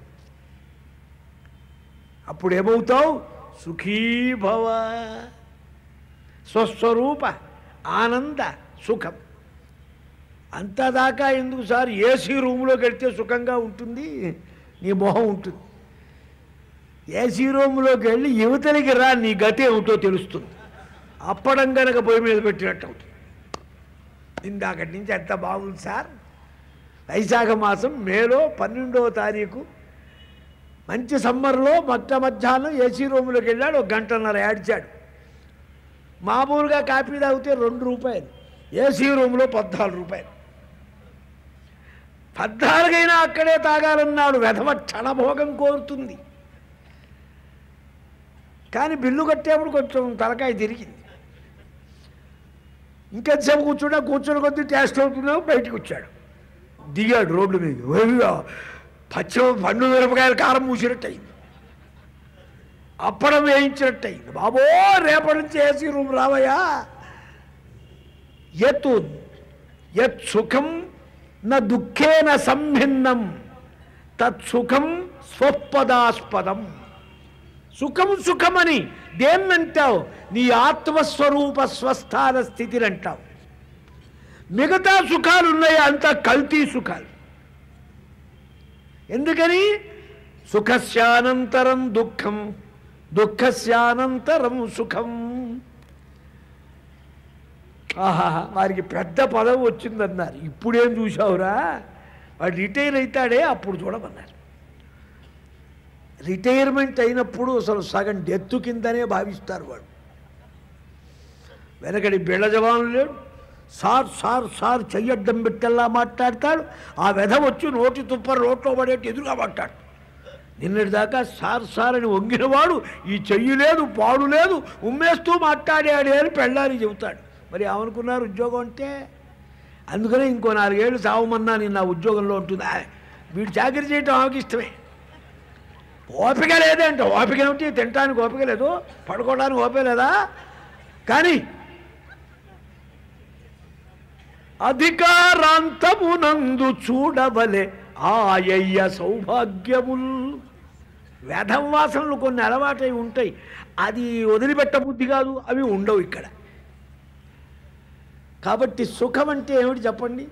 అప్పుడు ఏమవుతావు సుఖీభవ స్వస్వరూప ఆనంద సుఖం అంతదాకా ఎందుకు సార్ ఏసీ రూమ్లోకి వెళ్తే సుఖంగా ఉంటుంది నీ మొహం ఉంటుంది ఏసీ రూమ్లోకి వెళ్ళి యువతలకి రా నీ గతి ఏమిటో తెలుస్తుంది అప్పడం గనక పొయ్యి మీద పెట్టినట్టు అవుతుంది ఇందాకటి నుంచి ఎంత బాగుంది సార్ వైశాఖ మాసం మేలో పన్నెండవ తారీఖు మంచి సమ్మర్లో మట్ట మధ్యాహ్నం ఏసీ రూమ్లోకి వెళ్ళాడు ఒక గంటన్నర ఏడ్చాడు మామూలుగా కాఫీ తాగితే రెండు రూపాయలు ఏసీ రూమ్లో పద్నాలుగు రూపాయలు పద్నాలుగైనా అక్కడే తాగాలన్నాడు వెధవ క్షణభోగం కోరుతుంది కానీ బిల్లు కట్టేప్పుడు కొంచెం తలకాయ తిరిగింది ఇంకెంతసేపు కూర్చున్నా కూర్చొని కొద్దీ టేస్ట్ అవుతున్నావు బయటకు వచ్చాడు దిగాడు రోడ్డు మీద వేరుగా పచ్చ పండు మిరపకాయల కారం మూసినట్టు అయింది అప్పడం వేయించినట్టు అయింది బాబో రేపటి నుంచి ఏసీ రూమ్ రావయ్యా యత్ యత్ సుఖం న దుఃఖేన సంభిన్నం తత్సుఖం స్వపదాస్పదం సుఖం సుఖమని దేన్నంటావు నీ ఆత్మస్వరూప స్వస్థాన స్థితిని అంటావు మిగతా సుఖాలు ఉన్నాయి అంతా కల్తీ సుఖాలు ఎందుకని సుఖస్యానంతరం దుఃఖం దుఃఖస్యానంతరం సుఖం ఆహా వారికి పెద్ద పదవి వచ్చిందన్నారు ఇప్పుడేం చూసావురా వాడు రిటైర్ అవుతాడే అప్పుడు చూడమన్నారు రిటైర్మెంట్ అయినప్పుడు అసలు సగం డెత్తు కిందనే భావిస్తారు వాడు వెనకడి బిళ్ళ జవాను లేడు సార్ సార్ సార్ చెయ్యడ్డం పెట్టల్లా మాట్లాడతాడు ఆ వెధ వచ్చి నోటి తుప్ప రోట్లో పడేట్టు ఎదురుగా మాట్లాడు నిన్నటి దాకా సార్ సార్ అని వంగినవాడు ఈ చెయ్యి లేదు పాడు లేదు ఉమ్మేస్తూ మాట్లాడాడే అని పెళ్ళాని చెబుతాడు మరి ఏమనుకున్నారు ఉద్యోగం అంటే అందుకనే ఇంకో నాలుగేళ్ళు సావమన్నా నేను నా ఉద్యోగంలో ఉంటుందా వీడు చాకరీ చేయటం ఆమెకి ఇష్టమే ఓపిక లేదంట ఓపిక ఏమిటి తినటానికి ఓపిక లేదు పడుకోవడానికి ఓపిక లేదా కానీ అధికారాంతమునందు చూడవలే ఆయయ్య సౌభాగ్యముల్ వేధం వాసనలు కొన్ని అలవాటై ఉంటాయి అది వదిలిపెట్ట బుద్ధి కాదు అవి ఉండవు ఇక్కడ కాబట్టి సుఖం అంటే ఏమిటి చెప్పండి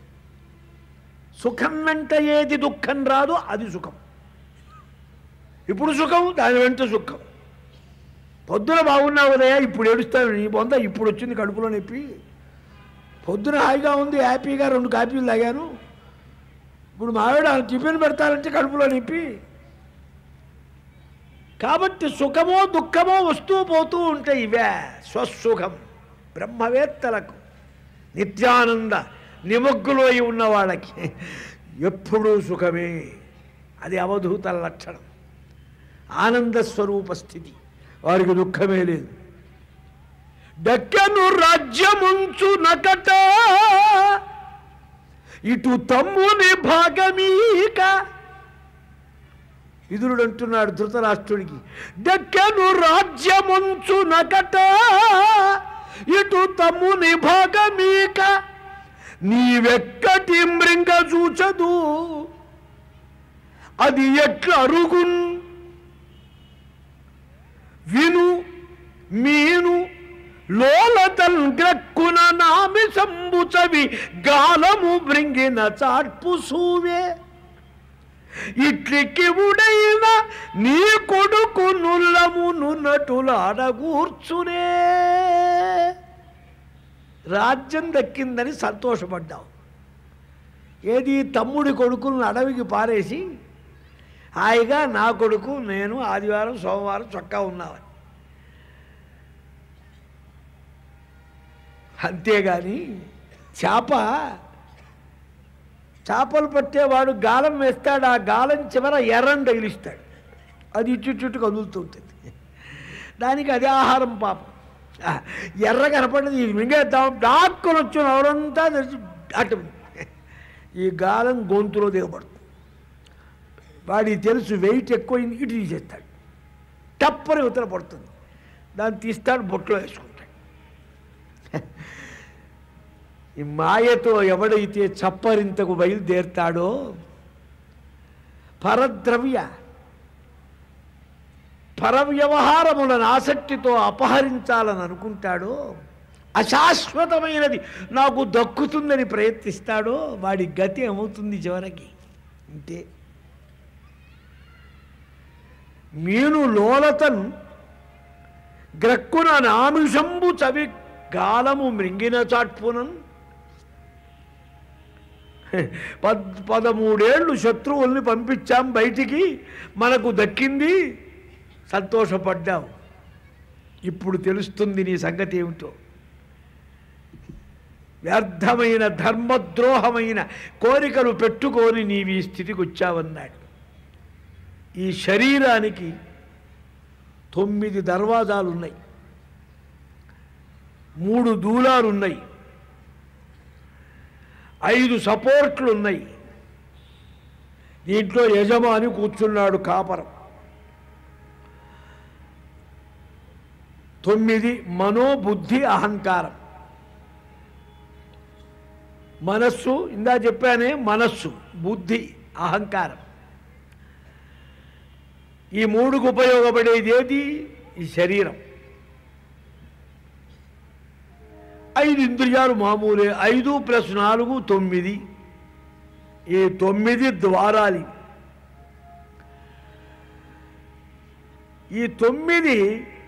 సుఖం వెంట ఏది దుఃఖం రాదో అది సుఖం ఇప్పుడు సుఖం దాని వెంట సుఖం పొద్దున బాగున్నావు ఉదయ ఇప్పుడు ఏడుస్తాను నీ బొంద ఇప్పుడు వచ్చింది కడుపులో నొప్పి పొద్దున హాయిగా ఉంది హ్యాపీగా రెండు కాపీలు తాగాను ఇప్పుడు మావిడ టిఫిన్ పెడతానంటే కడుపులో నొప్పి కాబట్టి సుఖమో దుఃఖమో వస్తూ పోతూ ఉంటాయి ఇవే స్వసుఖం బ్రహ్మవేత్తలకు నిత్యానంద నిమగ్గులోయి ఉన్న వాళ్ళకి ఎప్పుడూ సుఖమే అది అవధూత లక్షణం ఆనంద స్వరూప స్థితి వారికి దుఃఖమే లేదు డక్కను రాజ్యముంచు నకట ఇటు తమ్ముని భాగమీక విదురుడు అంటున్నాడు ధృతరాష్ట్రుడికి డక్కను రాజ్యముంచు నకట ఇటు తమ్ముని భాగమీక నీవెక్కటి మృంగ చూచదు అది ఎట్ల అరుగున్ విను మీను లోలతల్ గ్రక్కున నామి సంబుచవి గాలము బృంగిన చాట్పు సూవే ఇట్లికి ఉడైన నీ కొడుకు నుల్లమును నటులాడగూర్చునే రాజ్యం దక్కిందని సంతోషపడ్డావు ఏది తమ్ముడి కొడుకులను అడవికి పారేసి హాయిగా నా కొడుకు నేను ఆదివారం సోమవారం చొక్కా ఉన్నామని అంతేగాని చేప చేపలు పట్టేవాడు గాలం వేస్తాడు ఆ గాలం చివర ఎర్రని తగిలిస్తాడు అది ఇటు చుట్టూ కదులుతూ ఉంటుంది దానికి అది ఆహారం పాపం ఆ, ఎర్ర కనపడదు ఇది మింగేద్దాం డాక్కుని వచ్చిన ఎవరంతా తెరిచి అటు ఈ గాలం గొంతులో దిగబడుతుంది వాడికి తెలుసు వెయిట్ ఎక్కువ ఇటు తీసేస్తాడు టప్పని ఉత్తర పడుతుంది దాన్ని తీస్తాడు బొట్లో వేసుకుంటాడు ఈ మాయతో ఎవడైతే చప్పరింతకు బయలుదేరుతాడో పరద్రవ్య పరవ్యవహారములను ఆసక్తితో అపహరించాలని అనుకుంటాడో అశాశ్వతమైనది నాకు దక్కుతుందని ప్రయత్నిస్తాడో వాడి గతి ఏమవుతుంది చివరికి అంతే మీను లోలతన్ గ్రక్కున నామిషంబు చవి గాలము మృంగిన చాట్పునన్ పద్ పదమూడేళ్ళు శత్రువుల్ని పంపించాం బయటికి మనకు దక్కింది సంతోషపడ్డావు ఇప్పుడు తెలుస్తుంది నీ సంగతి ఏమిటో వ్యర్థమైన ధర్మద్రోహమైన కోరికలు పెట్టుకొని నీవు ఈ స్థితికి వచ్చావన్నాడు ఈ శరీరానికి తొమ్మిది దర్వాజాలు ఉన్నాయి మూడు దూలాలు ఉన్నాయి ఐదు సపోర్ట్లు ఉన్నాయి దీంట్లో యజమాని కూర్చున్నాడు కాపరం తొమ్మిది మనోబుద్ధి అహంకారం మనస్సు ఇందా చెప్పానే మనస్సు బుద్ధి అహంకారం ఈ మూడుకు ఉపయోగపడేది ఏది ఈ శరీరం ఐదు ఇంద్రియాలు మామూలే ఐదు ప్లస్ నాలుగు తొమ్మిది ఈ తొమ్మిది ద్వారాలు ఇవి. ఈ తొమ్మిది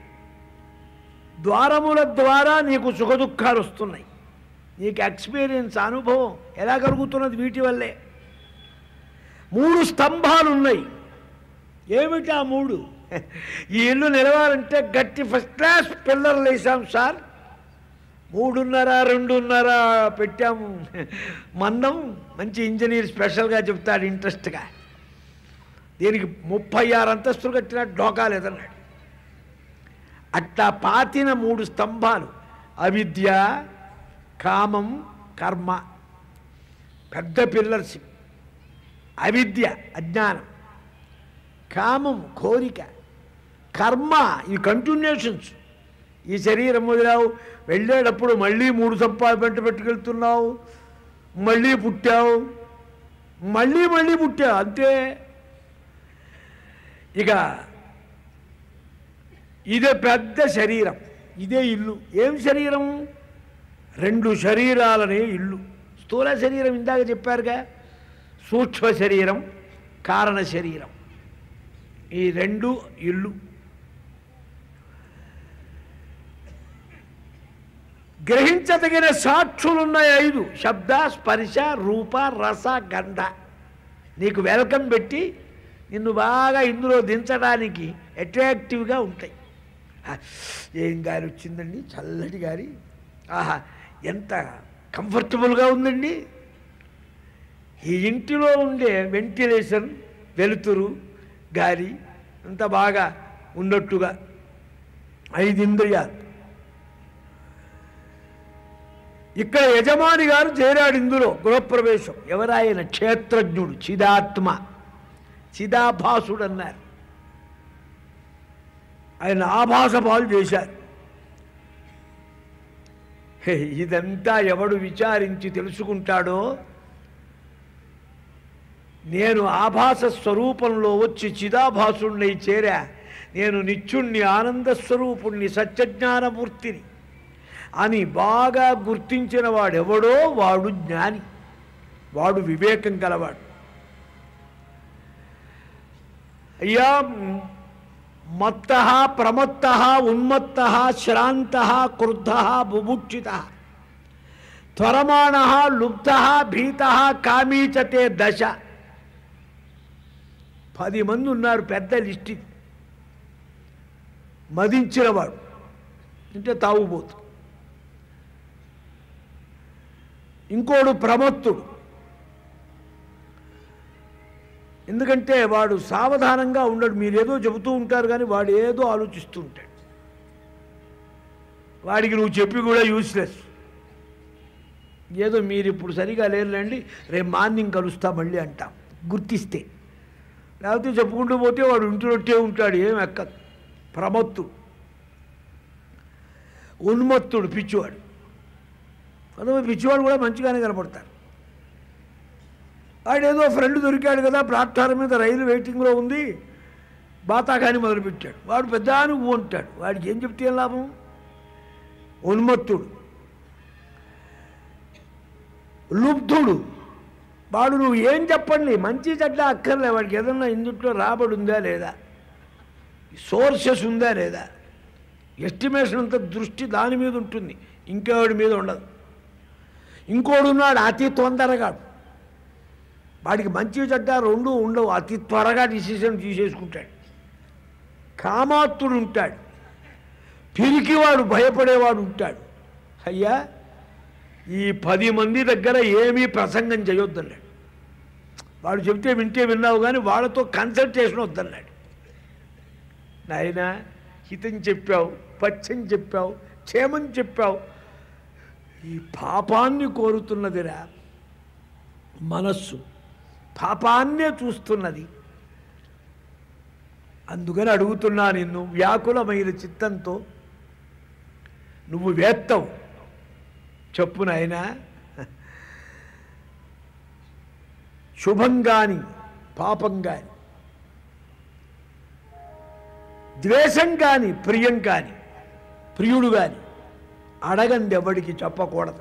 ద్వారముల ద్వారా నీకు సుఖదుఖాలు వస్తున్నాయి నీకు ఎక్స్పీరియన్స్ అనుభవం ఎలా కలుగుతున్నది వీటి వల్లే మూడు స్తంభాలు ఉన్నాయి ఏమిటి ఆ మూడు ఈ ఇల్లు నిలవాలంటే గట్టి ఫస్ట్ క్లాస్ పిల్లర్లు వేసాం సార్ మూడున్నర రెండున్నర పెట్టాము మందం మంచి ఇంజనీర్ స్పెషల్గా చెప్తాడు ఇంట్రెస్ట్గా దీనికి ముప్పై ఆరు అంతస్తులు కట్టిన డోకా లేదన్నాడు అట్లా పాతిన మూడు స్తంభాలు అవిద్య కామం కర్మ పెద్ద పిల్లర్స్ ఇవి. అవిద్య అజ్ఞానం కామం కోరిక కర్మ ఈ కంటిన్యూషన్స్ ఈ శరీరం వదిలావు వెళ్ళేటప్పుడు మళ్ళీ మూడు సంపాద పెంట పెట్టుకెళ్తున్నావు మళ్ళీ పుట్టావు మళ్ళీ మళ్ళీ పుట్టావు అంతే ఇక ఇదే పెద్ద శరీరం ఇదే ఇల్లు ఏం శరీరం రెండు శరీరాలనే ఇల్లు స్థూల శరీరం ఇందాక చెప్పారుగా సూక్ష్మ శరీరం కారణ శరీరం ఈ రెండు ఇల్లు గ్రహించదగిన సాక్షులున్నాయి ఐదు శబ్ద స్పర్శ రూప రస గంధ నీకు వెల్కమ్ పెట్టి నిన్ను బాగా ఇందులో దించడానికి అట్రాక్టివ్గా ఉంటాయి ఆ, ఏం గాలి వచ్చిందండి చల్లటి గాలి ఆహా ఎంత కంఫర్టబుల్గా ఉందండి ఈ ఇంటిలో ఉండే వెంటిలేషన్ వెలుతురు గాలి అంత బాగా ఉన్నట్టుగా ఐదు ఇంద్రియాలు ఇక్కడ యజమాని గారు చేరాడు ఇందులో గృహప్రవేశం ఎవరాయన క్షేత్రజ్ఞుడు చిదాత్మ చిదాభాసుడు అన్నారు ఆయన ఆభాస పాలు చేశారు హే, ఇదంతా ఎవడు విచారించి తెలుసుకుంటాడో నేను ఆభాస స్వరూపంలో వచ్చి చిదాభాసుణ్ణి చేరా నేను నిత్యుణ్ణి ఆనంద స్వరూపుణ్ణి సత్యజ్ఞానమూర్తిని అని బాగా గుర్తించిన వాడెవడో వాడు జ్ఞాని వాడు వివేకం గలవాడు అయ్యా మత్త ప్రమత్త ఉన్మత్త శ్రాంత క్రుద్ధ బుభుక్షిత త్వరమాణ లుబ్ధ భీత కామీచతే దశ పది మంది ఉన్నారు పెద్ద లిస్ట్ ఇది. మదించినవాడు అంటే తాగుబోతు ఇంకోడు ప్రమత్తుడు ఎందుకంటే వాడు సావధానంగా ఉండడు మీరేదో చెబుతూ ఉంటారు కానీ వాడు ఏదో ఆలోచిస్తూ ఉంటాడు వాడికి నువ్వు చెప్పి కూడా యూస్లెస్ ఏదో మీరు ఇప్పుడు సరిగా లేరులేండి రేపు మార్నింగ్ కలుస్తా మళ్ళీ అంటాం గుర్తిస్తే లేకపోతే చెప్పుకుంటూ పోతే వాడు ఇంటిరొట్టే ఉంటాడు ఏం ఎక్కదు ప్రమత్తుడు ఉన్మత్తుడు పిచ్చివాడు కొంతమంది పిచ్చివాడు కూడా మంచిగానే కనపడతారు వాడు ఏదో ఫ్రెండ్ దొరికాడు కదా ప్లాట్ఫారం మీద రైలు వెయిటింగ్లో ఉంది బాతాకాని మొదలుపెట్టాడు వాడు పెద్ద నువ్వు ఉంటాడు వాడికి ఏం చెప్తే ఏం లాభం ఉన్మత్తుడు లుబ్ధుడు వాడు నువ్వు ఏం చెప్పండి మంచి చెడ్డ అక్కర్లే వాడికి ఏదన్నా ఇందుట్లో రాబడి ఉందా లేదా సోర్సెస్ ఉందా లేదా ఎస్టిమేషన్ అంత దృష్టి దాని మీద ఉంటుంది ఇంకెవడి మీద ఉండదు ఇంకోడు ఉన్నాడు అతి తొందరగా వాడికి మంచి చెడ్డ రెండు ఉండవు అతి త్వరగా డిసిషన్ తీసేసుకుంటాడు కామాత్తుడు ఉంటాడు పిరికివాడు భయపడేవాడు ఉంటాడు అయ్యా ఈ పది మంది దగ్గర ఏమీ ప్రసంగం చేయొద్దన్నాడు వాడు చెబితే వింటే విన్నావు కానీ వాళ్ళతో కన్సల్టేషన్ వద్దన్నాడు నాయన హితం చెప్పావు పచ్చం చెప్పావు క్షేమం చెప్పావు ఈ పాపాన్ని కోరుతున్నదిరా మనస్సు పాపాన్నే చూస్తున్నది అందుకని అడుగుతున్నా నిన్ను వ్యాకులమైన చిత్తంతో నువ్వు వేత్తవు చెప్పు నాయనా శుభం గాని పాపం గాని ద్వేషం కాని ప్రియం కాని ప్రియుడు కాని అడగంది ఎవడికి చెప్పకూడదు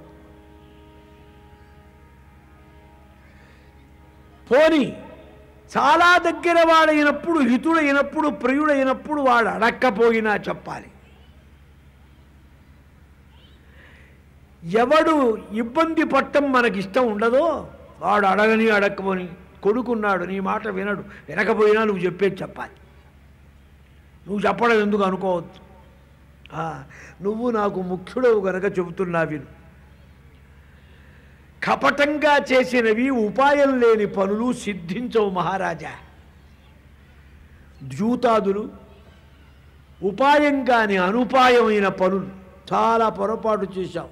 పోని చాలా దగ్గర వాడైనప్పుడు హితుడైనప్పుడు ప్రియుడైనప్పుడు వాడు అడక్కపోయినా చెప్పాలి ఎవడు ఇబ్బంది పట్టం మనకిష్టం ఉండదో వాడు అడగని అడగకపోని కొడుకున్నాడు నీ మాట వినడు వినకపోయినా నువ్వు చెప్పేది చెప్పాలి నువ్వు చెప్పడం ఎందుకు అనుకోవద్దు ఆ, నువ్వు నాకు ముఖ్యుడవు గనక చెబుతున్నా విను కపటంగా చేసినవి ఉపాయం లేని పనులు సిద్ధించవు మహారాజా ద్యూతాదులు ఉపాయం కాని అనుపాయమైన పనులు చాలా పొరపాటు చేశావు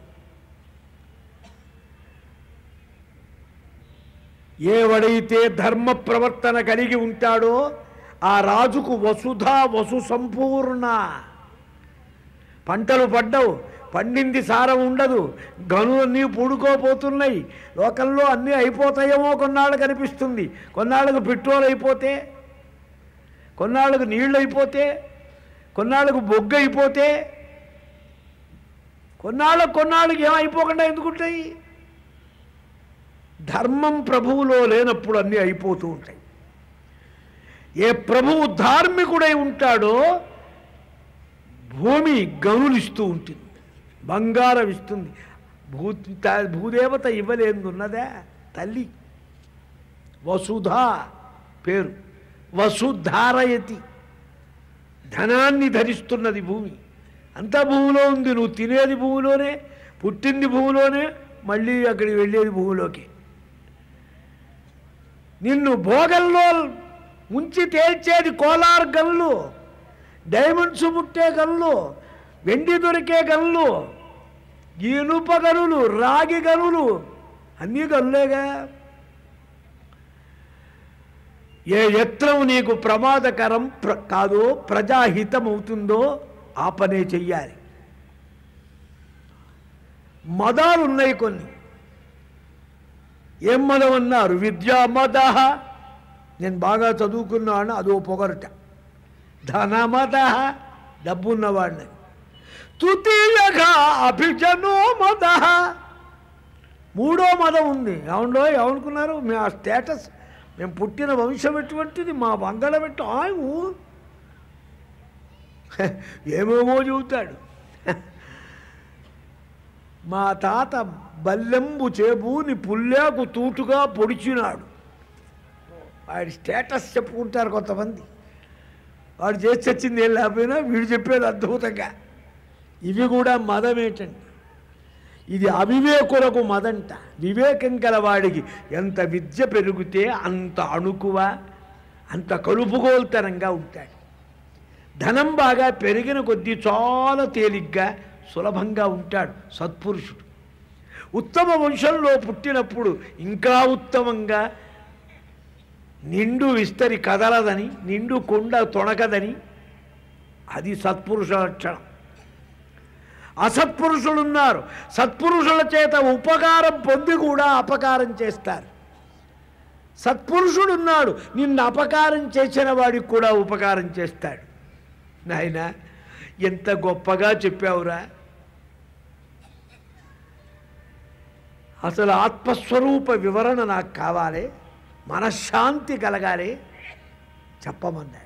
ఏవడైతే ధర్మ ప్రవర్తన కలిగి ఉంటాడో ఆ రాజుకు వసుధ వసు సంపూర్ణ పంటలు పడ్డవు పండింది సారం ఉండదు గనులన్నీ పూడుకోపోతున్నాయి లోకంలో అన్నీ అయిపోతాయేమో కొన్నాళ్ళకు కనిపిస్తుంది కొన్నాళ్ళకు పెట్రోల్ అయిపోతే కొన్నాళ్ళకు నీళ్ళు అయిపోతే కొన్నాళ్ళకు బొగ్గు అయిపోతే కొన్నాళ్ళకు కొన్నాళ్ళకి ఏమైపోకుండా ఎందుకుంటాయి ధర్మం ప్రభువులో లేనప్పుడు అన్నీ అయిపోతూ ఉంటాయి ఏ ప్రభువు ధార్మికుడై ఉంటాడో భూమి గనులిస్తూ ఉంటుంది బంగారం ఇస్తుంది భూ త- భూదేవత ఇవ్వలేందున్నదా తల్లి వసుధ పేరు వసుధారయతి ధనాన్ని ధరిస్తున్నది భూమి అంతా భూమిలో ఉంది నువ్వు తినేది భూమిలోనే పుట్టింది భూమిలోనే మళ్ళీ అక్కడికి వెళ్ళేది భూమిలోకి నిన్ను భోగంలో ముంచి తేల్చేది కోలార్ గల్లు డైమండ్స్ ముట్టే గల్లు వెండి దొరికే గల్లు ఇనుప గనులు రాగి గనులు అన్నీ గనులేగా ఏ యత్నం నీకు ప్రమాదకరం ప్ర కాదో ప్రజాహితం అవుతుందో ఆ పనే చెయ్యాలి మదాలు ఉన్నాయి కొన్ని ఏం మదం అన్నారు విద్యా మద నేను బాగా చదువుకున్నాను అదో పొగరట ధనమద డబ్బున్నవాడిని తృతీయగా అభిజనో మద మూడో మదం ఉంది అవునో ఏమనుకున్నారు మీ ఆ స్టేటస్ మేము పుట్టిన వంశం ఎటువంటిది మా వంగడం ఎట్టు ఆయు ఏమేమో చెబుతాడు మా తాత బల్లెంబు చేబూని పుల్లాకు తూటుగా పొడిచినాడు వాడి స్టేటస్ చెప్పుకుంటారు కొంతమంది వాడు చేసి చచ్చింది ఏం లేకపోయినా వీడు చెప్పేది అద్భుతంగా ఇవి కూడా మదం ఏంటండి ఇది అవివేకులకు మదంట వివేకం కలవాడికి ఎంత విద్య పెరిగితే అంత అణుకువ అంత కలుపుగోల్తనంగా ఉంటాడు ధనం బాగా పెరిగిన కొద్దీ చాలా తేలిగ్గా సులభంగా ఉంటాడు సత్పురుషుడు ఉత్తమ వంశంలో పుట్టినప్పుడు ఇంకా ఉత్తమంగా నిండు విస్తరి కదలదని నిండు కొండ తొణకదని అది సత్పురుష లక్షణం అసత్పురుషులున్నారు సత్పురుషుల చేత ఉపకారం పొంది కూడా అపకారం చేస్తారు సత్పురుషుడున్నాడు నిన్ను అపకారం చేసిన వాడికి కూడా ఉపకారం చేస్తాడు నాయన ఎంత గొప్పగా చెప్పావురా అసలు ఆత్మస్వరూప వివరణ నాకు కావాలి మనశ్శాంతి కలగాలి చెప్పమన్నాడు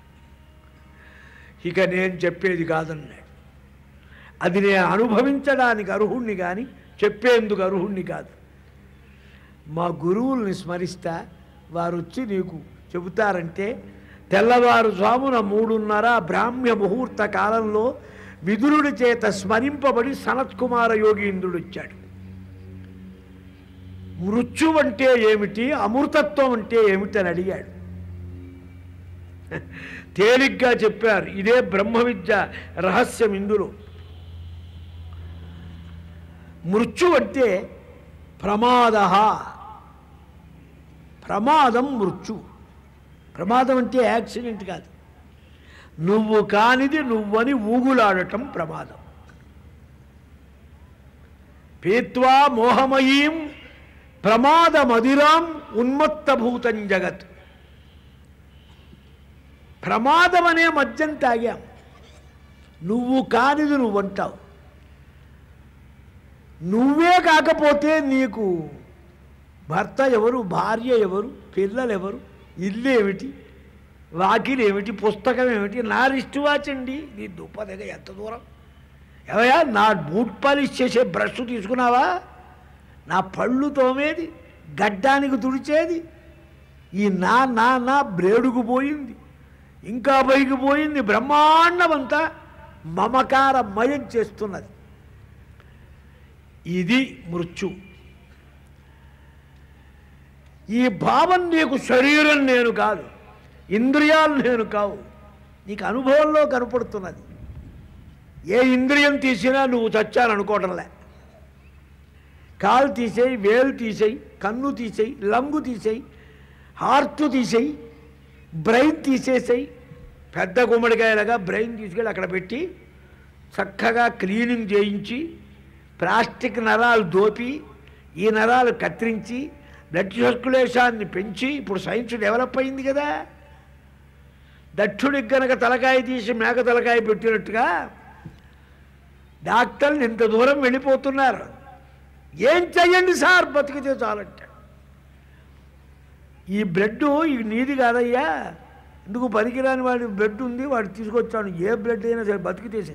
ఇక నేను చెప్పేది కాదన్నాడు అది నేను అనుభవించడానికి అర్హుణ్ణి కానీ చెప్పేందుకు అర్హుణ్ణి కాదు మా గురువుల్ని స్మరిస్తా వారు వచ్చి నీకు చెబుతారంటే తెల్లవారుజామున మూడున్నర బ్రాహ్మ్య ముహూర్త కాలంలో విదురుడి చేత స్మరింపబడి సనత్కుమార యోగీంద్రుడు వచ్చాడు మృత్యు అంటే ఏమిటి అమృతత్వం అంటే ఏమిటి అని అడిగాడు తేలిగ్గా చెప్పారు ఇదే బ్రహ్మ విద్య రహస్యం ఇందులో మృత్యు అంటే ప్రమాద ప్రమాదం మృత్యు ప్రమాదం అంటే యాక్సిడెంట్ కాదు నువ్వు కానిది నువ్వని ఊగులాడటం ప్రమాదం పీత్వా మోహమయీం ప్రమాదమదిరాం ఉన్మత్తభూతం జగత్ ప్రమాదం అనే మద్యం తాగాం నువ్వు కానిది నువ్వు అంటావు నువ్వే కాకపోతే నీకు భర్త ఎవరు భార్య ఎవరు పిల్లలు ఎవరు ఇల్లు ఏమిటి వాకిలు ఏమిటి పుస్తకం ఏమిటి నా రిస్ట్ వాచ్ అండి నీ దుప్పదగ ఎంత దూరం ఏవయ్యా నా బూట్ పాలిష్ చేసే బ్రష్ తీసుకున్నావా నా పళ్ళు తోమేది గడ్డానికి తుడిచేది ఈ నా నా నా బ్రేడుకు పోయింది ఇంకా పైకి పోయింది బ్రహ్మాండమంతా మమకారమయం చేస్తున్నది ఇది మృత్యు ఈ భావం నీకు శరీరం నేను కాదు ఇంద్రియాలు నేను కావు నీకు అనుభవంలో కనపడుతున్నది ఏ ఇంద్రియం తీసినా నువ్వు చచ్చాననుకోవటంలే కాలు తీసేయి వేలు తీసేయి కన్ను తీసేయి లంగు తీసేయి హార్ట్ తీసేయి బ్రెయిన్ తీసేసేయి పెద్ద గుమ్మడికాయలుగా బ్రెయిన్ తీసుకెళ్ళి అక్కడ పెట్టి చక్కగా క్లీనింగ్ చేయించి ప్లాస్టిక్ నరాలు దోపి ఈ నరాలు కత్తిరించి బ్లడ్ సర్క్యులేషన్ని పెంచి ఇప్పుడు సైన్స్ డెవలప్ అయింది కదా దక్షుడికి గనక తలకాయ తీసి మేక తలకాయ పెట్టినట్టుగా డాక్టర్లు ఇంత దూరం వెళ్ళిపోతున్నారు ఏం చెయ్యండి సార్ బతికితే చాలంటే ఈ బ్లడ్ ఇది నీది కాదయ్యా ఎందుకు పనికిరాని వాడి బ్లడ్ ఉంది వాడు తీసుకొచ్చాడు ఏ బ్లడ్ అయినా సరే బతికితేసే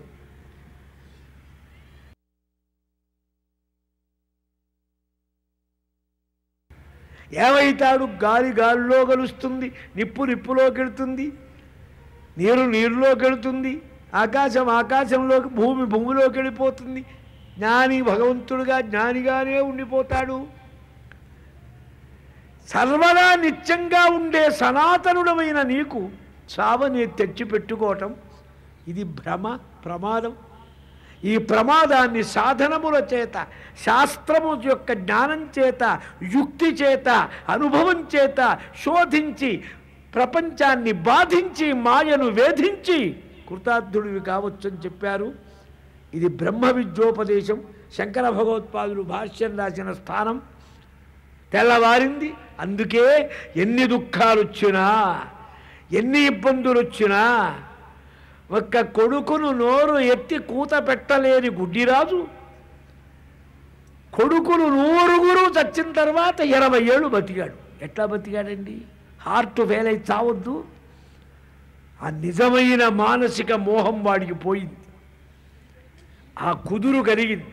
ఏమైతాడు గాలి గాలిలో కలుస్తుంది నిప్పు నిప్పులోకి వెళుతుంది నీరు నీరులోకి వెళుతుంది ఆకాశం ఆకాశంలోకి భూమి భూమిలోకి వెళ్ళిపోతుంది జ్ఞాని భగవంతుడుగా జ్ఞానిగానే ఉండిపోతాడు సర్వదా నిత్యంగా ఉండే సనాతనుడమైన నీకు చావని తెచ్చిపెట్టుకోవటం ఇది భ్రమ ప్రమాదం ఈ ప్రమాదాన్ని సాధనముల చేత శాస్త్రము యొక్క జ్ఞానం చేత యుక్తి చేత అనుభవం చేత శోధించి ప్రపంచాన్ని బాధించి మాయను వేధించి కృతార్థుడివి కావచ్చని చెప్పారు ఇది బ్రహ్మ విద్యోపదేశం శంకర భగవత్పాదులు భాష్యం రాసిన స్థానం తెల్లవారింది అందుకే ఎన్ని దుఃఖాలు వచ్చినా ఎన్ని ఇబ్బందులు వచ్చినా ఒక్క కొడుకును నోరు ఎత్తి కూత పెట్టలేని గుడ్డిరాజు కొడుకులు నూరుగురు చచ్చిన తర్వాత ఇరవై ఏళ్ళు బతికాడు ఎట్లా బతికాడండి హార్ట్ ఫెయిల్ అయి చావద్దు ఆ నిజమైన మానసిక మోహం వాడికి పోయింది ఆ కుదురు కలిగింది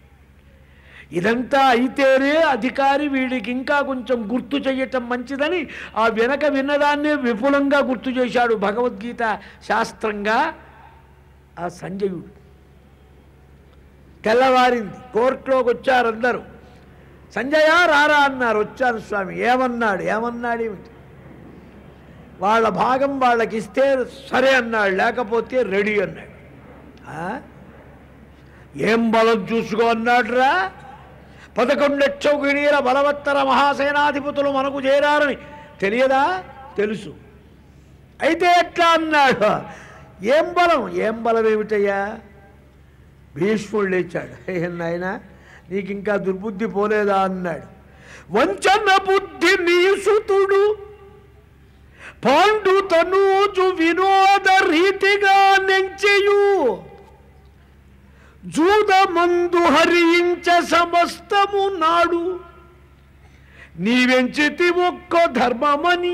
ఇదంతా అయితేనే అధికారి వీడికి ఇంకా కొంచెం గుర్తు చేయటం మంచిదని ఆ వెనక విన్నదాన్నే విపులంగా గుర్తు చేశాడు భగవద్గీత శాస్త్రంగా ఆ సంజయుడు తెల్లవారింది కోర్టులోకి వచ్చారు అందరూ సంజయ రారా అన్నారు వచ్చాను స్వామి ఏమన్నాడు ఏమన్నాడు ఏమిటి వాళ్ళ భాగం వాళ్ళకి ఇస్తే సరే అన్నాడు లేకపోతే రెడీ అన్నాడు ఆ? ఏం బలం చూసుకో అన్నాడురా పదకొండెచ్చౌగిణీల బలవత్తర మహాసేనాధిపతులు మనకు చేరారని తెలియదా తెలుసు అయితే ఎట్లా అన్నాడు ఏం బలం ఏం బలం ఏమిటయ్యా భీష్ముడు లేచాడు ఏం నాయన నీకు ఇంకా దుర్బుద్ధి పోలేదా అన్నాడు వంచన బుద్ధి నీసుతుడు పాండు తనూజు వినోద రీతిగా నెంచెయు జూదమందు హరించ సమస్తము నాడు నీవెంచితి ఒక్క ధర్మమని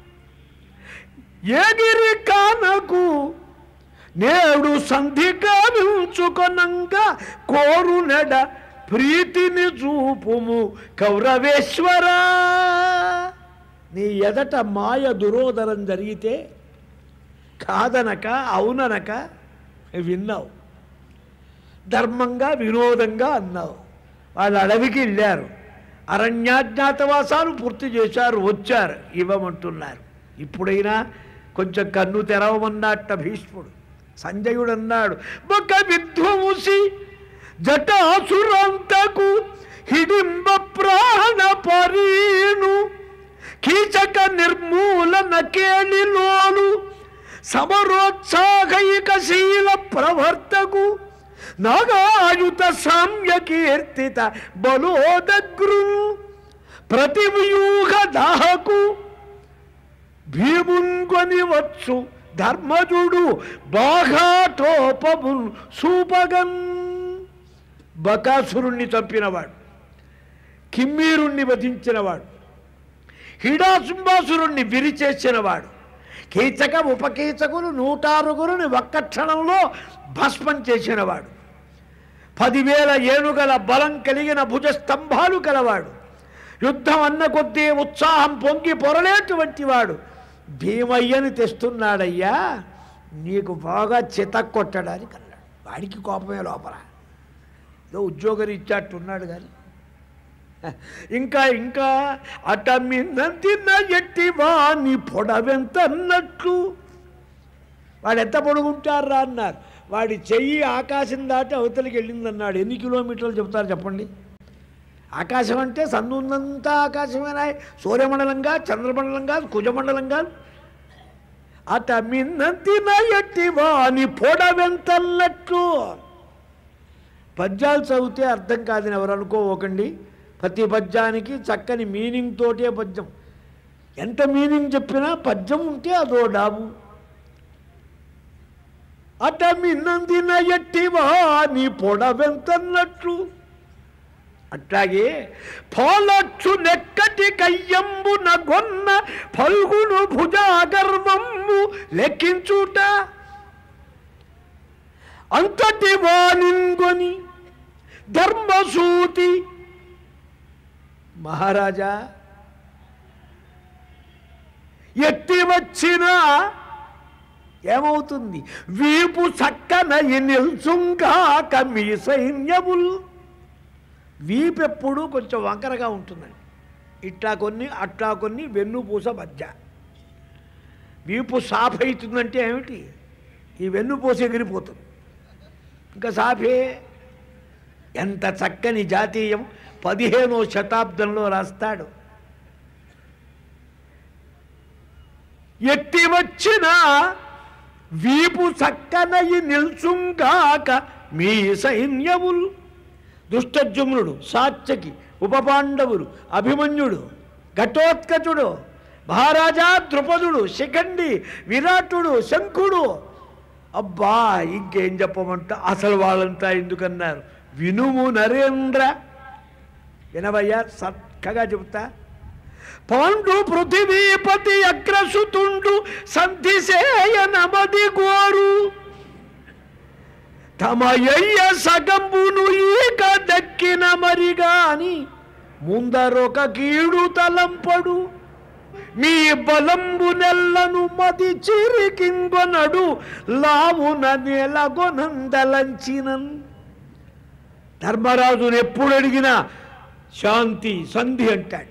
ఎగిరి కానకు నేడు సంధి కావించుకొనంగా కోరు నెడ ప్రీతిని చూపుము కౌరవేశ్వరా నీ ఎదట మాయ దురోదరం జరిగితే కాదనక అవుననక విన్నావు ధర్మంగా వినోదంగా అన్నావు వాళ్ళు అడవికి వెళ్ళారు అరణ్యాజ్ఞాతవాసాలు పూర్తి చేశారు వచ్చారు ఇవ్వమంటున్నారు ఇప్పుడైనా కొంచెం కన్ను తెరవమన్నట్ట భీష్ముడు సంజయుడు అన్నాడు ఒక విధ్వంసి జటాసురంతకు హిడింబ ప్రాణ పరీను కీచక నిర్మూలన కేళిలోను సమరోత్సాహైక శీల ప్రవర్తకు నాగాయుత సామ్య కీర్తిత బలోదగ్రు ప్రతివ్యూహ దాహకు భీముంకొని వచ్చు ధర్మజుడు బాఘాటోపమున్ సూపగన్ బకాసురుణ్ణి చంపినవాడు కిమ్మీరుణ్ణి వధించినవాడు హీడాసుంబాసురుణ్ణి విరిచేసినవాడు కీచక ఉపకీచకులు నూటారుగురుని ఒక్క క్షణంలో భస్మం చేసినవాడు పదివేల ఏనుగల బలం కలిగిన భుజస్తంభాలు కలవాడు యుద్ధం అన్న కొద్దీ ఉత్సాహం పొంగి పొరలేటువంటి వాడు భీమయ్యని తెస్తున్నాడయ్యా నీకు బాగా చితక్కొట్టడానికి అన్నాడు వాడికి కోపమే లోపల ఏదో ఉద్యోగం ఇచ్చాట్టున్నాడు కానీ ఇంకా ఇంకా అట మిన్న ఎట్టి వాని పొడవెంతన్నట్లు వాడు ఎంత పొడుగుంటారా అన్నారు వాడి చెయ్యి ఆకాశం దాటి అవతలికి వెళ్ళిందన్నాడు ఎన్ని కిలోమీటర్లు చెప్తారు చెప్పండి ఆకాశం అంటే సందుందంతా ఆకాశమేనా సూర్యమండలంగా చంద్రమండలంగా కుజమండలంగా అట మిన్నంతిన ఎట్టి వాని పొడవెంతన్నట్లు పద్యాలు చదివితే అర్థం కాదని ఎవరు అనుకోవకండి ప్రతి పద్యానికి చక్కని మీనింగ్ తోటే పద్యం ఎంత మీనింగ్ చెప్పినా పద్యం ఉంటే అదో డాబు అట మిన్నందిన ఎట్టివా నీ పొడవెంతన్నట్లు అట్లాగే పోలచ్చు నెక్కటి కయ్యంబున గొన్న ఫల్గును భుజాగర్వము లెక్కించుట అంతటి వానింగొని ధర్మసూతి మహారాజా ఎట్టి వచ్చినా ఏమవుతుంది వీపు చక్కన నిల్చుంగాక మీ సైన్యములు వీపు ఎప్పుడు కొంచెం వంకరగా ఉంటుందండి ఇట్లా కొన్ని అట్లా కొన్ని వెన్నుపూస మధ్య వీపు సాఫ్ అవుతుందంటే ఏమిటి ఈ వెన్నుపూస ఎగిరిపోతుంది ఇంకా సాఫే ఎంత చక్కని జాతీయం పదిహేనో శతాబ్దంలో రాస్తాడు ఎట్టి వచ్చిన వీపు చక్కనయి నిల్చుంగాక మీ సైన్యములు దుష్టజుమ్నుడు సాత్యకి ఉపపాండవులు అభిమన్యుడు ఘటోత్కచుడు మహారాజా ద్రుపదుడు శిఖండి విరాటుడు శంఖుడు అబ్బా ఇంకేం చెప్పమంట అసలు వాళ్ళంతా ఎందుకన్నారు వినుము నరేంద్ర వినవయ్యా చక్కగా చెబుతా పాండు పృథివీపతి అగ్రసుతుండు సంధిసేయ నమది గోరు తమయ్య సగంబును ఈక దక్కిన మరిగాని ముందరొక కీడు తలంపడు మీ బలంబు నెల్లను మది చిరికింగొనడు లావున నెలగొనందలంచినన్ ధర్మరాజును ఎప్పుడు అడిగినా శాంతి సంధి అంటాడు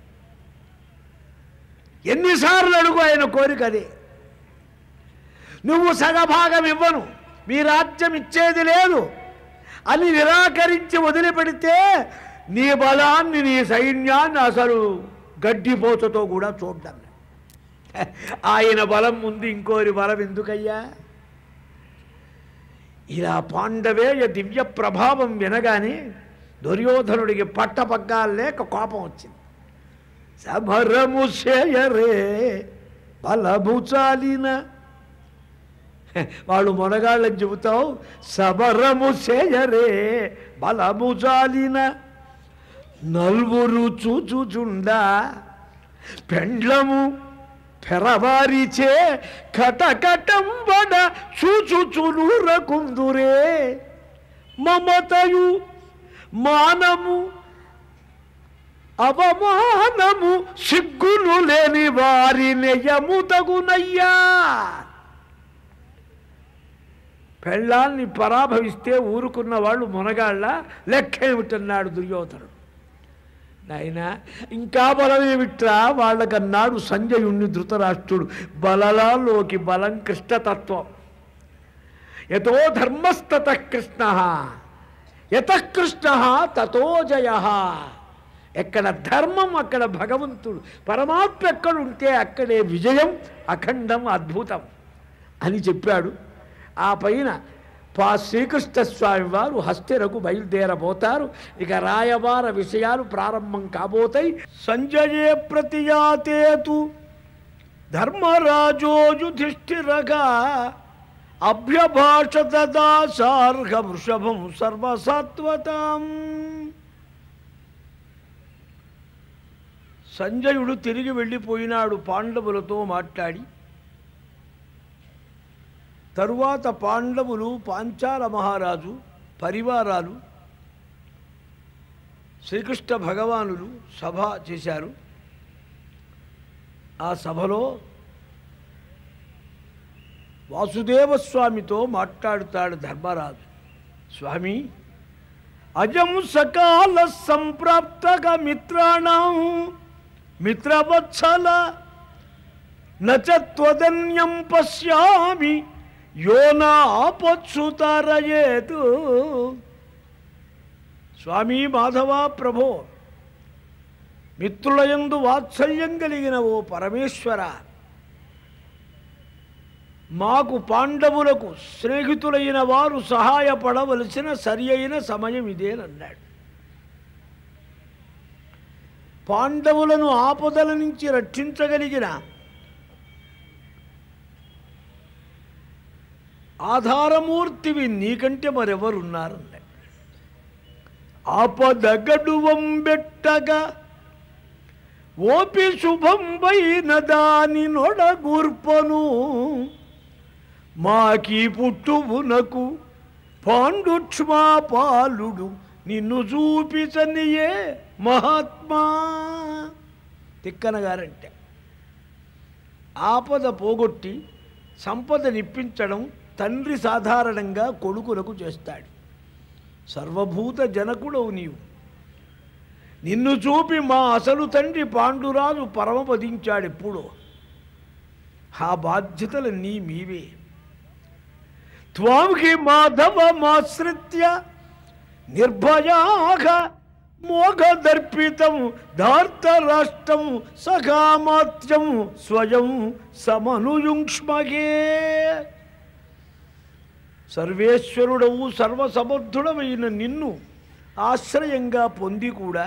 ఎన్నిసార్లు అడుగు ఆయన కోరిక అదే నువ్వు సగభాగం ఇవ్వను మీ రాజ్యం ఇచ్చేది లేదు అని నిరాకరించి వదిలిపెడితే నీ బలాన్ని నీ సైన్యాన్ని అసలు గడ్డిపోతతో కూడా చూడ్డం ఆయన బలం ముందు ఇంకోరి బలం ఎందుకయ్యా ఇలా పాండవేయ దివ్య ప్రభావం వినగానే దుర్యోధనుడికి పట్టపగ్గాలు లేక కోపం వచ్చింది సమరము చేయరే బలము చాలిన వాళ్ళు మొనగాళ్ళని చెబుతావు సమరము చేయరే బలము చాలిన నల్వురు చూచుచుండా పెండ్లము పెరవారిచే కటకటంబడ చూచుచునూరకుందురే మమతయు మానము అవమానము సిగ్గులు లేని వారి నెయ్యము తగునయ్యా పెళ్ళాన్ని పరాభవిస్తే ఊరుకున్న వాళ్ళు మునగాళ్ళ లెక్క ఏమిటన్నాడు దుర్యోధనుడు నాయనా ఇంకా బలమేమిట్రా వాళ్ళకన్నాడు సంజయుణ్ణి ధృతరాష్ట్రుడు బలలాలోకి బలం కృష్ణతత్వం యతో ధర్మస్తత కృష్ణ యత కృష్ణ తతో జయ ఎక్కడ ధర్మం అక్కడ భగవంతుడు పరమాత్మ ఎక్కడుంటే అక్కడే విజయం అఖండం అద్భుతం అని చెప్పాడు ఆ పైన పా శ్రీకృష్ణ స్వామి వారు హస్తిరకు బయలుదేరబోతారు ఇక రాయబార విషయాలు ప్రారంభం కాబోతాయి సంజయే ప్రతియాతేతు ధర్మరాజో యుధిష్ఠిరగా అభ్యభాషత దాసార్హ వృషభం సర్వసత్వతాం సంజయుడు తిరిగి వెళ్ళిపోయినాడు పాండవులతో మాట్లాడి తరువాత పాండవులు పాంచాల మహారాజు పరివారాలు శ్రీకృష్ణ భగవానులు సభ చేశారు ఆ సభలో వాసుదేవ స్వామితో మాట్లాడుతాడు ధర్మరాజు స్వామి అజం సకాల సంప్రాప్తక మిత్రాణం మిత్రవత్సల నచత్వదన్యం పశ్యామి యో నా ఆపత్సు తారయేతు స్వామి మాధవ ప్రభో మిత్రులయందు వాత్సల్యం కలిగిన ఓ పరమేశ్వర మాకు పాండవులకు స్నేహితులైన వారు సహాయపడవలసిన సరి అయిన సమయం ఇదేనన్నాడు పాండవులను ఆపదల నుంచి రక్షించగలిగిన ఆధారమూర్తివి నీకంటే మరెవరున్నారన్నాడు ఆపదగడువం బెట్టగా ఓపి శుభంబైన దాని నొడగూర్పను మాకీ పుట్టువునకు పాండుక్ష్మా పాలుడు నిన్ను చూపించనియే మహాత్మా తిక్కన గారంటే ఆపద పోగొట్టి సంపదనిప్పించడం తండ్రి సాధారణంగా కొడుకులకు చేస్తాడు సర్వభూత జనకుడవు నీవు నిన్ను చూపి మా అసలు తండ్రి పాండురాజు పరమపదించాడు ఎప్పుడో ఆ బాధ్యతలన్నీ మీవే త్వాంకి మాధవమాశ్రిత్య నిర్భయాగ మోఘదర్పితం ధార్తరాష్ట్రం సఖామాత్యం స్వయం సమనుయుంక్ష్మగే సర్వేశ్వరుడవు సర్వసమర్థుడమైన నిన్ను ఆశ్రయంగా పొంది కూడా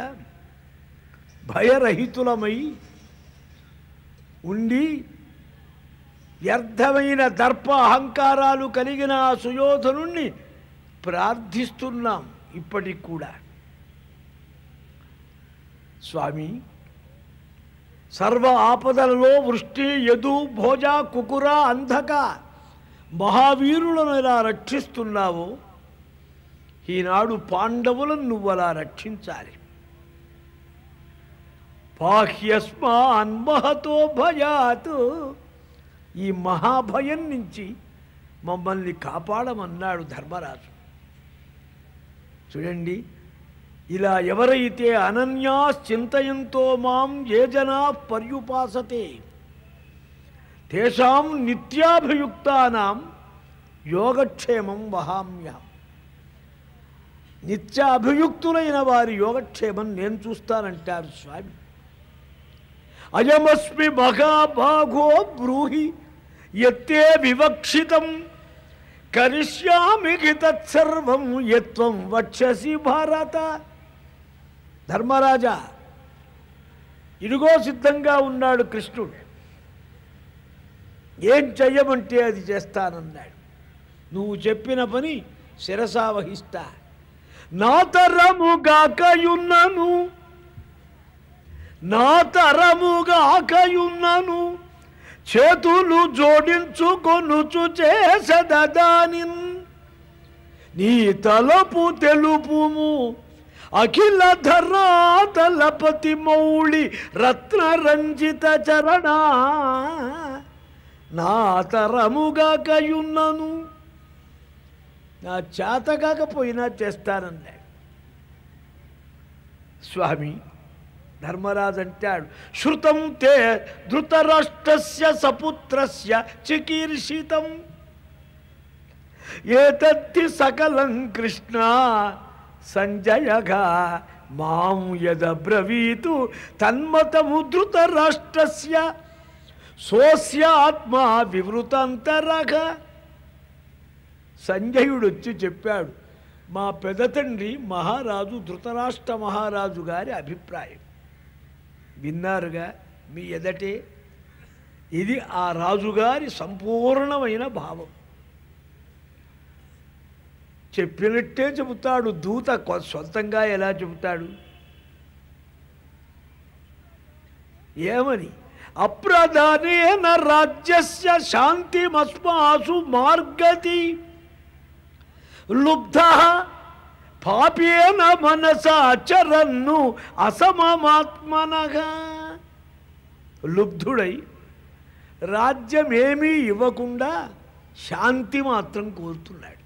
భయరహితులమై ఉండి వ్యర్థమైన దర్ప అహంకారాలు కలిగిన ఆ సుయోధనుణ్ణి ప్రార్థిస్తున్నాం ఇప్పటికి కూడా స్వామి సర్వ ఆపదలలో వృష్టి యదు భోజ కుకుర అంధక మహావీరులను ఎలా రక్షిస్తున్నావో ఈనాడు పాండవులను నువ్వు అలా రక్షించాలి పాహ్యస్మాన్ మహతో భయాత్ ఈ మహాభయం నుంచి మమ్మల్ని కాపాడమన్నాడు ధర్మరాజు చూడండి ఇలా ఎవరైతే అనన్యా చింతయంతో మాం ఏ జనా పర్యుపాసతే తేషాం నిత్యాభియుక్తానాం యోగక్షేమం వహామ్యం నిత్య అభియుక్తులైన వారి యోగక్షేమం నేను చూస్తానంటారు స్వామి అయమస్మి మహాభాగో బ్రూహి ఎత్తే వివక్షితం కరిష్యామి తత్సర్వం యత్వం వక్షసి భారత ధర్మరాజా ఇదిగో సిద్ధంగా ఉన్నాడు కృష్ణుడు ఏం చెయ్యమంటే అది చేస్తానన్నాడు నువ్వు చెప్పిన పని శిరసా వహిస్తా నా తరముగాకయున్నను నా తరముగాకయున్నను చేతులు జోడించుకొనుచు చేసదాని నీ తలపు తెలుపుము అఖిల ధరాతలపతి మౌళి రత్నరంజిత చరణ నా తరముగా కయున్నను నా చేత కాకపోయినా చేస్తానన్నాడు స్వామి ధర్మరాజు అంటాడు శృతం తే ధృతరాష్ట్రస్య సపుత్రస్య చికీర్షితం ఏతద్ధి సకలం కృష్ణ సంజయగా మాం యదబ్రవీతు తన్మతము ధృతరాష్ట్రస్య సోస్య ఆత్మ వివృతంతరగ సంజయుడు వచ్చి చెప్పాడు మా పెద్ద తండ్రి మహారాజు ధృతరాష్ట్ర మహారాజు గారి అభిప్రాయం విన్నారుగా మీ ఎదటే ఇది ఆ రాజుగారి సంపూర్ణమైన భావం చెప్పినట్టే చెబుతాడు దూత కొ- సొంతంగా ఎలా చెబుతాడు ఏమని అప్రధానేన రాజ్యస్య శాంతిమస్మాసు మార్గతి లుబ్ధ పాపేన మనసాచరన్ను అసమమాత్మనగా లుబ్ధుడై రాజ్యమేమీ ఇవ్వకుండా శాంతి మాత్రం కోరుతున్నాడు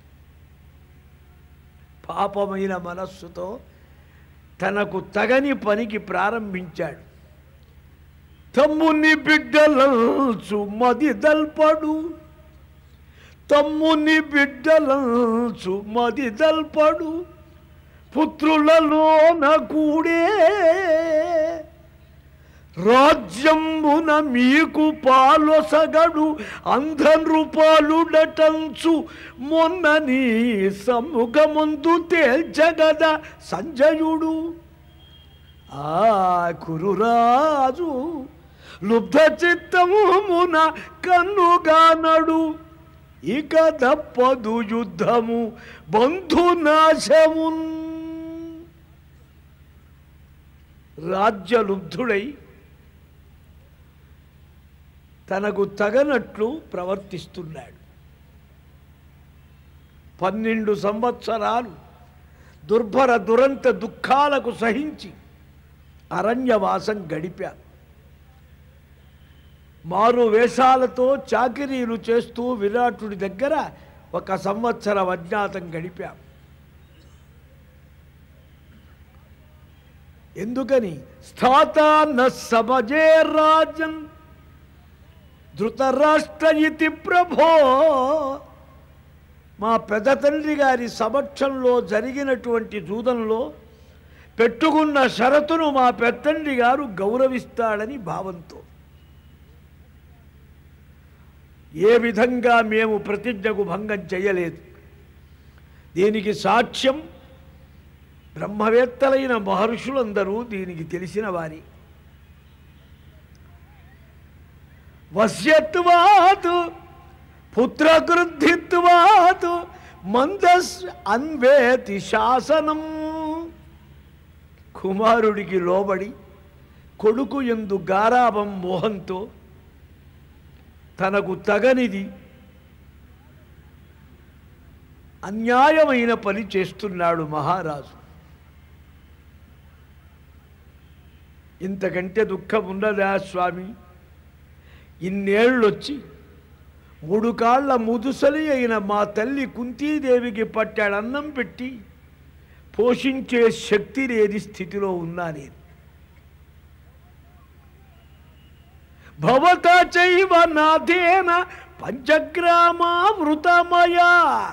పాపమైన మనస్సుతో తనకు తగని పనికి ప్రారంభించాడు తమ్ముని బిడ్డలంచు మది దల్పడు తమ్ముని బిడ్డలంచు మది దల్పడు పుత్రులలోన కూడే రాజ్యంబున మీకు పాలొసగడు అంధనృపాలుడటంచు మొన్న నీ సముఖమందు తేల్చగద సంజయుడు ఆ కురురాజు లుబ్ధ చిత్తమున కన్నుగానడు ఇక తప్పదు యుద్ధము బంధునాశమున్ రాజ్యలుబ్ధుడై తనకు తగనట్లు ప్రవర్తిస్తున్నాడు పన్నెండు సంవత్సరాలు దుర్భర దురంత దుఃఖాలకు సహించి అరణ్యవాసం గడిపా మారు వేషాలతో చాకిరీలు చేస్తూ విరాటుడి దగ్గర ఒక సంవత్సరం అజ్ఞాతం గడిపాం ఎందుకని స్థాతాన సమజే రాజన్ ధృతరాష్ట్ర ఇతి ప్రభో మా పెద్ద తండ్రి గారి సమక్షంలో జరిగినటువంటి జూదంలో పెట్టుకున్న షరతును మా పెద్దండ్రి గారు గౌరవిస్తాడని భావంతో ఏ విధంగా మేము ప్రతిజ్ఞకు భంగం చేయలేదు దీనికి సాక్ష్యం బ్రహ్మవేత్తలైన మహర్షులందరూ దీనికి తెలిసిన వారి వశ్యత్వాత్ పుత్రకృద్ధిత్వాత్ మందస్ అన్వేతి శాసనం కుమారుడికి లోబడి కొడుకు ఎందు గారాభం మోహంతో తనకు తగనిది అన్యాయమైన పని చేస్తున్నాడు మహారాజు ఇంతకంటే దుఃఖం ఉన్నదా స్వామి ఇన్నేళ్ళొచ్చి మూడు కాళ్ళ ముదుసలి అయిన మా తల్లి కుంతీదేవికి పట్టాడు అన్నం పెట్టి పోషించే శక్తి లేని స్థితిలో ఉన్నా నేను భవత చైవ నాథేన పంచగ్రామావృతమయా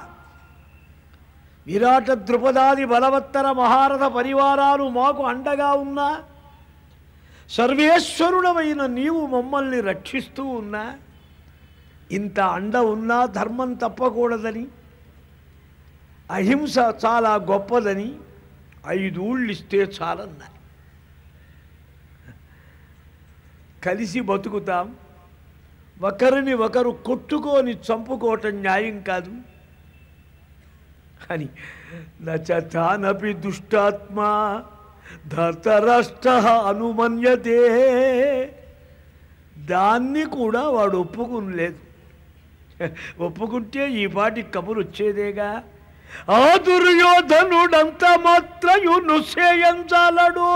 విరాట ద్రుపదాది బలవత్తర మహారథ పరివారాలు మాకు అండగా ఉన్నా సర్వేశ్వరుడమైన నీవు మమ్మల్ని రక్షిస్తూ ఉన్నా ఇంత అండ ఉన్నా ధర్మం తప్పకూడదని అహింస చాలా గొప్పదని ఐదు ఊళ్ళు ఇస్తే చాలన్నా కలిసి బతుకుతాం ఒకరిని ఒకరు కొట్టుకొని చంపుకోవటం న్యాయం కాదు అని నచతానపి దుష్టాత్మ ధర్తరాష్ట్ర అనుమన్యతే దాన్ని కూడా వాడు ఒప్పుకునలేదు ఒప్పుకుంటే ఈ పాటి కబురు వచ్చేదేగా ఆ దుర్యోధనుడంత మాత్రయు నుసేయంచాలడు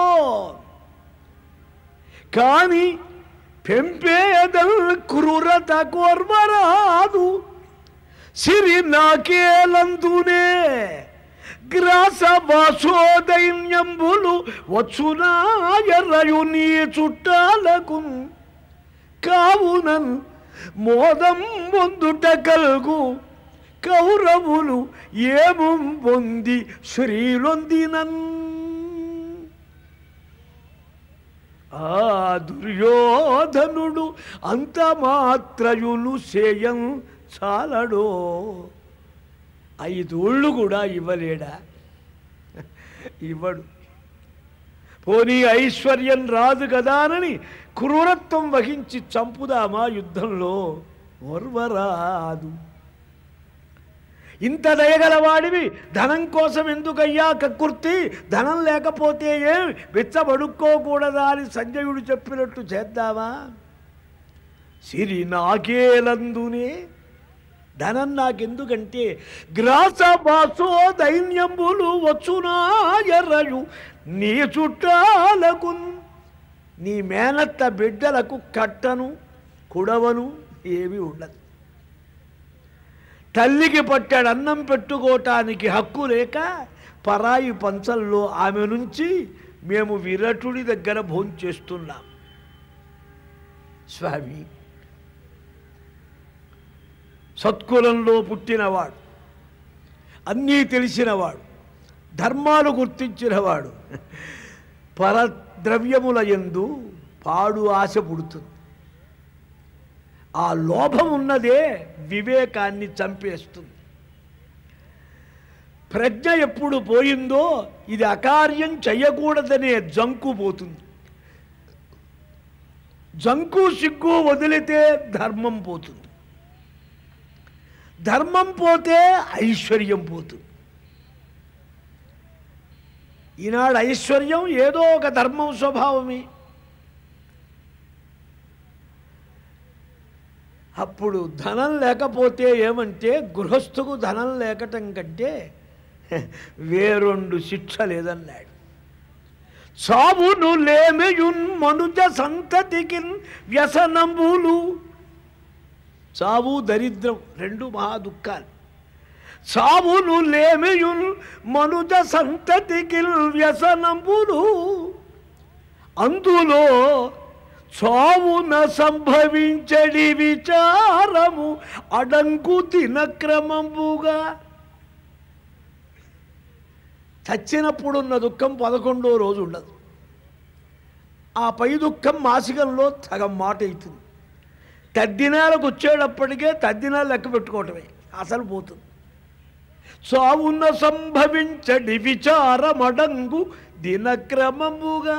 కానీ పెంపేదల్ క్రూరత కోర్మరాదు సిరి నాకేలందునే గ్రాస వాసోదైన్యంబులు వచ్చునాయరయు నీ చుట్టాలకు కావునన్ మోదం పొందుట కల్గు కౌరవులు ఏము పొంది శ్రీలొందినన్ ఆ దుర్యోధనుడు అంత మాత్రయులు సేయం చాలడో ఐదోళ్ళు కూడా ఇవ్వలేడా ఇవ్వడు పోనీ ఐశ్వర్యం రాదు కదానని క్రూరత్వం వహించి చంపుదామా యుద్ధంలో ఓర్వరాదు ఇంత దయగలవాడివి ధనం కోసం ఎందుకయ్యా కక్కుర్తి ధనం లేకపోతే ఏం వెచ్చబడుక్కోకూడదా అని సంజయుడు చెప్పినట్టు చేద్దామా సిరి నాకేలందునే ధనం నాకెందుకంటే గ్రాస బాసో దైన్యంబులు వచ్చునా ఎర్రయు నీ చుట్టాలకు నీ మేనత్త బిడ్డలకు కట్టను కుడవను ఏమీ ఉండదు తల్లికి పట్టాడు అన్నం పెట్టుకోవటానికి హక్కు లేక పరాయి పంచల్లో ఆమె నుంచి మేము విరటుడి దగ్గర భోంచేస్తున్నాం స్వామి సత్కులంలో పుట్టినవాడు అన్నీ తెలిసినవాడు ధర్మాలు గుర్తించినవాడు పరద్రవ్యముల యందు పాడు ఆశ పుడుతుంది ఆ లోభం ఉన్నదే వివేకాన్ని చంపేస్తుంది ప్రజ్ఞ ఎప్పుడు పోయిందో ఇది అకార్యం చెయ్యకూడదనే జంకు పోతుంది జంకు సిగ్గు వదిలితే ధర్మం పోతుంది ధర్మం పోతే ఐశ్వర్యం పోతుంది ఈనాడు ఐశ్వర్యం ఏదో ఒక ధర్మం స్వభావమే అప్పుడు ధనం లేకపోతే ఏమంటే గృహస్థుకు ధనం లేకటం కంటే వేరొండు శిక్ష లేదన్నాడు చావును లేమెయున్ మనుజ సంతతికి వ్యసనములు చావు దరిద్రం రెండు మహా దుఃఖాలు చావును లేమెయున్ మనుజ సంతతికి వ్యసనములు అందులో చావున సంభవించడి విచారము అడంకు తినక్రమంబుగా చచ్చినప్పుడున్న దుఃఖం పదకొండో రోజు ఉండదు ఆ పై దుఃఖం మాసికంలో సగం మాట అవుతుంది తద్దినాలకు వచ్చేటప్పటికే తద్దినాలు లెక్క పెట్టుకోవటమే అసలు పోతుంది చావున సంభవించడి విచారమడంగు దినక్రమముగా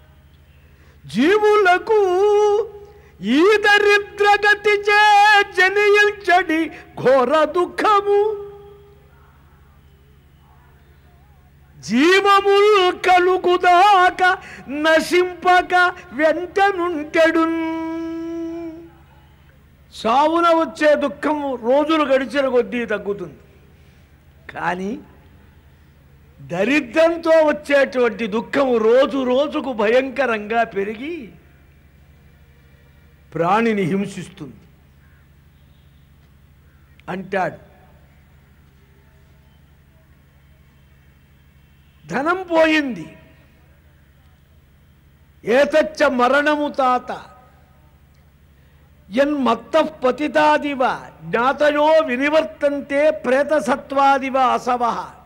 జీవులకు ఈ దరిద్రగతి చే జనియించడి ఘోర దుఃఖము జీవముల్ కలుగుదాక నశింపక వెంటనుంటెడు సావున వచ్చే దుఃఖం రోజులు గడిచిన కొద్దీ తగ్గుతుంది కానీ దరిద్రంతో వచ్చేటువంటి దుఃఖం రోజు రోజుకు భయంకరంగా పెరిగి ప్రాణిని హింసిస్తుంది అంటాడు ధనం పోయింది ఏతచ్చ మరణము తాత యన్మత్త పతితాదివ జ్ఞాతయో వినివర్తంతే ప్రేతసత్వాదివ అసవ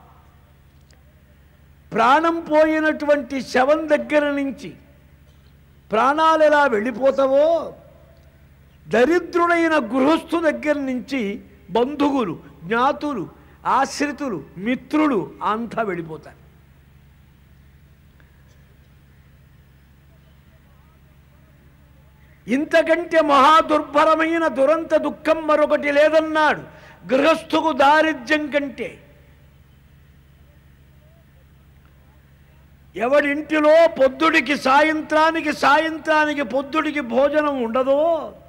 ప్రాణం పోయినటువంటి శవం దగ్గర నుంచి ప్రాణాలు ఎలా వెళ్ళిపోతావో దరిద్రుడైన గృహస్థు దగ్గర నుంచి బంధువులు జ్ఞాతులు ఆశ్రితులు మిత్రులు అంతా వెళ్ళిపోతారు ఇంతకంటే మహాదుర్భరమైన దురంత దుఃఖం మరొకటి లేదన్నాడు గృహస్థుకు దారిద్ర్యం కంటే ఎవడింటిలో పొద్దుడికి సాయంత్రానికి సాయంత్రానికి పొద్దుడికి భోజనం ఉండదో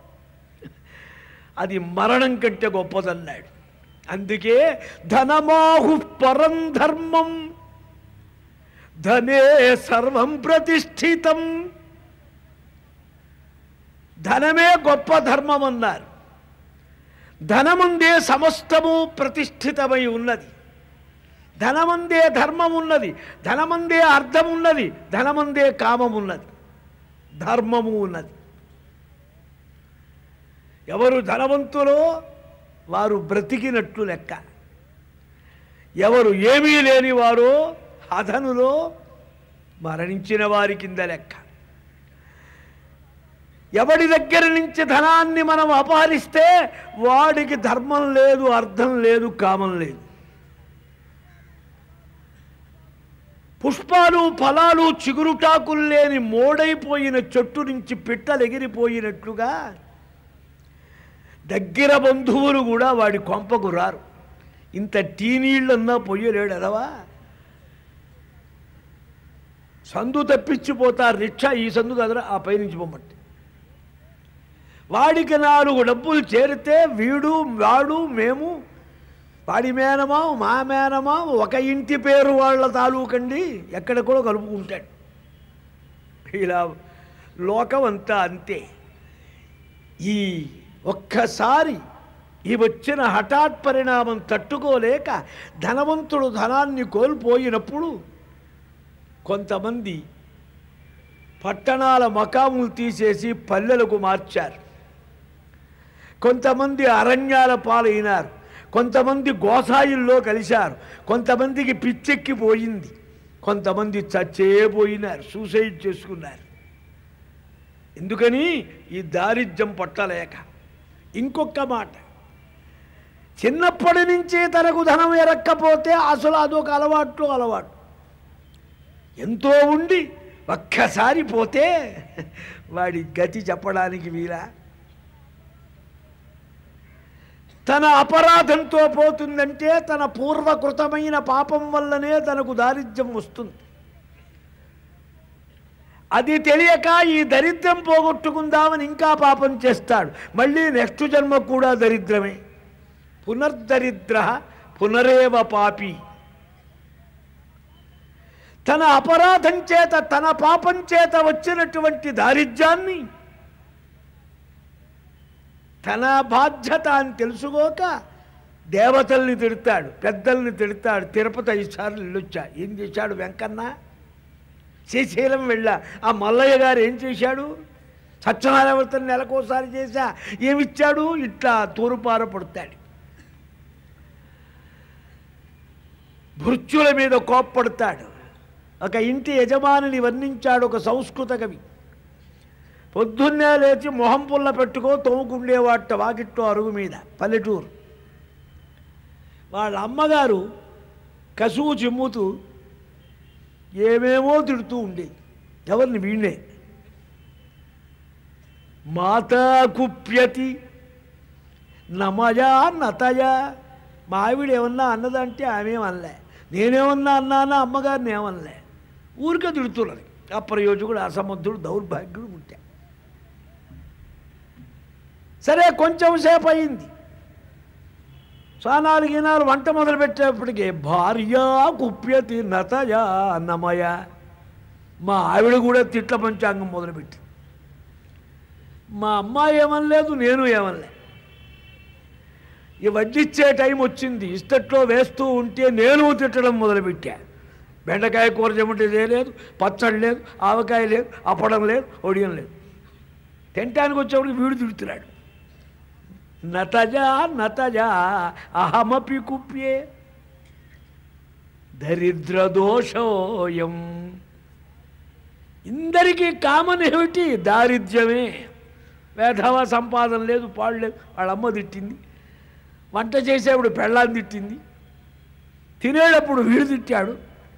అది మరణం కంటే గొప్పదన్నాడు అందుకే ధనమాహు పరం ధర్మం ధనే సర్వం ప్రతిష్ఠితం ధనమే గొప్ప ధర్మం అన్నారు ధనముందే సమస్తము ప్రతిష్ఠితమై ఉన్నది ధనమందే ధర్మం ఉన్నది ధనమందే అర్థం ఉన్నది ధనమందే కామం ఉన్నది ధర్మము ఉన్నది ఎవరు ధనవంతులో వారు బ్రతికినట్లు లెక్క ఎవరు ఏమీ లేని వారో అధనులో మరణించిన వారి కింద లెక్క ఎవడి దగ్గర నుంచి ధనాన్ని మనం అపహరిస్తే వాడికి ధర్మం లేదు అర్థం లేదు కామం లేదు పుష్పాలు ఫలాలు చిగురుటాకులు లేని మోడైపోయిన చెట్టు నుంచి పిట్టలు ఎగిరిపోయినట్లుగా దగ్గర బంధువులు కూడా వాడి కొంపకు రారు ఇంత టీ నీళ్ళన్నా పొయ్యలేడు ఎదవా సందు తప్పించిపోతారు రిక్షా ఈ సందు కదరా ఆ పైనుంచి పొమ్మంటే వాడికి నాలుగు డబ్బులు చేరితే వీడు వాడు మేము వాడి మేనమా మా మేనమా ఒక ఇంటి పేరు వాళ్ళ తాలూకండి ఎక్కడ కూడా కలుపుకుంటాడు ఇలా లోకం అంతా అంతే ఈ ఒక్కసారి ఈ వచ్చిన హఠాత్ పరిణామం తట్టుకోలేక ధనవంతుడు ధనాన్ని కోల్పోయినప్పుడు కొంతమంది పట్టణాల మకాములు తీసేసి పల్లెలకు మార్చారు కొంతమంది అరణ్యాల పాలైనారు కొంతమంది గోసాయిల్లో కలిశారు కొంతమందికి పిచ్చెక్కిపోయింది కొంతమంది చచ్చేపోయినారు సూసైడ్ చేసుకున్నారు ఎందుకని ఈ దారిద్ర్యం పట్టలేక ఇంకొక మాట చిన్నప్పటి నుంచి తనకు ధనం ఎరక్కపోతే అసలు అదొక అలవాట్లు అలవాటు ఎంతో ఉండి ఒక్కసారి పోతే వాడి గతి చెప్పడానికి వీలా తన అపరాధంతో పోతుందంటే తన పూర్వకృతమైన పాపం వల్లనే తనకు దారిద్ర్యం వస్తుంది అది తెలియక ఈ దరిద్రం పోగొట్టుకుందామని ఇంకా పాపం చేస్తాడు మళ్ళీ నెక్స్ట్ జన్మ కూడా దరిద్రమే పునర్దరిద్ర పునరేవ పాపి తన అపరాధం చేత తన పాపం చేత వచ్చినటువంటి దారిద్ర్యాన్ని తన బాధ్యత అని తెలుసుకోక దేవతల్ని తిడతాడు పెద్దల్ని తిడతాడు తిరుపతి ఐదు సార్లు వెళ్ళొచ్చా ఏం చేశాడు వెంకన్న శ్రీశైలం వెళ్ళా ఆ మల్లయ్య గారు ఏం చేశాడు సత్యనారాయణ నెలకోసారి చేశా ఏమిచ్చాడు ఇట్లా తూరుపార పడతాడు భృత్యుల మీద కోప్పడతాడు ఒక ఇంటి యజమానిని వర్ణించాడు ఒక సంస్కృత కవి పొద్దున్నే లేచి మొహం పుల్ల పెట్టుకో తోముకుండేవాట వాకిట్లో అరుగు మీద పల్లెటూరు వాళ్ళ అమ్మగారు కసువు చిమ్ముతూ ఏమేమో తిడుతూ ఉండేది ఎవరిని వీణే మాతా కుప్యతి నమయా నతయా మా ఆవిడ ఏమన్నా అన్నదంటే ఆమె అనలే నేనేమన్నా అన్నానా అమ్మగారిని ఏమనలే ఊరికే తిడుతున్నది అప్రయోజకుడు అసమర్థుడు దౌర్భాగ్యుడు ఉంటా సరే కొంచెం సేపు అయింది స్నానాలు గినాలు వంట మొదలు పెట్టేప్పటికి భార్య కుప్యతి నతయా అన్నమయ మా ఆవిడ కూడా తిట్ల పంచాంగం మొదలుపెట్టి మా అమ్మాయి ఏమనలేదు నేను ఏమనలే ఈ వడ్డిచ్చే టైం వచ్చింది ఇస్తట్లో వేస్తూ ఉంటే నేను తిట్టడం మొదలుపెట్టా బెండకాయ కూర చెమటే లేదు పచ్చడి లేదు ఆవకాయ లేదు అప్పడం లేదు ఒడియం లేదు తినటానికి వచ్చేప్పుడు వీడు తిడుతున్నాడు నతజా నతజా అహమపి కుప్యే దరిద్ర దోషోయం ఇందరికీ కామన్ ఏమిటి దారిద్ర్యమే వేధవ సంపాదన లేదు పాడు లేదు వాళ్ళ అమ్మ తిట్టింది వంట చేసేప్పుడు పెళ్ళాన్ని తిట్టింది తినేటప్పుడు వీడు తిట్టాడు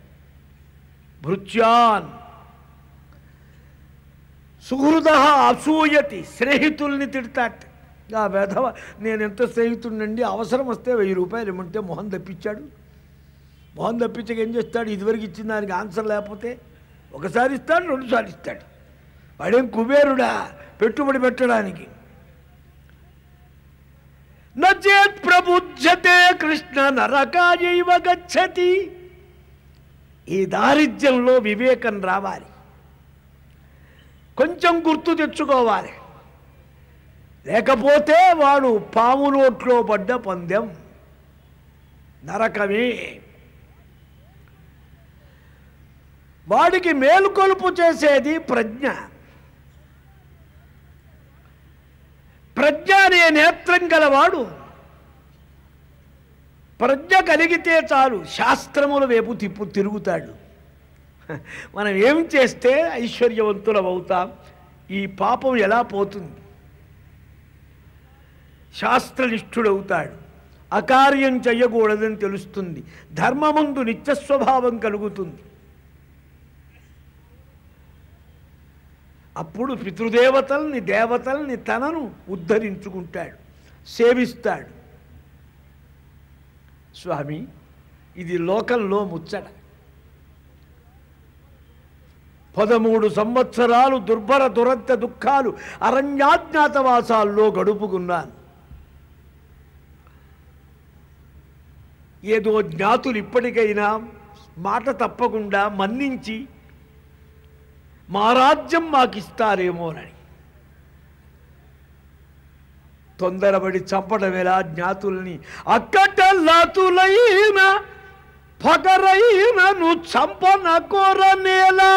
భృత్యాన్ సుహృద అసూయతి స్నేహితుల్ని తిడతాట ఆ వెధవ నేను ఎంత స్నేహితుడినండి అవసరం వస్తే వెయ్యి రూపాయలు ఇమ్మంటే మొహం తప్పించాడు మొహం తప్పించక ఏం చేస్తాడు ఇదివరకు ఇచ్చిన దానికి ఆన్సర్ లేకపోతే ఒకసారి ఇస్తాడు రెండుసార్లు ఇస్తాడు వాడేం కుబేరుడా పెట్టుబడి పెట్టడానికి నచేత్ ప్రబుధ్యతే కృష్ణ నరకాయైవ గచ్చతి ఈ దారిద్ర్యంలో వివేకం రావాలి కొంచెం గుర్తు తెచ్చుకోవాలి లేకపోతే వాడు పాము నోట్లో పడ్డ పందెం నరకమే వాడికి మేలుకొలుపు చేసేది ప్రజ్ఞ ప్రజ్ఞ అనే నేత్రం గలవాడు ప్రజ్ఞ కలిగితే చాలు శాస్త్రముల వైపు తిప్పు తిరుగుతాడు మనం ఏం చేస్తే ఐశ్వర్యవంతులం అవుతాం ఈ పాపం ఎలా పోతుంది శాస్త్రనిష్ఠుడవుతాడు అకార్యం చెయ్యకూడదని తెలుస్తుంది ధర్మముందు నిత్యస్వభావం కలుగుతుంది అప్పుడు పితృదేవతల్ని దేవతల్ని తనను ఉద్ధరించుకుంటాడు సేవిస్తాడు స్వామి ఇది లోకంలో ముచ్చట పదమూడు సంవత్సరాలు దుర్భర దురంత దుఃఖాలు అరణ్యాజ్ఞాతవాసాల్లో గడుపుకున్నాను ఏదో జ్ఞాతులు ఇప్పటికైనా మాట తప్పకుండా మన్నించి మా రాజ్యం మాకిస్తారేమోనని తొందరపడి చంపడమేలా జ్ఞాతుల్ని అక్కటల్లాతులైన పగరైనను చంపన కోరనేలా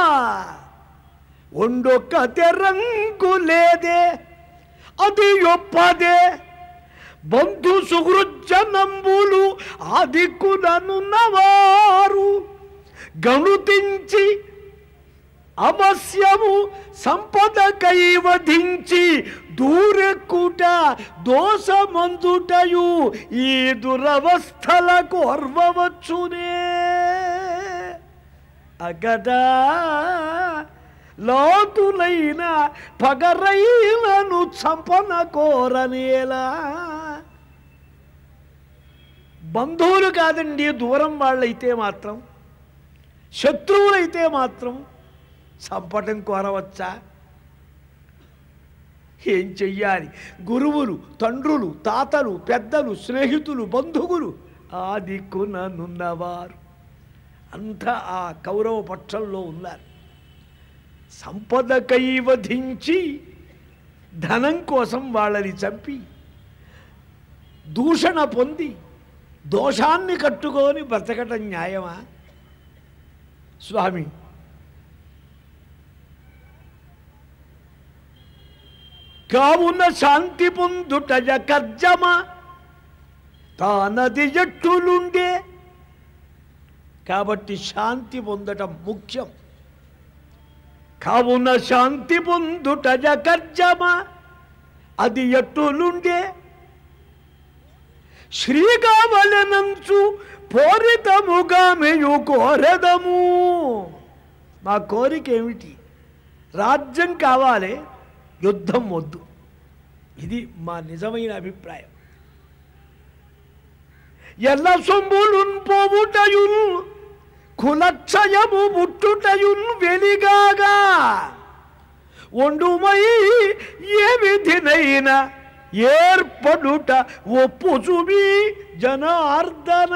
ఒండొక్క తెరంకు లేదే అది ఒప్పదే బంధు సుహృజనంబులు ఆదిక్కుననున్నవారు గణుతించి అవశ్యము సంపద కైవధించి దూరెక్కుట దోషమందుటయు ఈ దురవస్థలకు అర్వవచ్చునే అగదా లోతులైన పగరైనను చంపన కోరనేలా బంధువులు కాదండి దూరం వాళ్ళైతే మాత్రం శత్రువులైతే మాత్రం చంపటం కోరవచ్చా ఏం చెయ్యాలి గురువులు తండ్రులు తాతలు పెద్దలు స్నేహితులు బంధువులు ఆ దిక్కుననున్నవారు అంతా ఆ కౌరవ పక్షంలో ఉన్నారు సంపద కైవధించి ధనం కోసం వాళ్ళని చంపి దూషణ పొంది దోషాన్ని కట్టుకొని బ్రతకటం న్యాయమా స్వామి కావున శాంతి పొందుటయ కర్జమ తానది ఎట్టులుండే కాబట్టి శాంతి పొందటం ముఖ్యం కావున శాంతి పొందుటయ కర్జమ అది ఎట్టులుండే శ్రీకావలనంచు పోరితముగా మెయు కోరెదము మా కోరిక ఏమిటి రాజ్యం కావాలి యుద్ధం వద్దు ఇది మా నిజమైన అభిప్రాయం ఎల్ల సొమ్ములున్ పోవుటయున్ కులక్షయము ముట్టుటయున్ వెలిగాగా ఒండుమై ఏ విధినైనా ఏర్పడుట ఒప్పుచుమి జనార్దన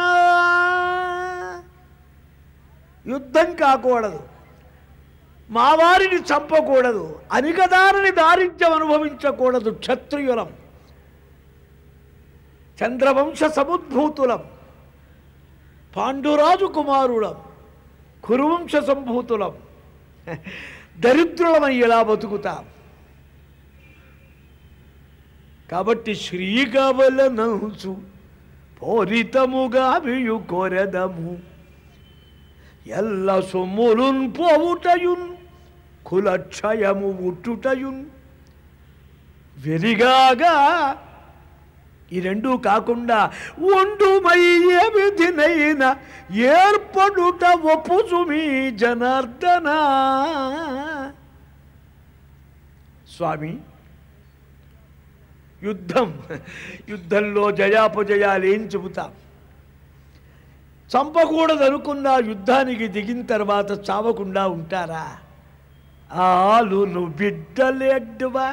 యుద్ధం కాకూడదు మా వారిని చంపకూడదు అనికదారిని దారిద్ర్యం అనుభవించకూడదు క్షత్రియులం చంద్రవంశ సముద్భూతులం పాండురాజు కుమారులం కురువంశ సంభూతులం దరిద్రులమై ఎలా బతుకుతాం కాబట్టి శ్రీగవలనంచు పోరితముగా వియు కొరెదము ఎల్ల సొమ్ములున్ పోవుటయున్ కులక్షయము ఉట్టుటయున్ వెలిగాగా ఈ రెండూ కాకుండా ఒండుమయ్యే విధినైన ఏర్పడుట ఒప్పుసుమి జనార్దన స్వామి యుద్ధం యుద్ధంలో జయాపజయాలు ఏం చెబుతాం చంపకూడదు అనుకున్న యుద్ధానికి దిగిన తర్వాత చావకుండా ఉంటారా ఆలును బిడ్డలేడ్డువా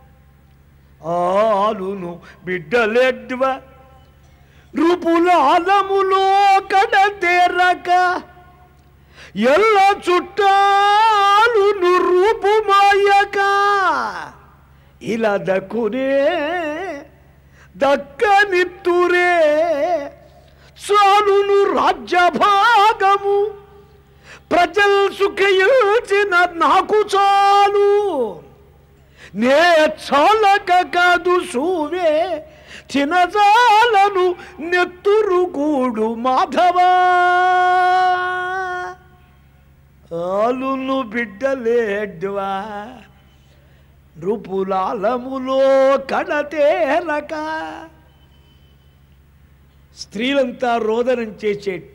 ఆలును బిడ్డలేడ్డువా రూపుల ఆలములో కడ తేరక ఎల్ల చుట్టాలును రూపుమాయక ఇలా దక్కునే దక్కనిత్తురే చాలును రాజ్యభాగము ప్రజల్ సుఖయించిన నాకు చాలు నే చాలక కాదు సూవే చినజాలను నెత్తురుగూడు మాధవా ఆలును బిడ్డలేడ్వా నృపులాలములో కడతేలక స్త్రీలంతా రోదనం చేసేట్టు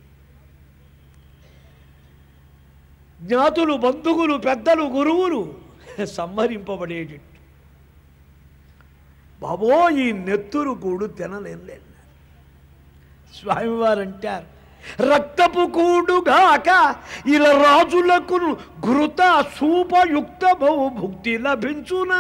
జ్ఞాతులు బంధువులు పెద్దలు గురువులు సంహరింపబడేటట్టు బాబో ఈ నెత్తురు కూడు తినలేనులే స్వామివారు అంటారు రక్తపు కూడుగాక ఇలా రాజులకు ఘృత సూపయుక్త బహు భుక్తి లభించునా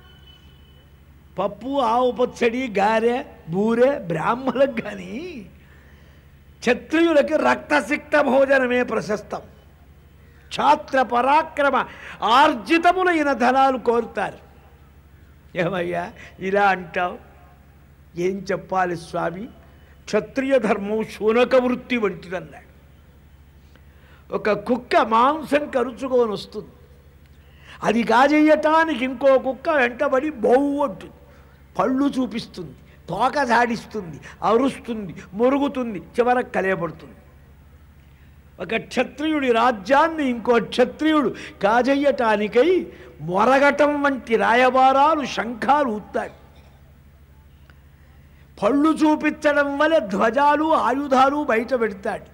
పప్పు ఆవు పచ్చడి గారె బూరె బ్రాహ్మణులకు కానీ క్షత్రియులకి రక్తసిక్త భోజనమే ప్రశస్తం ఛాత్ర పరాక్రమ ఆర్జితములైన ధనాలు కోరుతారు ఏమయ్యా ఇలా అంటావు ఏం చెప్పాలి స్వామి క్షత్రియ ధర్మం శూనక వృత్తి వంటిదన్నాడు ఒక కుక్క మాంసం కరుచుకొని వస్తుంది అది కాజేయటానికి ఇంకో కుక్క వెంటబడి బౌ అంటుంది పళ్ళు చూపిస్తుంది తోక జాడిస్తుంది అరుస్తుంది మురుగుతుంది చివరకు కలేపడుతుంది ఒక క్షత్రియుడి రాజ్యాన్ని ఇంకో క్షత్రియుడు కాజేయటానికై మొరగటం వంటి రాయబారాలు శంఖాలు ఊతాడు పళ్ళు చూపించడం వల్ల ధ్వజాలు ఆయుధాలు బయట పెడతాడు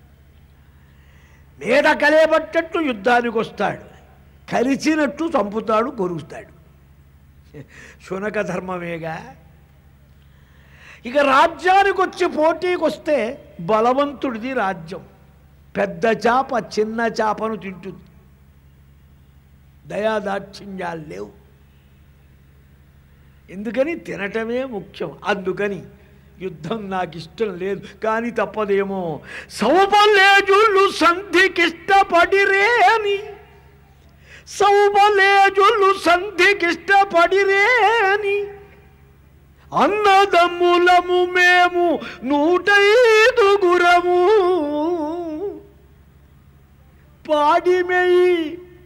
మేడ కలేబట్టట్టు యుద్ధానికి వస్తాడు కలిసినట్టు చంపుతాడు కొరుకుతాడు శునక ధర్మమేగా ఇక రాజ్యానికి వచ్చి పోటీకి వస్తే బలవంతుడిది రాజ్యం పెద్ద చేప చిన్న చేపను తింటుంది దయాదాక్షిణ్యాలు లేవు ఎందుకని తినటమే ముఖ్యం అందుకని యుద్ధం నాకు ఇష్టం లేదు కానీ తప్పదేమో సౌబలేజులు సంధికిష్టపడిరే అని సౌబలేజులు సంధికిష్టపడిరే అని అన్నదమ్ములము మేము నూటైదుగురము పాడిమెయి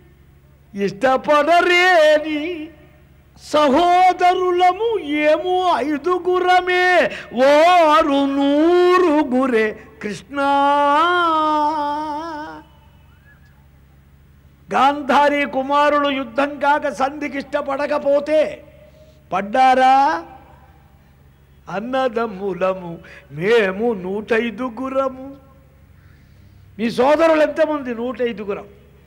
ఇష్టపడరేని సహోదరులము ఏమో ఐదుగురమే వారు నూరుగురే కృష్ణ గాంధారి కుమారులు యుద్ధం కాక సంధికి ఇష్టపడకపోతే పడ్డారా అన్నదమ్ములము మేము నూటైదుగురము మీ సోదరులు ఎంతమంది నూటైదుగురం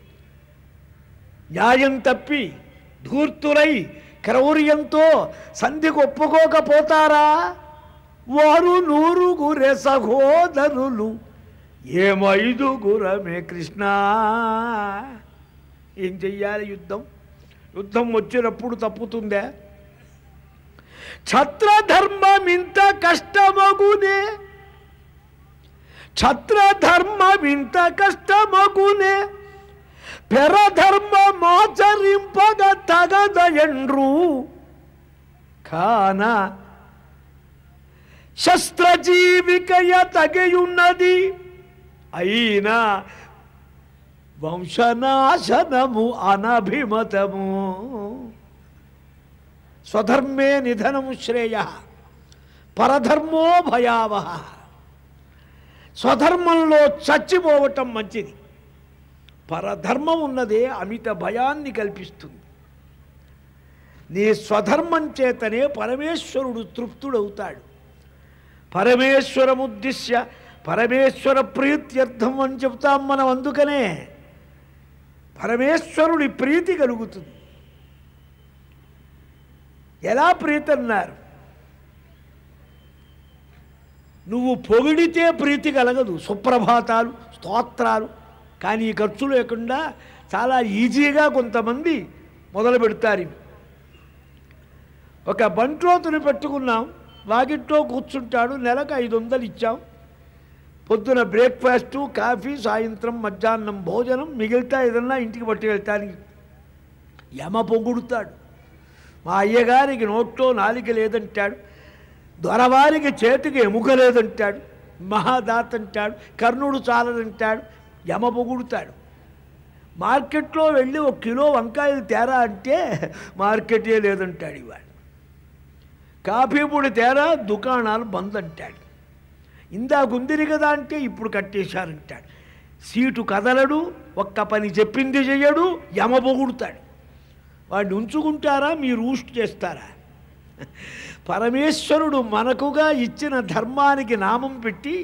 న్యాయం తప్పి ధూర్తులై క్రౌర్యంతో సంధికి ఒప్పుకోకపోతారా వారు నూరుగురే సహోదరులు ఏమైదుగురమే కృష్ణ ఏం చెయ్యాలి యుద్ధం యుద్ధం వచ్చినప్పుడు తప్పుతుందే ఛత్రధర్మం ఇంత కష్టమగునే ఛత్రధర్మం ఇంత కష్టమగునే పెరధర్మమాచరింపగ తగదయండ్రు కాన శస్త్రజీవికయ తగియున్నది అయినా వంశనాశనము అనభిమతము స్వధర్మే నిధనము శ్రేయ పరధర్మో భయావహ స్వధర్మంలో చచ్చిపోవటం మంచిది పరధర్మం ఉన్నదే అమిత భయాన్ని కల్పిస్తుంది నీ స్వధర్మం చేతనే పరమేశ్వరుడు తృప్తుడవుతాడు పరమేశ్వరముద్దిశ్య పరమేశ్వర ప్రీత్యర్థం అని చెప్తాం మనం అందుకనే పరమేశ్వరుడి ప్రీతి కలుగుతుంది ఎలా ప్రీతి అన్నారు నువ్వు పొగిడితే ప్రీతి కలగదు సుప్రభాతాలు స్తోత్రాలు కానీ ఈ ఖర్చు లేకుండా చాలా ఈజీగా కొంతమంది మొదలు పెడతారు ఇవి. ఒక బంట్రోతుని పెట్టుకున్నాం వాకిట్లో కూర్చుంటాడు నెలకు ఐదు వందలు ఇచ్చాం పొద్దున బ్రేక్ఫాస్టు కాఫీ సాయంత్రం మధ్యాహ్నం భోజనం మిగిలితే ఏదన్నా ఇంటికి పట్టుకెళ్తానికి యమ పొగుడుతాడు మా అయ్యగారికి నోట్లో నాలిక లేదంటాడు దొరవారికి చేతికి ఎముక లేదంటాడు మహాదాత్ అంటాడు కర్ణుడు చాలదంటాడు యమ పొగుడుతాడు మార్కెట్లో వెళ్ళి ఒక కిలో వంకాయలు తేరా అంటే మార్కెటే లేదంటాడు ఇవాడు కాఫీ పొడి తేరా దుకాణాలు బంద్ అంటాడు ఇందాక ఉందిరి కదా అంటే ఇప్పుడు కట్టేశారంటాడు సీటు కదలడు ఒక్క పని చెప్పింది చెయ్యడు యమ పొగుడుతాడు వాడిని ఉంచుకుంటారా మీరు ఊస్ట్ చేస్తారా పరమేశ్వరుడు మనకుగా ఇచ్చిన ధర్మానికి నామం పెట్టి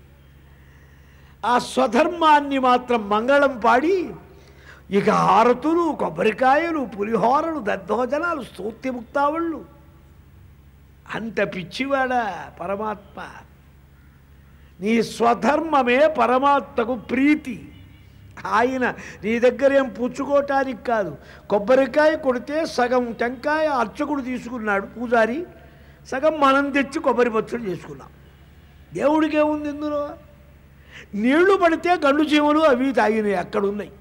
ఆ స్వధర్మాన్ని మాత్రం మంగళం పాడి ఇక హారతులు కొబ్బరికాయలు పులిహోరలు దద్దోజనాలు స్తోత్యముక్తావళ్ళు అంత పిచ్చివాడా పరమాత్మ నీ స్వధర్మమే పరమాత్మకు ప్రీతి ఆయన నీ దగ్గర ఏం పుచ్చుకోవటానికి కాదు కొబ్బరికాయ కొడితే సగం టెంకాయ అర్చకుడు తీసుకున్నాడు పూజారి సగం మనం తెచ్చి కొబ్బరి పచ్చడి చేసుకున్నాం దేవుడికి ఏముంది ఇందులో నీళ్లు పడితే గండు చీమలు అవి తాగినాయి అక్కడున్నాయి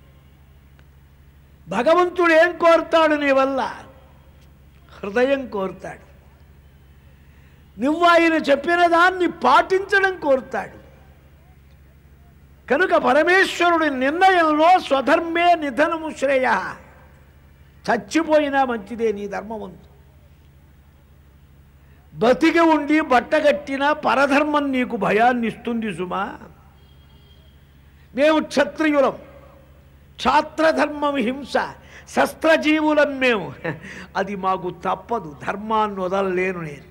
భగవంతుడు ఏం కోరుతాడు నీ వల్ల హృదయం కోరుతాడు నువ్వు ఆయన చెప్పిన దాన్ని పాటించడం కోరుతాడు కనుక పరమేశ్వరుడి నిర్ణయంలో స్వధర్మే నిధనము శ్రేయ చచ్చిపోయినా మంచిదే నీ ధర్మవంతు బతికి ఉండి బట్టగట్టిన పరధర్మం నీకు భయాన్ని ఇస్తుంది సుమా మేము క్షత్రియులం క్షాత్రధర్మం హింస శస్త్రజీవులం మేము అది మాకు తప్పదు ధర్మాన్ని వదలలేను నేను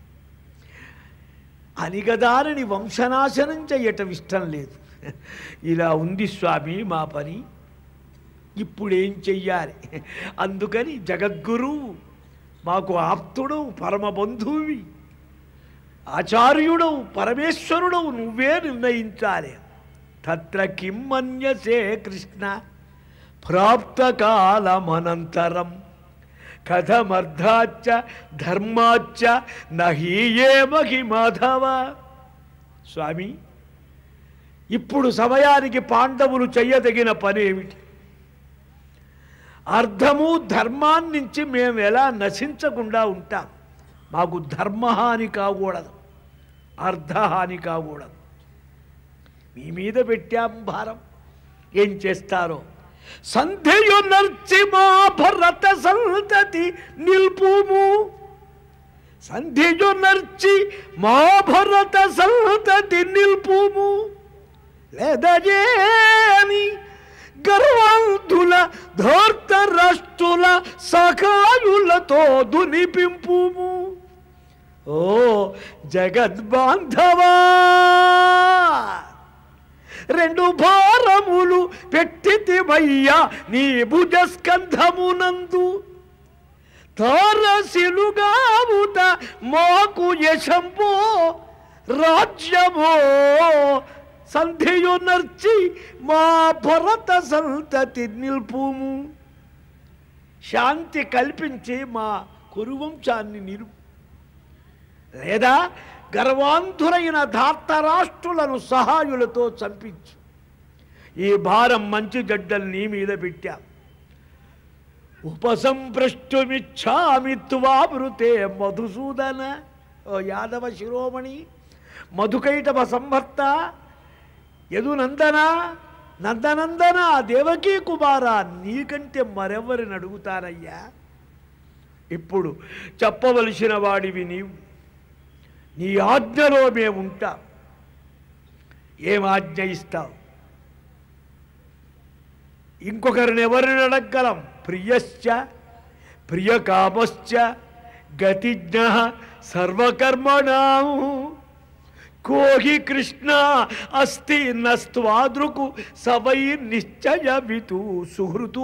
అనిగదానని వంశనాశనం చెయ్యటం ఇష్టం లేదు ఇలా ఉంది స్వామి మా పని ఇప్పుడేం చెయ్యాలి అందుకని జగద్గురువు మాకు ఆప్తుడు పరమబంధువి ఆచార్యుడవు పరమేశ్వరుడవు నువ్వే నిర్ణయించాలి తత్ర కిం మన్యసే కృష్ణ ప్రాప్తకాలమనంతరం కథమర్థాచ్చ ధర్మాచ్చ నహీయే మహి మాధవ స్వామి ఇప్పుడు సమయానికి పాండవులు చెయ్యదగిన పని ఏమిటి అర్థము ధర్మాన్నించి మేము ఎలా నశించకుండా ఉంటాం మాకు ధర్మహాని కాకూడదు అర్ధహాని కాకూడదు మీ మీద పెట్టాం భారం ఏం చేస్తారో సంధ్యయు నర్చి మా భరత సంతతి నిల్పుము సంధ్యయు నర్చి మా భరత సంతతి నిల్పుము లేదజేని గర్వాంధుల ధోర్తరాష్ట్రుల సఖాయులతో దునిపింపుము ఓ జగద్బాంధవా రెండు భారములు పెట్టితివయ్యా నీ భుజస్కంధమునందు తారసిలుగావుట మాకు యశంపో రాజ్యమో సంధియు నర్చి మా భరత సంతతి నిల్పుము శాంతి కల్పించి మా కురువంశాన్ని నిలుపు లేదా గర్వాంధురైన ధార్తరాష్ట్రులను సహాయులతో చంపించు ఈ భారం మంచి గడ్డలు నీ మీద పెట్టా ఉపసంపృష్టుమిచ్చామి త్వామృతే మధుసూదన ఓ యాదవ శిరోమణి మధుకైటవ సంభర్త యదునందన నందనందన దేవకీ కుమార నీకంటే మరెవరిని అడుగుతానయ్యా ఇప్పుడు చెప్పవలసిన వాడివి నీవు నీ ఆజ్ఞలో మేముంటాం ఏం ఆజ్ఞ ఇస్తావు ఇంకొకరిని ఎవరిని అడగలం ప్రియశ్చ ప్రియకామశ్చ గతిజ్ఞ సర్వకర్మణం కోహి కృష్ణ అస్తి నస్త్వాదృకు సవై నిశ్చయమితు సుహృతూ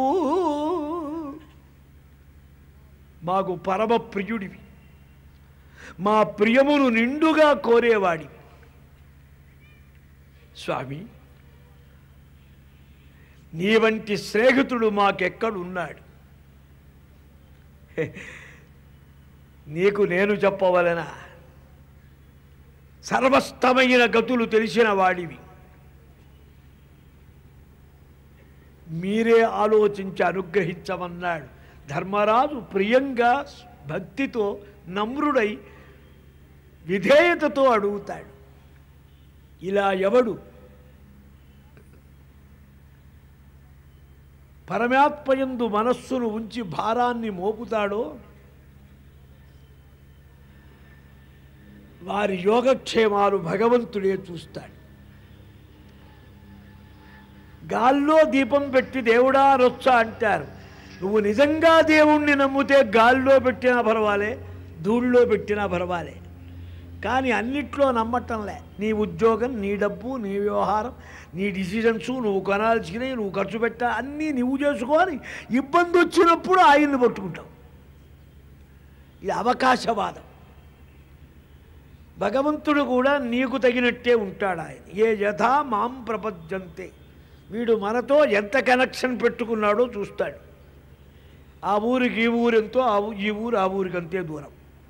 మాకు పరమ ప్రియుడివి మా ప్రియమును నిండుగా కోరేవాడి స్వామి నీ వంటి స్నేహితుడు మాకెక్కడున్నాడు హే, నీకు నేను చెప్పవలనా సర్వస్తమైన గతులు తెలిసిన వాడివి మీరే ఆలోచించి అనుగ్రహించమన్నాడు ధర్మరాజు ప్రియంగా భక్తితో నమ్రుడై విధేయతతో అడుగుతాడు ఇలా ఎవడు పరమాత్మయందు మనస్సును ఉంచి భారాన్ని మోపుతాడో వారి యోగక్షేమాలు భగవంతుడే చూస్తాడు గాల్లో దీపం పెట్టి దేవుడా రొచ్చ అంటారు నువ్వు నిజంగా దేవుణ్ణి నమ్మితే గాల్లో పెట్టినా పర్వాలే ధూళ్ళో పెట్టినా పర్వాలే కానీ అన్నిట్లో నమ్మటంలే నీ ఉద్యోగం నీ డబ్బు నీ వ్యవహారం నీ డిసిజన్స్ నువ్వు కొనాల్సినవి నువ్వు ఖర్చు పెట్టా అన్నీ నువ్వు చేసుకొని ఇబ్బంది వచ్చినప్పుడు ఆయన్ని పట్టుకుంటావు ఇది అవకాశవాదం భగవంతుడు కూడా నీకు తగినట్టే ఉంటాడు ఆయన ఏ యథా మాం ప్రపంచంతే వీడు మనతో ఎంత కనెక్షన్ పెట్టుకున్నాడో చూస్తాడు ఆ ఊరికి ఈ ఊరెంతో ఆ ఊ- ఈ ఊరు ఆ ఊరికి అంతే దూరం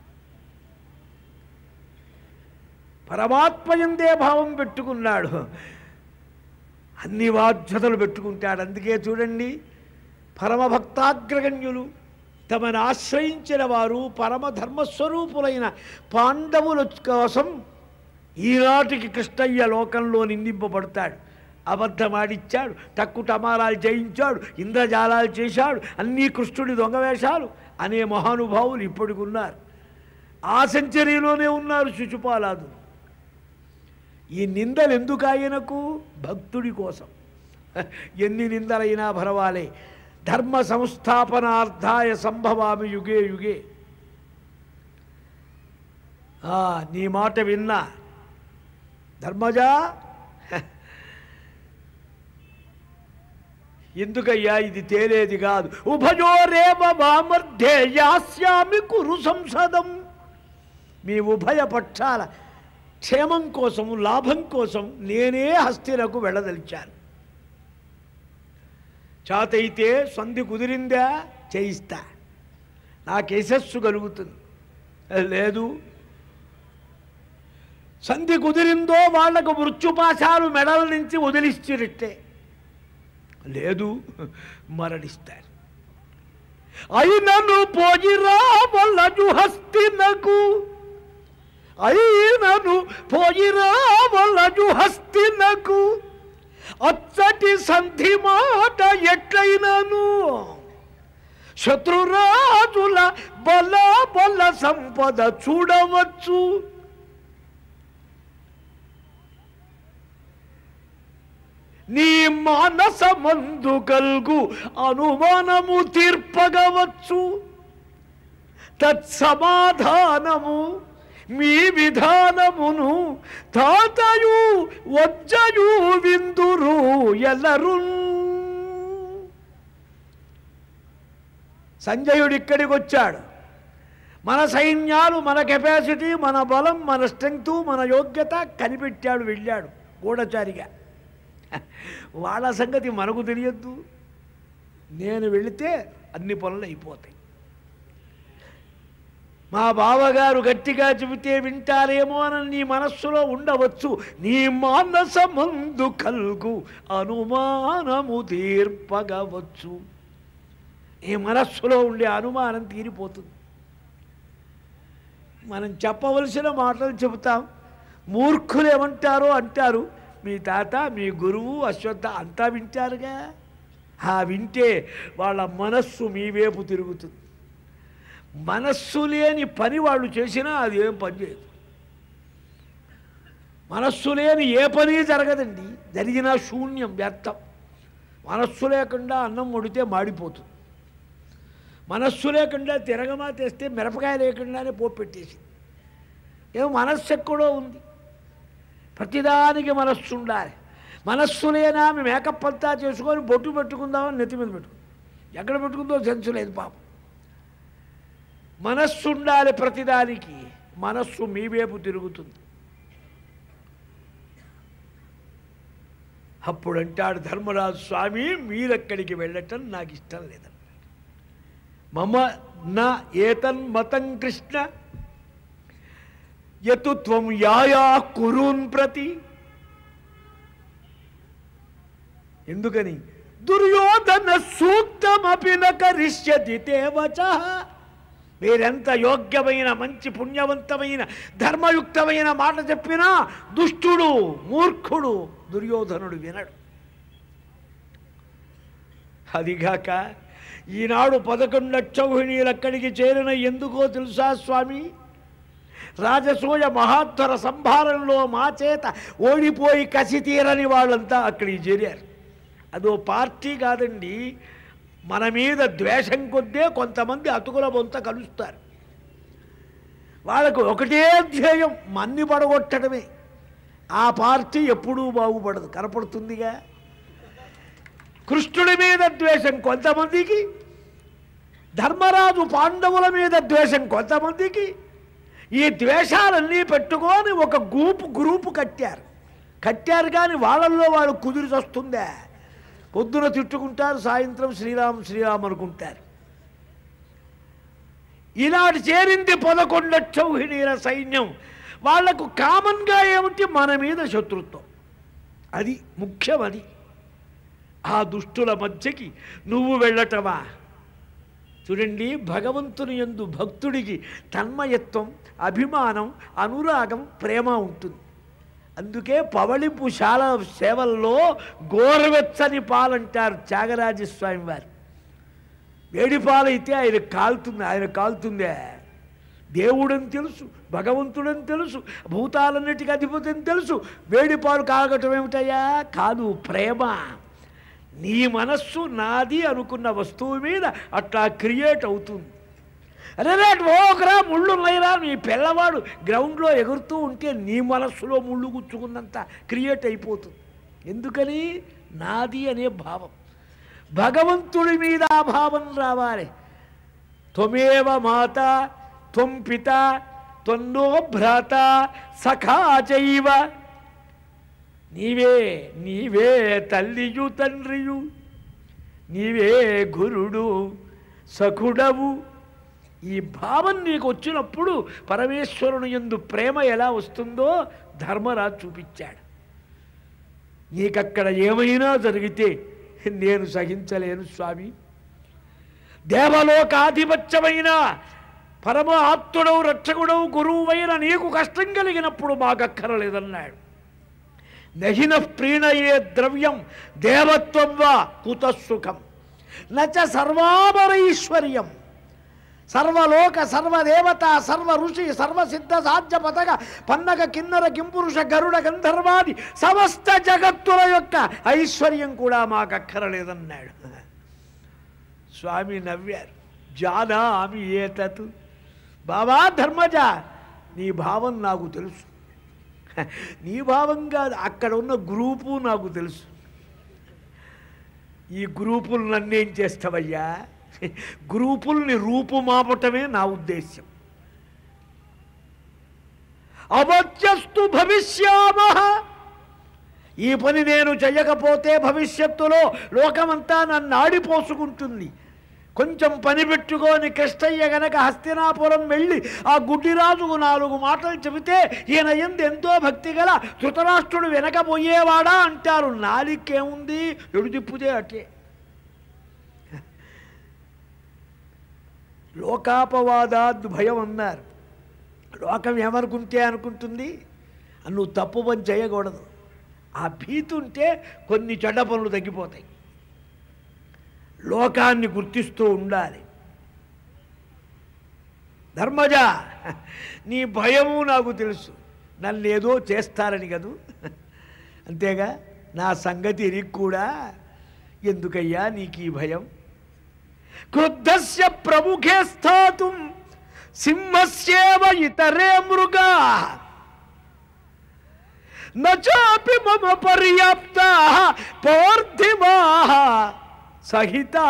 పరమాత్మ ఎందే భావం పెట్టుకున్నాడు అన్ని బాధ్యతలు పెట్టుకుంటాడు అందుకే చూడండి పరమభక్తాగ్రగణ్యులు తమను ఆశ్రయించిన వారు పరమధర్మస్వరూపులైన పాండవుల కోసం ఈనాటికి కృష్ణయ్య లోకంలో నిందింపబడతాడు అబద్ధమాడిచ్చాడు టక్కు టమారాలు జయించాడు ఇంద్రజాలాలు చేశాడు అన్నీ కృష్ణుడి దొంగ వేషాలు అనే మహానుభావులు ఇప్పటికి ఉన్నారు ఆ సెంచరీలోనే ఉన్నారు శిశుపాలాదు ఈ నిందలు ఎందుకు ఆయనకు భక్తుడి కోసం ఎన్ని నిందలైనా పర్వాలే ధర్మ సంస్థాపనార్థాయ సంభవామి యుగే యుగే ఆ, నీ మాట విన్నా ధర్మజా ఎందుకయ్యా ఇది తేలేది కాదు ఉభయోరేవ వామర్ధే యాస్యామి కురు సంసదం మీ ఉభయ పక్షాల క్షేమం కోసం లాభం కోసం నేనే హస్తిలకు వెళ్ళదలిచాను చాతైతే సంధి కుదిరిందా చేయిస్తా నాకు యశస్సు కలుగుతుంది లేదు సంధి కుదిరిందో వాళ్లకు మృత్యుపాశాలు మెడల నుంచి వదిలిచ్చినట్టే లేదు మరణిస్తారు అయినను పోయిరా వల్లజు హస్తినకు అయినను పోయిరా వల్లజు హస్తినకు అచ్చటి సంధి మాట ఎట్లయినను శత్రురాజుల బల బల సంపద చూడవచ్చు నీ మానసమందు కల్గు అనుమానము తీర్పగవచ్చు తత్సమాధానము మీ విధానమును తాతయు వజ్జయు విందురు ఎల్లరు సంజయుడు ఇక్కడికి వచ్చాడు మన సైన్యాలు మన కెపాసిటీ మన బలం మన స్ట్రెంగ్త్ మన యోగ్యత కనిపెట్టాడు వెళ్ళాడు గూఢచారిగా వాళ్ళ సంగతి మనకు తెలియద్దు నేను వెళితే అన్ని పనులు అయిపోతాయి మా బావగారు గట్టిగా చెబితే వింటారేమో అని నీ మనస్సులో ఉండవచ్చు నీ మానసమందు కల్గు అనుమానము తీర్పగవచ్చు నీ మనస్సులో ఉండే అనుమానం తీరిపోతుంది మనం చెప్పవలసిన మాటలు చెబుతాం మూర్ఖులు ఏమంటారో అంటారు మీ తాత మీ గురువు అశ్వత్థ అంతా వింటారుగా ఆ వింటే వాళ్ళ మనస్సు మీ వైపు తిరుగుతుంది మనస్సు లేని పని వాళ్ళు చేసినా అది ఏం పని చేయదు మనస్సు లేని ఏ పని జరగదండి జరిగినా శూన్యం వ్యర్థం మనస్సు లేకుండా అన్నం వండితే మాడిపోతుంది మనస్సు లేకుండా తిరగమా తెస్తే మిరపకాయ లేకుండానే పోపు పెట్టేసి ఏమో మనస్సు ఎక్కడో ఉంది ప్రతిదానికి మనస్సు ఉండాలి మనస్సు లేనా ఆమె మేకప్ అంతా చేసుకొని బొట్టు పెట్టుకుందామని నెత్తి మీద పెట్టుకుందాం ఎక్కడ పెట్టుకుందో సెన్స్ లేదు పాపం మనస్సు ఉండాలి ప్రతిదానికి మనస్సు మీ వైపు తిరుగుతుంది అప్పుడు అంటాడు ధర్మరాజు స్వామి మీరెక్కడికి వెళ్ళటం నాకు ఇష్టం లేదన్నాడు మమ నా ఏతన్మతం కృష్ణ యతు త్వం యాయా కురూన్ ప్రతి ఎందుకని దుర్యోధన సూక్తమపి న కరిష్యతి తేవచ మీరెంత యోగ్యమైన మంచి పుణ్యవంతమైన ధర్మయుక్తమైన మాట చెప్పినా దుష్టుడు మూర్ఖుడు దుర్యోధనుడు వినడు అదిగాక ఈనాడు పదకొండు అక్షౌహిణీలు అక్కడికి చేరిన ఎందుకో తెలుసా స్వామి రాజసూయ మహాత్వర సంభారంలో మా చేత ఓడిపోయి కసి తీరని వాళ్ళంతా అక్కడికి చేరారు అదో పార్టీ కాదండి మన మీద ద్వేషం కొద్దే కొంతమంది అతుకుల బొంత కలుస్తారు వాళ్ళకు ఒకటే ధ్యేయం మన్ని పడగొట్టడమే ఆ పార్టీ ఎప్పుడూ బాగుపడదు కనపడుతుందిగా కృష్ణుడి మీద ద్వేషం కొంతమందికి ధర్మరాజు పాండవుల మీద ద్వేషం కొంతమందికి ఈ ద్వేషాలన్నీ పెట్టుకొని ఒక గ్రూపు గ్రూపు కట్టారు కట్టారు కానీ వాళ్ళల్లో వాళ్ళు కుదిరి వస్తుందా పొద్దున తిట్టుకుంటారు సాయంత్రం శ్రీరామ్ శ్రీరామ్ అనుకుంటారు ఈనాడు చేరింది పదకొండు చౌహిణీల సైన్యం వాళ్లకు కామన్గా ఏమిటి మన మీద శత్రుత్వం అది ముఖ్యం అది ఆ దుష్టుల మధ్యకి నువ్వు వెళ్ళటమా చూడండి భగవంతుని యందు భక్తుడికి తన్మయత్వం అభిమానం అనురాగం ప్రేమ ఉంటుంది అందుకే పవళింపు శాల సేవల్లో గోరవెచ్చని పాలంటారు త్యాగరాజస్వామి వారు వేడి పాలైతే ఆయన కాలుతుంది ఆయన కాలుతుందే దేవుడని తెలుసు భగవంతుడని తెలుసు భూతాలన్నిటికీ అధిపతి అని తెలుసు వేడి పాలు కాగటం ఏమిటయ్యా కాదు ప్రేమ నీ మనస్సు నాది అనుకున్న వస్తువు మీద అట్లా క్రియేట్ అవుతుంది అరే ఓకరా ముళ్ళు ఉన్నాయిరా నీ పిల్లవాడు గ్రౌండ్లో ఎగురుతూ ఉంటే నీ మనస్సులో ముళ్ళు గుచ్చుకున్నంత క్రియేట్ అయిపోతుంది ఎందుకని నాది అనే భావం భగవంతుడి మీద ఆ భావం రావాలి త్వమేవ మాత త్వం పిత త్వన్నో భ్రాత సఖా చైవ నీవే నీవే తల్లియు తండ్రియు నీవే గురుడు సఖుడవు ఈ భావం నీకు వచ్చినప్పుడు పరమేశ్వరుని ఎందు ప్రేమ ఎలా వస్తుందో ధర్మరాజు చూపించాడు నీకక్కడ ఏమైనా జరిగితే నేను సహించలేను స్వామి దేవలోకాధిపత్యమైన పరమ ఆప్తుడవు రక్షకుడవు గురువువైన నీకు కష్టం కలిగినప్పుడు మాకక్కరలేదన్నాడు నహిన ప్రీణయే ద్రవ్యం దేవత్వం వా కుతసుఖం నచ సర్వామరైశ్వర్యం సర్వలోక సర్వదేవత సర్వ ఋషి సర్వసిద్ధ సాధ్య పతక పన్నగ కిన్నర కింపురుష గరుడ గంధర్వాది సమస్త జగత్తుల యొక్క ఐశ్వర్యం కూడా మాకక్కరలేదన్నాడు స్వామి నవ్వారు జానామి ఏతత్ బాబా ధర్మజ నీ భావం నాకు తెలుసు నీ భావం కాదు అక్కడ ఉన్న గ్రూపు నాకు తెలుసు ఈ గ్రూపులు నన్నేం చేస్తావయ్యా గ్రూపుల్ని రూపుమాపటమే నా ఉద్దేశ్యం అమత్యస్తు భవిష్యామ ఈ పని నేను చేయకపోతే భవిష్యత్తులో లోకమంతా నన్ను ఆడిపోసుకుంటుంది కొంచెం పని పెట్టుకొని కృష్ణయ్య గనక హస్తినాపురం వెళ్ళి ఆ గుడ్డిరాజుకు నాలుగు మాటలు చెబితే ఈయన ఎందు ఎంతో భక్తి గల ధృతరాష్ట్రుడు వెనకపోయేవాడా అంటారు నాలికేముంది ఎడు తిప్పుతే అటే లోకాపవాదాద్ భయం అన్నారు లోకం ఏమనుకుంటే అనుకుంటుంది నువ్వు తప్పు పని చేయకూడదు ఆ భీతి ఉంటే కొన్ని చెడ్డ పనులు తగ్గిపోతాయి లోకాన్ని గుర్తిస్తూ ఉండాలి ధర్మజ నీ భయము నాకు తెలుసు నన్ను ఏదో చేస్తారని కదూ అంతేగా నా సంగతి ఎరిగి కూడా ఎందుకయ్యా నీకు ఈ భయం క్రుద్ధస్య ప్రముఖే స్థాతుం సింహస్యేవ ఇతరే మృగా నచాపి మమ పర్యాప్త పౌర్ధిమా సహితా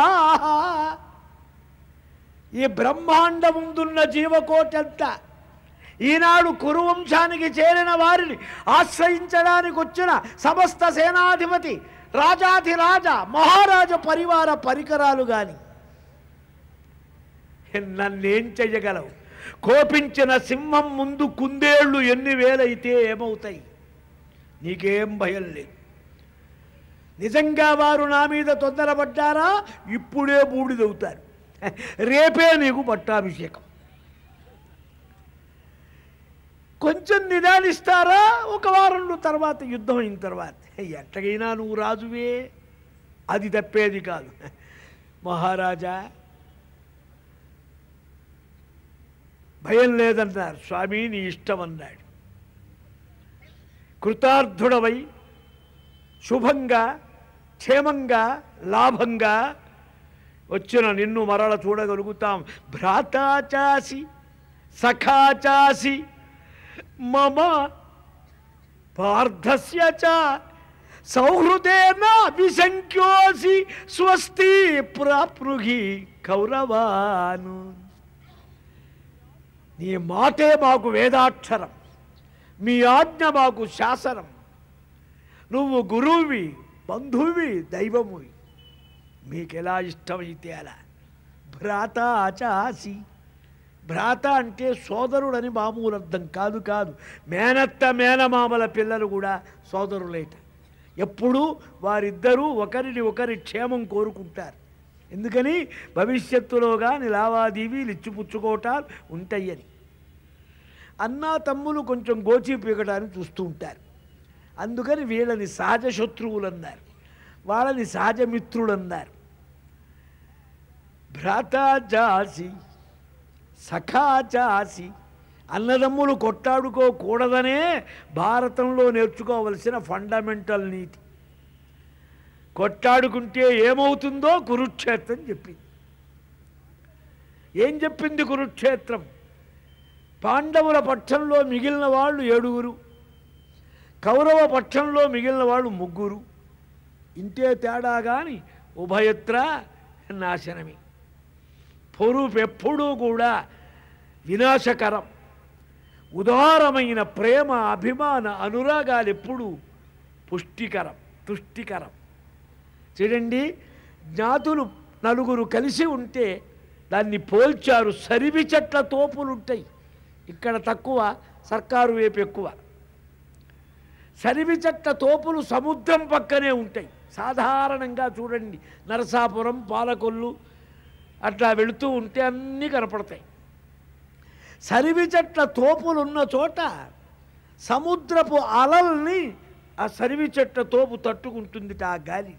ఈ బ్రహ్మాండముందున్న జీవకోటంతా ఈనాడు కురువంశానికి చేరిన వారిని ఆశ్రయించడానికి వచ్చిన సమస్త సేనాధిపతి రాజాధిరాజ మహారాజ పరివార పరికరాలు కానీ నన్నేం చెయ్యగలవు కోపించిన సింహం ముందు కుందేళ్ళు ఎన్ని వేలైతే ఏమవుతాయి నీకేం భయం లేదు నిజంగా వారు నా మీద తొందరపడ్డారా ఇప్పుడే బూడిదవుతారు రేపే నీకు పట్టాభిషేకం కొంచెం నిదానిస్తారా ఒక వారం తర్వాత యుద్ధం అయిన తర్వాత ఎట్టగైనా నువ్వు రాజువే అది తప్పేది కాదు మహారాజా భయం లేదన్నారు స్వామి నీ ఇష్టం అన్నాడు కృతార్థుడవై శుభంగా క్షేమంగా లాభంగా వచ్చిన నిన్ను మరల చూడగలుగుతాం భ్రాతాచాసి సఖాచాసి మమ పార్థస్య చ సౌహృదేన విశంక్యోసి స్వస్తి ప్రాప్నుహి కౌరవాను నీ మాటే మాకు వేదాక్షరం మీ ఆజ్ఞ మాకు శాసనం నువ్వు గురువువి బంధువి దైవమువి మీకెలా ఇష్టమైతే అలా భ్రాత ఆచాసి భ్రాత అంటే సోదరుడని మామూలు అర్థం కాదు కాదు మేనత్త మేనమామల పిల్లలు కూడా సోదరులేట ఎప్పుడూ వారిద్దరూ ఒకరిని ఒకరి క్షేమం కోరుకుంటారు ఎందుకని భవిష్యత్తులో కానీ లావాదేవీలు ఇచ్చిపుచ్చుకోవటాలు ఉంటాయని అన్నా తమ్ములు కొంచెం గోచి పీకడానికి చూస్తూ ఉంటారు అందుకని వీళ్ళని సహజ శత్రువులు అన్నారు వాళ్ళని సహజ మిత్రులు అన్నారు భ్రాతాజాసి సఖాచాసి అన్నదమ్ములు కొట్టాడుకోకూడదనే భారతంలో నేర్చుకోవలసిన ఫండమెంటల్ నీతి కొట్టాడుకుంటే ఏమవుతుందో కురుక్షేత్రం చెప్పింది ఏం చెప్పింది కురుక్షేత్రం పాండవుల పక్షంలో మిగిలిన వాళ్ళు ఏడుగురు కౌరవ పక్షంలో మిగిలిన వాళ్ళు ముగ్గురు ఇంతే తేడా కానీ ఉభయత్ర నాశనమే పొరుపు ఎప్పుడూ కూడా వినాశకరం ఉదారమైన ప్రేమ అభిమాన అనురాగాలు ఎప్పుడు పుష్టికరం తుష్టికరం చూడండి జ్ఞాతులు నలుగురు కలిసి ఉంటే దాన్ని పోల్చారు సరివి చెట్ల తోపులు ఉంటాయి ఇక్కడ తక్కువ సర్కారు వైపు ఎక్కువ సరివి చెట్ల తోపులు సముద్రం పక్కనే ఉంటాయి సాధారణంగా చూడండి నరసాపురం పాలకొల్లు అట్లా వెళుతూ ఉంటే అన్నీ కనపడతాయి సరివి చెట్ల తోపులు ఉన్న చోట సముద్రపు అలల్ని ఆ సరివి చెట్ల తోపు తట్టుకుంటుంది ఆ గాలి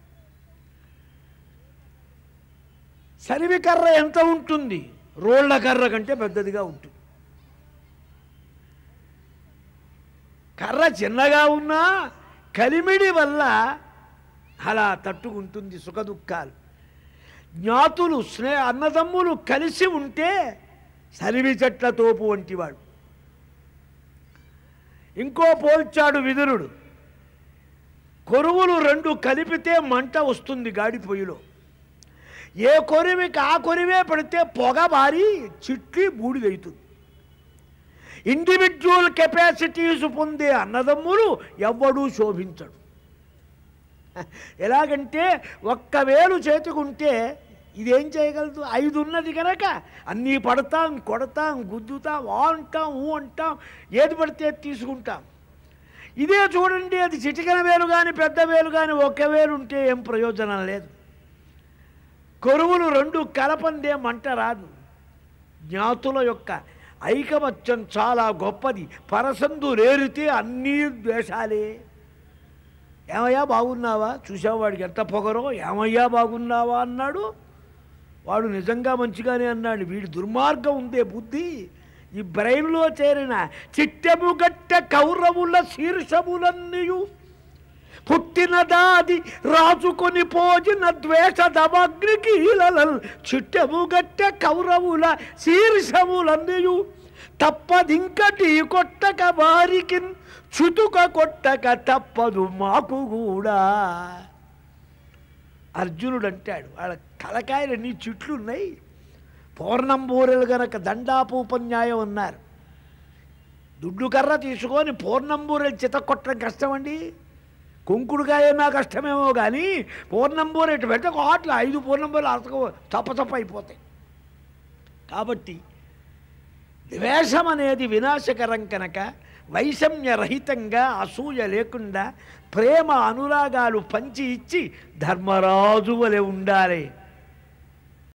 సరివి కర్ర ఎంత ఉంటుంది రోళ్ల కర్ర కంటే పెద్దదిగా ఉంటుంది కర్ర చిన్నగా ఉన్నా కలిమిడి వల్ల అలా తట్టుకుంటుంది సుఖదుఖాలు జ్ఞాతులు స్నే అన్నదమ్ములు కలిసి ఉంటే సరివి చెట్ల తోపు వంటివాడు ఇంకో పోల్చాడు విదురుడు కొరువులు రెండు కలిపితే మంట వస్తుంది గాడి పొయ్యిలో ఏ కొరివికి ఆ కొరివే పడితే పొగ బారి చిట్లి బూడిదవుతుంది ఇండివిజువల్ కెపాసిటీస్ పొందే అన్నదమ్ములు ఎవ్వడూ శోభించడు ఎలాగంటే ఒక్క వేలు చేతుకుంటే ఇదేం చేయగలదు ఐదు ఉన్నది కనుక అన్నీ పడతాం కొడతాం గుద్దుతాం ఆ అంటాం ఊ అంటాం ఏది పడితే అది తీసుకుంటాం ఇదే చూడండి అది చిటికన వేలు కానీ పెద్ద వేలు కానీ ఒక్క వేలు ఉంటే ఏం ప్రయోజనం లేదు కొరువులు రెండు కలపందే మంట రాదు జ్ఞాతుల యొక్క ఐకమత్యం చాలా గొప్పది పరసందు రేరితే అన్నీ ద్వేషాలే ఏమయ్యా బాగున్నావా చూసావు వాడికి ఎంత పొగరో ఏమయ్యా బాగున్నావా అన్నాడు వాడు నిజంగా మంచిగానే అన్నాడు వీడి దుర్మార్గం ఉందే బుద్ధి ఈ బ్రెయిన్లో చేరిన చిట్టెముగట్ట కౌరవుల శీర్షములన్నీయు పుట్టినదాది రాజుకొని పోజిన ద్వేష దమగ్నికి చిట్టెముగట్ట కౌరవుల శీర్షములన్నీయు తప్పదింకటి కొట్టక వారికి చుతుక కొట్టక తప్పదు మాకు కూడా అర్జునుడు అంటాడు వాళ్ళ తలకాయలన్నీ చెట్లు ఉన్నాయి పూర్ణంబూరెలు గనక దండాపు ఉపన్యాయం అన్నారు దుడ్డు కర్ర తీసుకొని పూర్ణంబూరెలు చిత కొట్టడం కష్టమండి కుంకుడుకాయ నా కష్టమేమో కానీ పూర్ణంబూర ఇటు పెట్ట కోట్ల ఐదు పూర్ణంబూరలు అతక తప్ప తప్ప అయిపోతాయి కాబట్టి ద్వేషం అనేది వినాశకరం కనుక వైషమ్యరహితంగా అసూయ లేకుండా ప్రేమ అనురాగాలు పంచి ఇచ్చి ధర్మరాజు వలె ఉండాలి